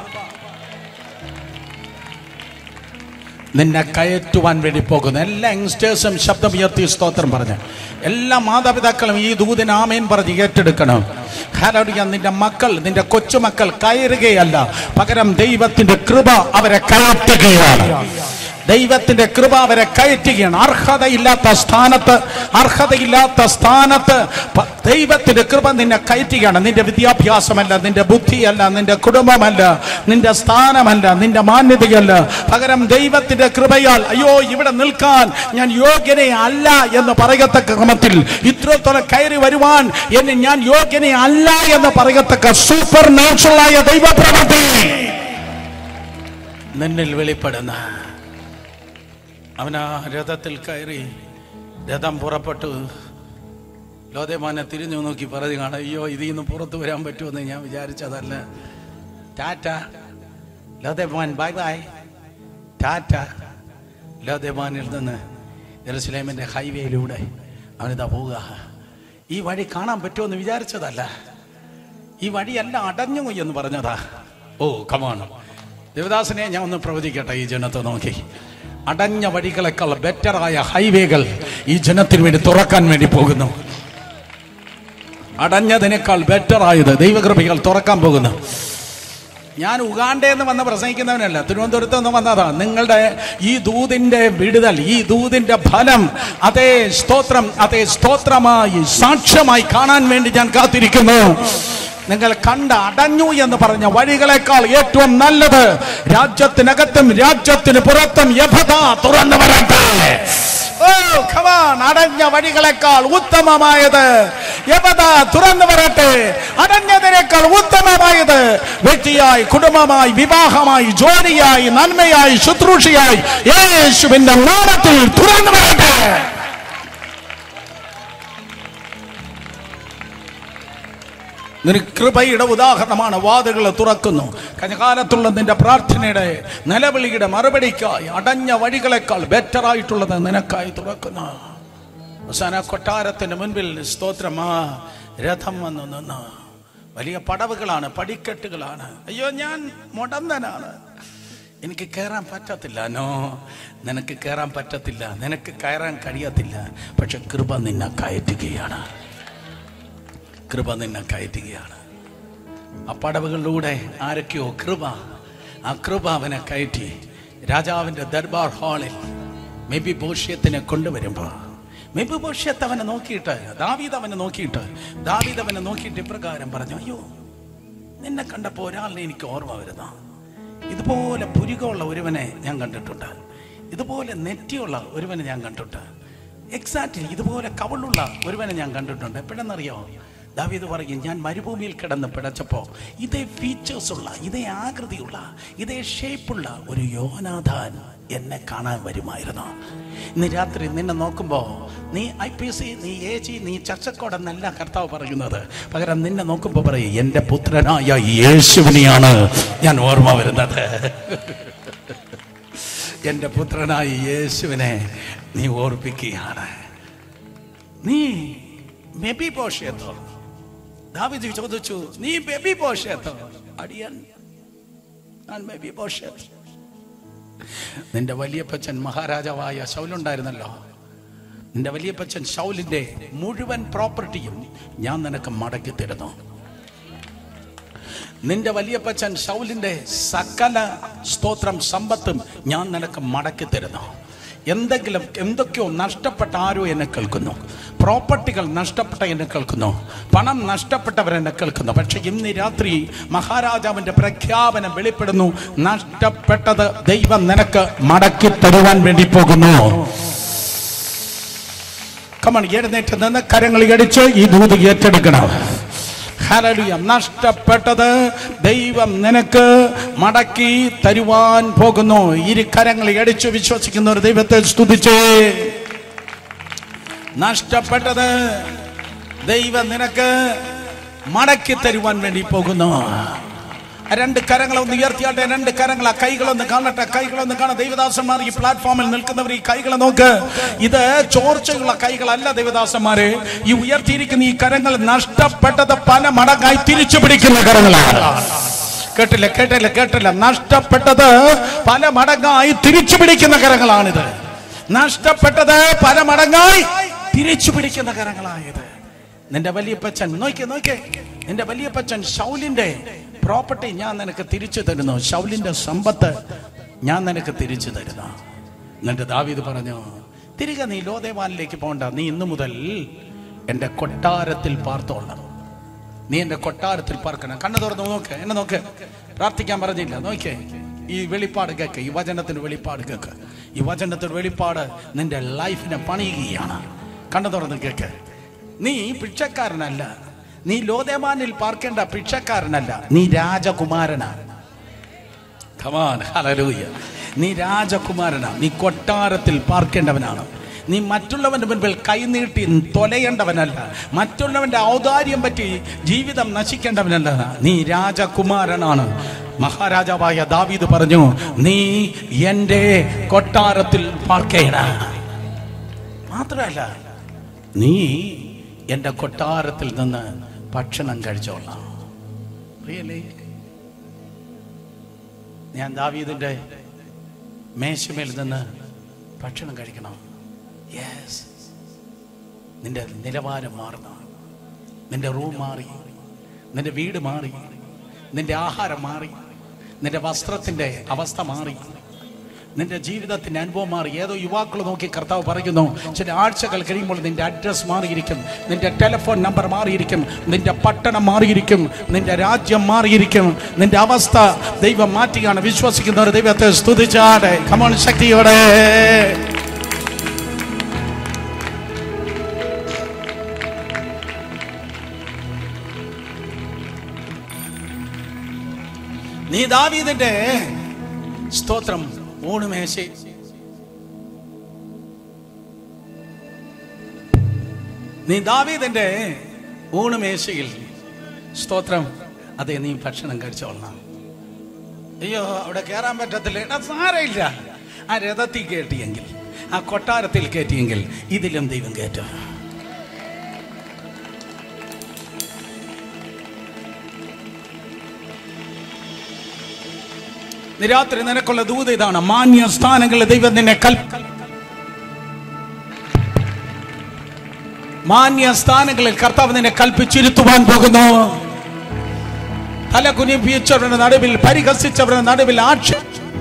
നിന്നെ കയറ്റുവാൻ വേണ്ടി പോകുന്നു എല്ലാ യങ്സ്റ്റേഴ്സും ശബ്ദം ഉയർത്തി സ്തോത്രം പറഞ്ഞു എല്ലാ മാതാപിതാക്കളും ഈ ദൂതിന് ആമേൻ പറഞ്ഞ് ഏറ്റെടുക്കണം ഹലോടിയ നിന്റെ മക്കൾ നിന്റെ കൊച്ചുമക്കൾ കയറുകയല്ല പകരം ദൈവത്തിന്റെ കൃപ അവരെ കയറ്റുകയാണ് ദൈവത്തിന്റെ കൃപ അവരെ കയറ്റുകയാണ് അർഹതയില്ലാത്ത സ്ഥാനത്ത് അർഹതയില്ലാത്ത സ്ഥാനത്ത് പ- ദൈവത്തിന്റെ കൃപ നിന്നെ കയറ്റുകയാണ് നിന്റെ വിദ്യാഭ്യാസമല്ല നിന്റെ ബുദ്ധിയല്ല നിന്റെ കുടുംബമല്ല നിന്റെ സ്ഥാനമല്ല നിന്റെ മാന്യതയല്ല പകരം ദൈവത്തിന്റെ കൃപയാൽ അയ്യോ ഇവിടെ നിൽക്കാൻ ഞാൻ യോഗ്യനെ അല്ല എന്ന് പറയത്തക്ക ക്രമത്തിൽ ഇത്രത്തോളം കയറി വരുവാൻ എന്നെ ഞാൻ യോഗ്യനെ അല്ല എന്ന് പറയത്തക്ക സൂപ്പർ നാച്ചുറലായ ദൈവപ്രവൃത്തി നിന്നിൽ വെളിപ്പെടുന്ന അവൻ ആ രഥത്തിൽ കയറി രഥം പുറപ്പെട്ടു ലോതേമാനെ തിരിഞ്ഞു നോക്കി പറഞ്ഞു കാണാം അയ്യോ ഇതിൽ നിന്ന് പുറത്തു വരാൻ പറ്റുമെന്ന് ഞാൻ വിചാരിച്ചതല്ല ടാറ്റ ലോതേമാൻ ബൈ ബൈ ടാറ്റ ലോതേമാനിൽ നിന്ന് ജെറുസലേമിന്റെ ഹൈവേയിലൂടെ അവനിതാ പോവുക ഈ വഴി കാണാൻ പറ്റുമെന്ന് വിചാരിച്ചതല്ല ഈ വഴിയല്ല അടഞ്ഞു എന്ന് പറഞ്ഞതാ ഓ കമാണ് ദേവദാസനെ ഞാൻ ഒന്ന് പ്രവചിക്കട്ടെ ഈ ജനത്തെ നോക്കി അടഞ്ഞ വഴികളെക്കാൾ ബെറ്ററായ ഹൈവേകൾ ഈ ജനത്തിന് വേണ്ടി തുറക്കാൻ വേണ്ടി പോകുന്നു അടഞ്ഞതിനേക്കാൾ ബെറ്ററായത് ദൈവകൃപകൾ തുറക്കാൻ പോകുന്നു ഞാൻ ഉഗാണ്ടയിൽ നിന്ന് വന്ന് പ്രസംഗിക്കുന്നവനല്ല തിരുവനന്തപുരത്ത് നിന്ന് വന്നതാ നിങ്ങളുടെ ഈ ദൂതിന്റെ വിടുതൽ ഈ ദൂതിന്റെ ഫലം അതേ സ്തോത്രം അതേ സ്തോത്രമായി സാക്ഷ്യമായി കാണാൻ വേണ്ടി ഞാൻ കാത്തിരിക്കുന്നു നിങ്ങൾ കണ്ട അടഞ്ഞു എന്ന് പറഞ്ഞ വഴികളെക്കാൾ ഏറ്റവും നല്ലത് രാജ്യത്തിനകത്തും രാജ്യത്തിന് പുറത്തും യഭത തുറന്നു വരട്ടെ ഓ ഖമാൻ അടഞ്ഞ വഴികളെക്കാൾ ഉത്തമമായത് യവത തുറന്നു വരട്ടെ അടഞ്ഞതിനേക്കാൾ ഉത്തമമായത് വ്യക്തിയായി കുടുംബമായി വിവാഹമായി ജോലിയായി നന്മയായി ശുശ്രൂഷയായി യേശുവിന്റെ നാമത്തിൽ തുറന്നു വരട്ടെ നിന്റെ കൃപയുടെ ഉദാഹരണമാണ് വാതുകൾ തുറക്കുന്നു കഞ്ഞകാലത്തുള്ള നിന്റെ പ്രാർത്ഥനയുടെ നിലവിളിയുടെ മറുപടിക്കായി അടഞ്ഞ വഴികളെക്കാൾ ബെറ്റർ ആയിട്ടുള്ളത് നിനക്കായി തുറക്കുന്നു അവസാന കൊട്ടാരത്തിന്റെ മുൻപിൽ സ്തോത്രമാ രഥം വന്നു നിന്ന് വലിയ പടവുകളാണ് പടിക്കെട്ടുകളാണ് അയ്യോ ഞാൻ മുടന്തനാണ് എനിക്ക് കയറാൻ പറ്റത്തില്ല നോ നിനക്ക് കയറാൻ പറ്റത്തില്ല നിനക്ക് കയറാൻ കഴിയത്തില്ല പക്ഷെ കൃപ നിന്നെ കയറ്റുകയാണ് കൃപ നിന്നെ കയറ്റുകയാണ് ആ പടവുകളിലൂടെ ആരൊക്കെയോ കൃപ ആ കൃപ അവനെ കയറ്റി രാജാവിന്റെ ദർബാർ ഹാളിൽ മെബി ഭോഷ്യത്തിനെ കൊണ്ടുവരുമ്പോ മെബി ഭോഷ്യത്ത് അവനെ നോക്കിയിട്ട് ദാവീദ് അവനെ നോക്കിയിട്ട് ദാവീദ് അവനെ നോക്കിയിട്ട് ഇപ്രകാരം പറഞ്ഞു അയ്യോ നിന്നെ കണ്ടപ്പോ ഒരാളിനെ എനിക്ക് ഓർമ്മ വരുന്ന ഇതുപോലെ പുരികമുള്ള ഒരുവനെ ഞാൻ കണ്ടിട്ടുണ്ട് ഇതുപോലെ നെറ്റിയുള്ള ഒരുവനെ ഞാൻ കണ്ടിട്ടുണ്ട് എക്സാക്ട്ലി ഇതുപോലെ കവളുള്ള ഒരുവനെ ഞാൻ കണ്ടിട്ടുണ്ട് എപ്പോഴെന്നറിയോ ദാവീദ് പറയും ഞാൻ മരുഭൂമിയിൽ കിടന്ന് പിടച്ചപ്പോ ഇതേ ഫീച്ചേഴ്സ് ഉള്ള ഇതേ ആകൃതിയുള്ള ഇതേ ഷേപ്പുള്ള ഒരു യോനാഥാൻ എന്നെ കാണാൻ വരുമായിരുന്നു ഇന്ന് രാത്രി നിന്നെ നോക്കുമ്പോ നീ ഐ പി സി നീ എ ജി നീ ചർച്ചക്കോടെന്നല്ല കർത്താവ് പറയുന്നത് പകരം നിന്നെ നോക്കുമ്പോ പറയും എൻ്റെ പുത്രനായ യേശുവിനെയാണ് ഞാൻ ഓർമ്മ വരുന്നത് എൻ്റെ പുത്രനായ യേശുവിനെ നീ ഓർപ്പിക്കുകയാണ് നീ ബെബി പോഷേത്തോ ദാവിദ് ചോദിച്ചു നീ ബെബി പോഷേത്തോ അടിയൻ ഞാൻ ബെബി പോഷേത്ത് നിന്റെ വലിയപ്പച്ചൻ മഹാരാജാവായ ശൗലുണ്ടായിരുന്നല്ലോ നിന്റെ വലിയപ്പച്ചൻ ശൗലിന്റെ മുഴുവൻ പ്രോപ്പർട്ടിയും ഞാൻ നിനക്ക് മടക്കി തരുന്നു നിന്റെ വലിയപ്പച്ചൻ ശൗലിന്റെ സകല സ്തോത്രം സമ്പത്തും ഞാൻ നിനക്ക് മടക്കി തരുന്നു എന്തെങ്കിലും എന്തൊക്കെയോ നഷ്ടപ്പെട്ട ആരോ എന്നെ കേൾക്കുന്നു പ്രോപ്പർട്ടികൾ നഷ്ടപ്പെട്ട എന്നെ കേൾക്കുന്നു പണം നഷ്ടപ്പെട്ടവർ എന്നെ കേൾക്കുന്നു പക്ഷെ ഇന്ന് രാത്രി മഹാരാജാവിന്റെ പ്രഖ്യാപനം വെളിപ്പെടുന്നു നഷ്ടപ്പെട്ടത് ദൈവം നിനക്ക് മടക്കി തരുവാൻ വേണ്ടി പോകുന്നു കമൺ എഴുന്നേറ്റ് നിന്ന് കരങ്ങൾ അടിച്ച് ഈ ദൂത് ഏറ്റെടുക്കണം ഹല്ലേലൂയ നഷ്ടപ്പെട്ടത് ദൈവം നിനക്ക് മടക്കി തരുവാൻ പോകുന്നു ഇരു കരങ്ങൾ അടിച്ചു വിശ്വസിക്കുന്ന ഒരു ദൈവത്തെ സ്തുതിച്ചേ നഷ്ടപ്പെട്ടത് ദൈവം നിനക്ക് മടക്കി തരുവാൻ വേണ്ടി പോകുന്നു ആ രണ്ട് കരങ്ങളൊന്ന് ഉയർത്തിയാട്ടെ രണ്ട് കരങ്ങൾ ആ കൈകളൊന്ന് കാണട്ടെ കൈകളൊന്ന് കാണാം ദൈവദാസന്മാർ ഈ പ്ലാറ്റ്ഫോമിൽ നിൽക്കുന്നവർ ഈ കൈകളെ നോക്ക് ഇത് ചോർച്ചയുള്ള കൈകളല്ല ദൈവദാസന്മാരെ ഈ ഉയർത്തിയിരിക്കുന്ന ഈ കരങ്ങൾ നഷ്ടപ്പെട്ടത് പല മടങ്ങായി തിരിച്ചു പിടിക്കുന്ന കരങ്ങളാണ് കേട്ടില്ല കേട്ടില്ല കേട്ടില്ല നഷ്ടപ്പെട്ടത് പല മടങ്ങായി തിരിച്ചു പിടിക്കുന്ന കരങ്ങളാണിത് നഷ്ടപ്പെട്ടത് പല മടങ്ങായി തിരിച്ചു പിടിക്കുന്ന കരങ്ങളായത് നിന്റെ വലിയപ്പച്ചൻ നോക്കിയേ നോക്കിയേ നിന്റെ വലിയപ്പച്ചൻ ഷൗലിന്റെ പ്രോപ്പർട്ടി ഞാൻ നിനക്ക് തിരിച്ചു തരുന്നു ഷൗലിന്റെ സമ്പത്ത് ഞാൻ നിനക്ക് തിരിച്ചു തരുന്നു എന്നിട്ട് ദാവീദ് പറഞ്ഞു തിരികെ നീ ലോദേവാനിലേക്ക് പോകണ്ട നീ ഇന്നു മുതൽ എൻ്റെ കൊട്ടാരത്തിൽ പാർത്തോളണം നീ എൻ്റെ കൊട്ടാരത്തിൽ പാർക്കണം കണ്ണു തുറന്ന് നോക്ക് എന്നെ നോക്ക് പ്രാർത്ഥിക്കാൻ പറഞ്ഞില്ല നോക്കേ ഈ വെളിപ്പാട് കേക്ക് ഈ വചനത്തിന് വെളിപ്പാട് കേക്ക് ഈ വചനത്തിന് വെളിപ്പാട് നിന്റെ ലൈഫിനെ പണിയുകയാണ് കണ്ണു തുറന്ന് കേക്ക് നീ പിച്ചക്കാരനല്ല നീ ലോദേമാനിൽ പാർക്കേണ്ട പിച്ചക്കാരനല്ല നീ രാജകുമാരനാണ് ഖമാൻ ഹല്ലേലൂയ നീ രാജകുമാരനാ നീ കൊട്ടാരത്തിൽ പാർക്കേണ്ടവനാണ് നീ മറ്റുള്ളവന്റെ മുൻപിൽ കൈനീട്ടി തൊലയേണ്ടവനല്ല മറ്റുള്ളവന്റെ ഔദാര്യം പറ്റി ജീവിതം നശിക്കേണ്ടവനല്ല നീ രാജകുമാരനാണ് മഹാരാജാവായ ദാവീദ് പറഞ്ഞു നീ എൻ്റെ കൊട്ടാരത്തിൽ പാർക്കേണ മാത്രമല്ല നീ എൻ്റെ കൊട്ടാരത്തിൽ നിന്ന് ഭക്ഷണം കഴിച്ചോളാം Really? ഞാൻ ദാവീദിന്റെ മേശമേൽ നിന്ന് ഭക്ഷണം കഴിക്കണം യെസ് നിന്റെ നിലവാരം മാറുന്ന നിന്റെ റൂം മാറി നിന്റെ വീട് മാറി നിന്റെ ആഹാരം മാറി നിന്റെ വസ്ത്രത്തിന്റെ അവസ്ഥ മാറി നിന്റെ ജീവിതത്തിന്റെ അനുഭവം മാറി ഏതോ യുവാക്കൾ നോക്കി കർത്താവ് പറയുന്നു ചില ആഴ്ചകൾ കഴിയുമ്പോൾ നിന്റെ അഡ്രസ് മാറിയിരിക്കും നിന്റെ ടെലിഫോൺ നമ്പർ മാറിയിരിക്കും നിന്റെ പട്ടണം മാറിയിരിക്കും നിന്റെ രാജ്യം മാറിയിരിക്കും നിന്റെ അവസ്ഥ ദൈവം മാറ്റുകയാണ് വിശ്വസിക്കുന്നവർ ദൈവത്തെ സ്തുതിച്ചാടെ കമോൺ ശക്തിയോടെ നീ ദാവീദിന്റെ സ്തോത്രം ഊണുമേശ നീ ദാവീദിന്റെ ഊണുമേശയിൽ സ്തോത്രം അതെ നീ ഭക്ഷണം കഴിച്ചോളണം അയ്യോ അവിടെ കയറാൻ പറ്റത്തില്ല എടാ സാരമില്ല ആ രഥത്തിൽ കയറ്റിയെങ്കിൽ ആ കൊട്ടാരത്തിൽ കയറ്റിയെങ്കിൽ ഇതിലും ദൈവം കയറ്റും നീ രാത്രി നിനക്കുള്ള ദൂത ഇതാണ് മാന്യ സ്ഥാനങ്ങളിൽ ദൈവം നിന്നെ കൽ മാന്യ സ്ഥാനങ്ങളിൽ കർത്താവ് നിന്നെ കൽപ്പിച്ചിരുത്തുവാൻ പോകുന്നു തല കുനിപ്പിച്ചവരുടെ നടുവിൽ പരിഹസിച്ചവരുടെ നടുവിൽ ആക്ഷേപ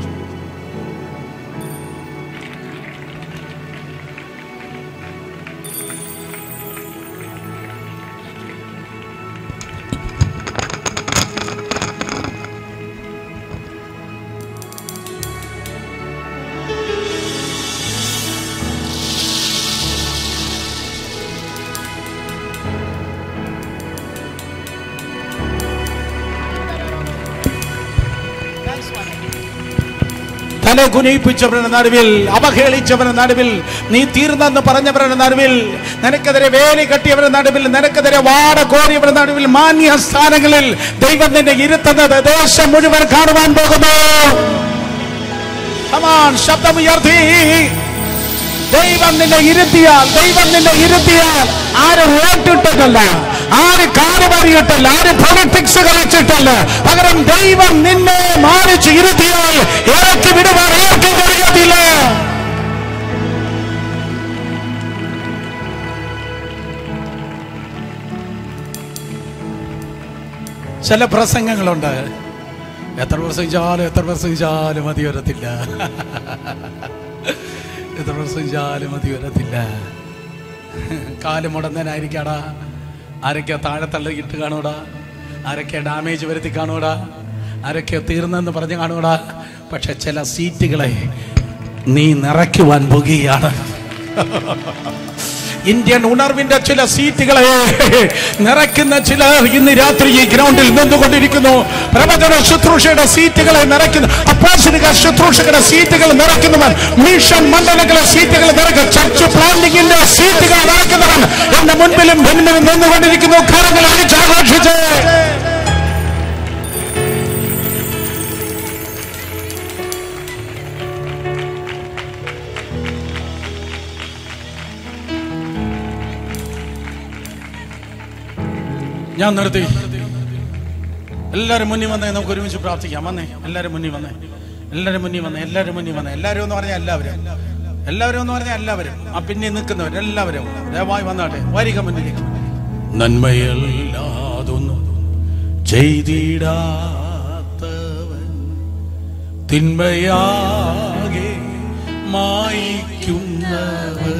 തല കുനിയിപ്പിച്ചവരുടെ നടുവിൽ അവഹേളിച്ചവരുടെ നടുവിൽ നീ തീർന്നെന്ന് പറഞ്ഞവരുടെ നടുവിൽ നിനക്കെതിരെ വേലി കെട്ടിയവരുടെ നടുവിൽ നിനക്കെതിരെ വാട കോരിയവരുടെ നടുവിൽ മാന്യ സ്ഥാനങ്ങളിൽ ദൈവം നിന്നെ ഇരുത്തുന്നത് ദേശം മുഴുവൻ കാണുവാൻ പോകുന്നു Come on, ശബ്ദമുയർത്തി ദൈവം നിന്നെ ഇരുത്തിയാൽ ദൈവം നിന്നെ ഇരുത്തിയാൽ ആര് വോട്ടിട്ടല്ല ആര് കാറുപറിയിട്ടല്ല ആര് പൊളിറ്റിക്സ് കളിച്ചിട്ടല്ല പകരം ദൈവം നിന്നെ മാറിച്ച് ഇരുത്തിയാൽ ഇറക്കി വിടുവാൻ ആർക്കും കഴിയത്തില്ല ചില പ്രസംഗങ്ങളുണ്ട് എത്ര പ്രസംഗിച്ചാലും എത്ര പ്രസംഗിച്ചാലും മതി വരത്തില്ല എത്ര പ്രസംഗിച്ചാലും മതി വരത്തില്ല കാല് മുടന്നനായിരിക്കാടാ ആരൊക്കെ താഴെ തള്ളിയിട്ട് കാണൂടാ ആരൊക്കെ ഡാമേജ് വരുത്തി കാണൂടാ ആരൊക്കെ തീർന്നെന്ന് പറഞ്ഞ് കാണൂടാ പക്ഷെ ചില സീറ്റുകളെ നീ നിറയ്ക്കുവാൻ പോകുകയാണ് ഇന്ത്യൻ ഉണർവിന്റെ ചില സീറ്റുകളെ നിറയ്ക്കുന്ന ചിലർ ഇന്ന് രാത്രി ഈ ഗ്രൗണ്ടിൽ നിന്നുകൊണ്ടിരിക്കുന്നു പ്രവചന ശുശ്രൂഷയുടെ സീറ്റുകളെ നിറയ്ക്കുന്നു അപ്പോസിനിക ശുശ്രൂഷകളുടെ സീറ്റുകൾ നിറയ്ക്കുന്നവൻ മിഷൻ മണ്ഡലങ്ങളെ സീറ്റുകൾ നിറയ്ക്കും ചർച്ച് പ്ലാന്റിങ്ങിന്റെ സീറ്റുകൾ നിറയ്ക്കുന്നവൻ എന്റെ മുൻപിലും പിന്നിലും നിന്നുകൊണ്ടിരിക്കുന്നു കരങ്ങൾ അടിച്ചാഘോഷിച്ച് ഞാൻ നിർത്തി എല്ലാവരും മുന്നിൽ വന്നേ നമുക്ക് ഒരുമിച്ച് പ്രാർത്ഥിക്കാം വന്നേ എല്ലാവരും മുന്നിൽ വന്നേ എല്ലാവരും മുന്നിൽ വന്നേ എല്ലാവരും മുന്നിൽ വന്നേ എല്ലാവരും എന്ന് പറഞ്ഞാൽ എല്ലാവരും എല്ലാവരും എന്ന് പറഞ്ഞാൽ എല്ലാവരും ആ പിന്നെ നിൽക്കുന്നവർ എല്ലാവരും ദയവായി വന്നാട്ടെ വരിക മുന്നിലേക്ക് നന്മയല്ലാതൊന്നും ചെയ്തിടാത്തവൻ തിന്മയാകെ മായിക്കുന്നവർ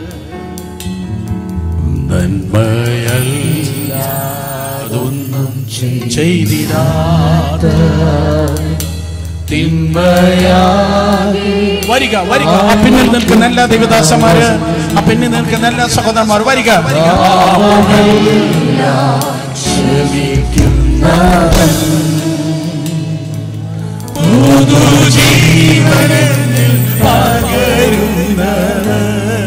നന്മയല്ലാതൊന്നും ചെയ്തിടാത്ത തിന്മയാ വരിക വരിക ആ പിന്നിൽ നിൽക്കുന്ന എല്ലാ ദേവദാസന്മാര് ആ പിന്നിൽ നിൽക്കുന്ന എല്ലാ സഹോദരന്മാർ വരിക വരിക പുതുജീവനിൽ പകരുന്നവർ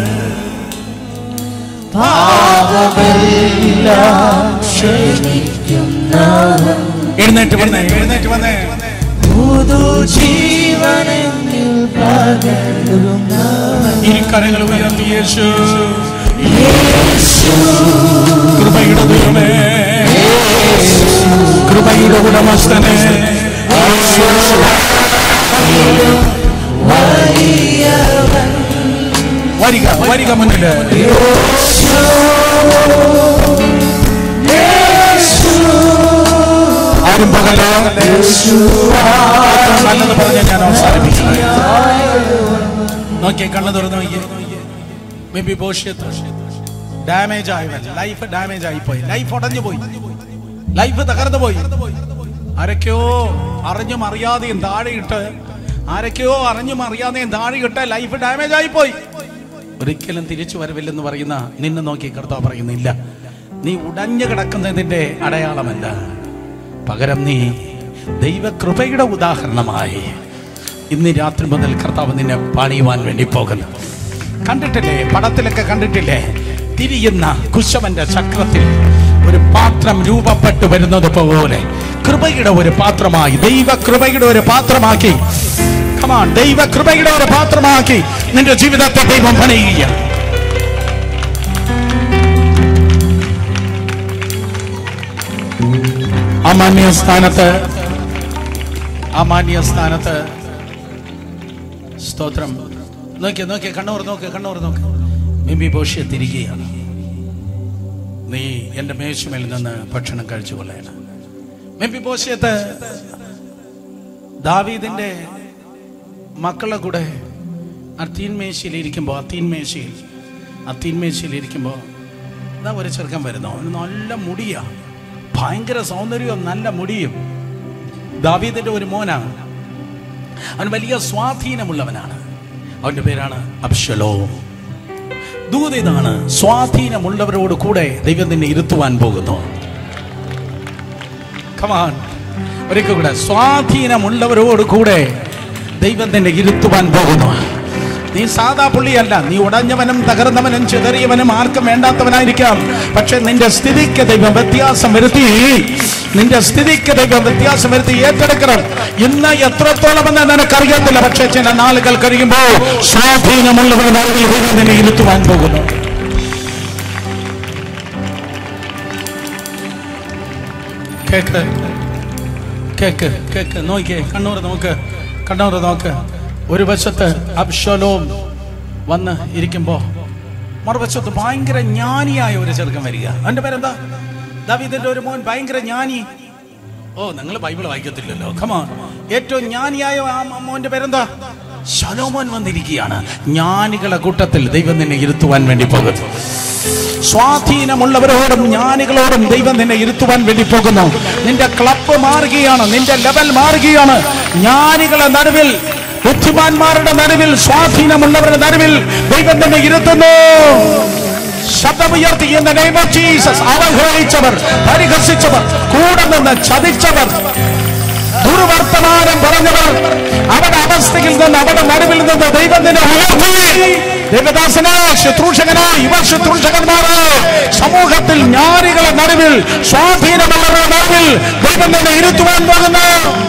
എഴുന്നേറ്റ് വന്നേ എഴുന്നേറ്റ് വന്നേ ഇരിക്കരങ്ങൾ ഉയർത്തി യേശു കൃപയുടെ ദൈവമേ കൃപയുടെ ഉടമസ്ഥനെ വരിക വരിക മുന്നില് ആരും പകല നല്ലത് പറഞ്ഞ ഞാൻ അവസാനിപ്പിക്കുന്നു നോക്കിയേ കണ്ണു തുറന്ന് നോക്കിയേ മേ ബി ഡാമേജ് ആയവൻ ലൈഫ് ഡാമേജ് ആയി പോയി ലൈഫ് ഉടഞ്ഞു പോയി ലൈഫ് തകർന്നു പോയി ആരൊക്കെയോ അറിഞ്ഞും അറിയാതെയും താഴെയിട്ട് ആരൊക്കെയോ അറിഞ്ഞും അറിയാതെയും താഴെയിട്ട് ലൈഫ് ഡാമേജ് ആയി പോയി ഒരിക്കലും തിരിച്ചു വരവില്ലെന്ന് പറയുന്ന നിന്നെ നോക്കി കർത്താവ് പറയുന്നില്ല നീ ഉടഞ്ഞു കിടക്കുന്നതിന്റെ അടയാളമല്ല പകരം നീ ദൈവകൃപയുടെ ഉദാഹരണമായി ഇന്ന് രാത്രി മുതൽ കർത്താവ് നിന്നെ പണിയുവാൻ വേണ്ടി പോകുന്നു കണ്ടിട്ടില്ലേ പടത്തിലൊക്കെ കണ്ടിട്ടില്ലേ തിരിയുന്ന കുശവന്റെ ചക്രത്തിൽ ഒരു പാത്രം രൂപപ്പെട്ടു വരുന്നത് പോലെ കൃപയുടെ ഒരു പാത്രമായി ദൈവ കൃപയുടെ ഒരു പാത്രമാക്കി കമാൺ ദൈവ കൃപയുടെ ഒരു പാത്രമാക്കി നിന്റെ ജീവിതത്തെ ദൈവം പണിയുക അമാന്യ സ്ഥാനത്ത് അമാന്യ സ്ഥാനത്ത് സ്തോത്രം നോക്കിയ നോക്കിയ കണ്ണൂർ നോക്ക് കണ്ണൂർ നോക്ക് മിമ്പി ബോഷ്യ തിരികെയാണ് നീ എന്റെ മേശമേൽ നിന്ന് ഭക്ഷണം കഴിച്ചു കൊള്ളേണം മിമ്പി ബോഷ്യത്ത് ദാവീദിന്റെ മക്കളുടെ കൂടെ ആ തീൻമേശയിൽ ഇരിക്കുമ്പോൾ ആ തീൻമേശയിൽ ആ തീൻമേശയിൽ ഇരിക്കുമ്പോൾ ഇതാ ഒരു ചെറുക്കൻ വരുന്നു അവന് നല്ല മുടിയാ ഭയങ്കര സൗന്ദര്യവും നല്ല മുടിയും ദാവീദിന്റെ ഒരു മോനാണ് അവൻ വലിയ സ്വാധീനമുള്ളവനാണ് അവന്റെ പേരാണ് അബ്ഷലോ ദൂത് ഇതാണ് സ്വാധീനമുള്ളവരോട് കൂടെ ദൈവം നിന്നെ ഇരുത്തുവാൻ പോകുന്നു കമാൻ ഒരിക്കൽ കൂടെ സ്വാധീനമുള്ളവരോട് കൂടെ ദൈവം നിന്നെ ഇരുത്തുവാൻ പോകുന്നു നീ സാധാ പുള്ളിയല്ല നീ ഉടഞ്ഞവനും തകർന്നവനും ചിതറിയവനും ആർക്കും വേണ്ടാത്തവനായിരിക്കാം പക്ഷെ നിന്റെ സ്ഥിതിക്ക് ദൈവം വ്യത്യാസം വരുത്തി നിന്റെ സ്ഥിതിക്ക് ദൈവം വ്യത്യാസം വരുത്തി ഏറ്റെടുക്കണം ഇന്ന് എത്രത്തോളം എന്ന് നിനക്കറിയത്തില്ല പക്ഷെ ചില നാളുകൾ കഴിയുമ്പോൾ സ്വാധീനമുള്ളവരുടെ ദൈവം നിന്നെ ഇരുത്തുവാൻ പോകുന്നു കേക്ക് കേക്ക് കേക്ക് നോക്കിയേ കണ്ണൂർ നോക്ക് കണ്ണൂർ നോക്ക് ഒരു വശത്ത് അബ്ഷലോം വന്ന് ഇരിക്കുമ്പോ മറുവശത്ത് ഭയങ്കര ജ്ഞാനിയായ ഒരു ചെറുക്കൻ വരിക അവന്റെ പേരെന്താ ദാവീദിന്റെ ഒരു മോൻ ഭയങ്കര ജ്ഞാനി ഓ നിങ്ങൾ ബൈബിൾ വായിക്കത്തില്ലല്ലോ ഖമാ ഏറ്റവും ജ്ഞാനിയായ ആ മോന്റെ പേരെന്താ ശലോമോൻ വന്നിരിക്കുകയാണ് ജ്ഞാനികളെ കൂട്ടത്തിൽ ദൈവം നിന്നെ ഇരുത്തുവാൻ വേണ്ടി പോകുന്നു സ്വാധീനമുള്ളവരോടും ജ്ഞാനികളോടും ദൈവം നിന്നെ ഇരുത്തുവാൻ വേണ്ടി പോകുന്നു നിന്റെ ക്ലബ് മാറുകയാണ് നിന്റെ ലെവൽ മാറുകയാണ് ജ്ഞാനികളെ നടുവിൽ ബുദ്ധിമാന്മാരുടെ നടുവിൽ സ്വാധീനമുള്ളവരുടെ നടുവിൽ ദൈവം നിന്നെ ഇരുത്തുന്നു ശബ്ദമുയർത്തി എന്ന നെയ്മ ജീസസ് അവഹേളിച്ചവർ പരിഹസിച്ചവർ കൂടെ നിന്ന് ചതിച്ചവർ ദുർവർത്തമാനം പറഞ്ഞവർ അവരുടെ അവസ്ഥയിൽ നിന്ന് അവരുടെ നടുവിൽ നിന്ന് ദൈവം നിന്നെ ഉയർത്തി ദേവദാസന ശുശ്രൂഷകന ഇവ ശുശ്രൂഷകന്മാര് സമൂഹത്തിൽ ജ്ഞാനികളെ നടുവിൽ സ്വാധീനമുള്ളവരുടെ നടുവിൽ ദൈവം നിന്നെ ഇരുത്തുവാൻ പോകുന്നു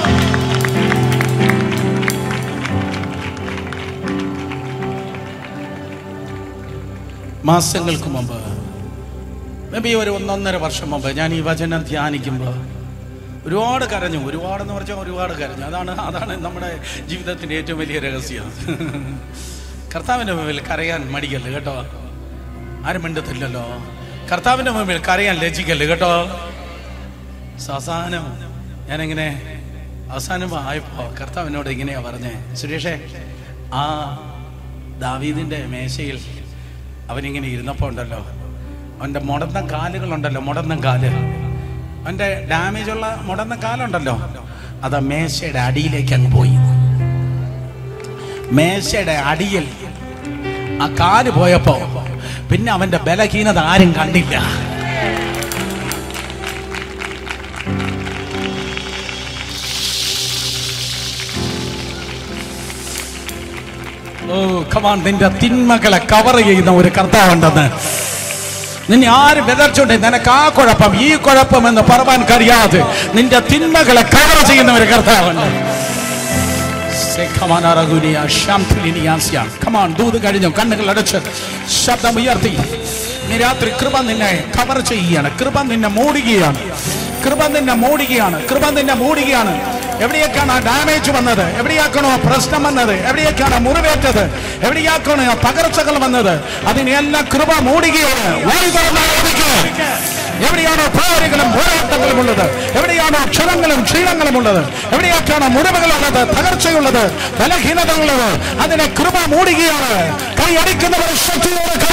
മാസങ്ങൾക്ക് മുമ്പ് മേ ബി ഒരു ഒന്നൊന്നര വർഷം മുമ്പ് ഞാൻ ഈ വചനം ധ്യാനിക്കുമ്പോൾ ഒരുപാട് കരഞ്ഞു ഒരുപാടെന്ന് പറഞ്ഞാൽ ഒരുപാട് കരഞ്ഞു അതാണ് അതാണ് നമ്മുടെ ജീവിതത്തിന്റെ ഏറ്റവും വലിയ രഹസ്യം കർത്താവിന്റെ മുമ്പിൽ കരയാൻ മടിക്കല്ല് കേട്ടോ ആരും മിണ്ടത്തില്ലല്ലോ കർത്താവിന്റെ മുമ്പിൽ കരയാൻ ലജ്ജിക്കല്ല് കേട്ടോ അവസാനം ഞാനിങ്ങനെ അവസാനം ആയപ്പോ കർത്താവിനോട് ഇങ്ങനെയാ പറഞ്ഞേ സുരേഷേ ആ ദാവീദിന്റെ മേശയിൽ അവനിങ്ങനെ ഇരുന്നപ്പോൾ ഉണ്ടല്ലോ അവന്റെ മുടന്ന കാലുകളുണ്ടല്ലോ മുടന്ന കാല് അവന്റെ ഡാമേജ് ഉള്ള മുടന്ന കാലുണ്ടല്ലോ അത് ആ മേശയുടെ അടിയിലേക്ക് അങ്ങ് പോയി മേശയുടെ അടിയിൽ ആ കാല് പോയപ്പോ പിന്നെ അവന്റെ ബലഹീനത ആരും കണ്ടില്ല ഓ കമാൻ നിന്റെ തിന്മകളെ കവർ ചെയ്യുന്ന ഒരു കർത്താവുണ്ടെന്ന് നിന്നെ ആര് വിതർച്ചുണ്ട് നിനക്ക് ആ കുഴപ്പം ഈ കുഴപ്പം എന്ന് പറവാൻ കഴിയാതെ നിന്റെ തിന്മകളെ കവർ ചെയ്യുന്ന ഒരു കർത്താവുണ്ട് കമാൻ ദൂത് കഴിഞ്ഞു കണ്ണുകൾ അടച്ച് ശബ്ദം ഉയർത്തി നീ രാത്രി കൃപ നിന്നെ കവർ ചെയ്യുകയാണ് കൃപ നിന്നെ മൂടുകയാണ് കൃപ നിന്നെ മൂടുകയാണ് കൃപ നിന്നെ മൂടുകയാണ് എവിടെയൊക്കെയാണ് ഡാമേജ് വന്നത് എവിടെയാക്കണോ പ്രശ്നം വന്നത് എവിടെയൊക്കെയാണ് മുറിവേറ്റത് എവിടെയാക്കണോ പകർച്ചകൾ വന്നത് അതിനെല്ലാം കൃപ മൂടുകയാണ് വായു തുറന്നാൽ ഓടിക്കുക. എവിടെയാണോ പോരുകളും പോരാട്ടങ്ങളും ഉള്ളത് എവിടെയാണോ ക്ഷണങ്ങളും ക്ഷീണങ്ങളും ഉള്ളത് എവിടെയൊക്കെയാണോ മുറിവുകളുള്ളത് തകർച്ചയുള്ളത് ബലഹീനതകളുള്ളത് അതിനെ കൃപ മൂടുകയാണ് കൈ അടിക്കുന്നവർ ശക്തിയോടെ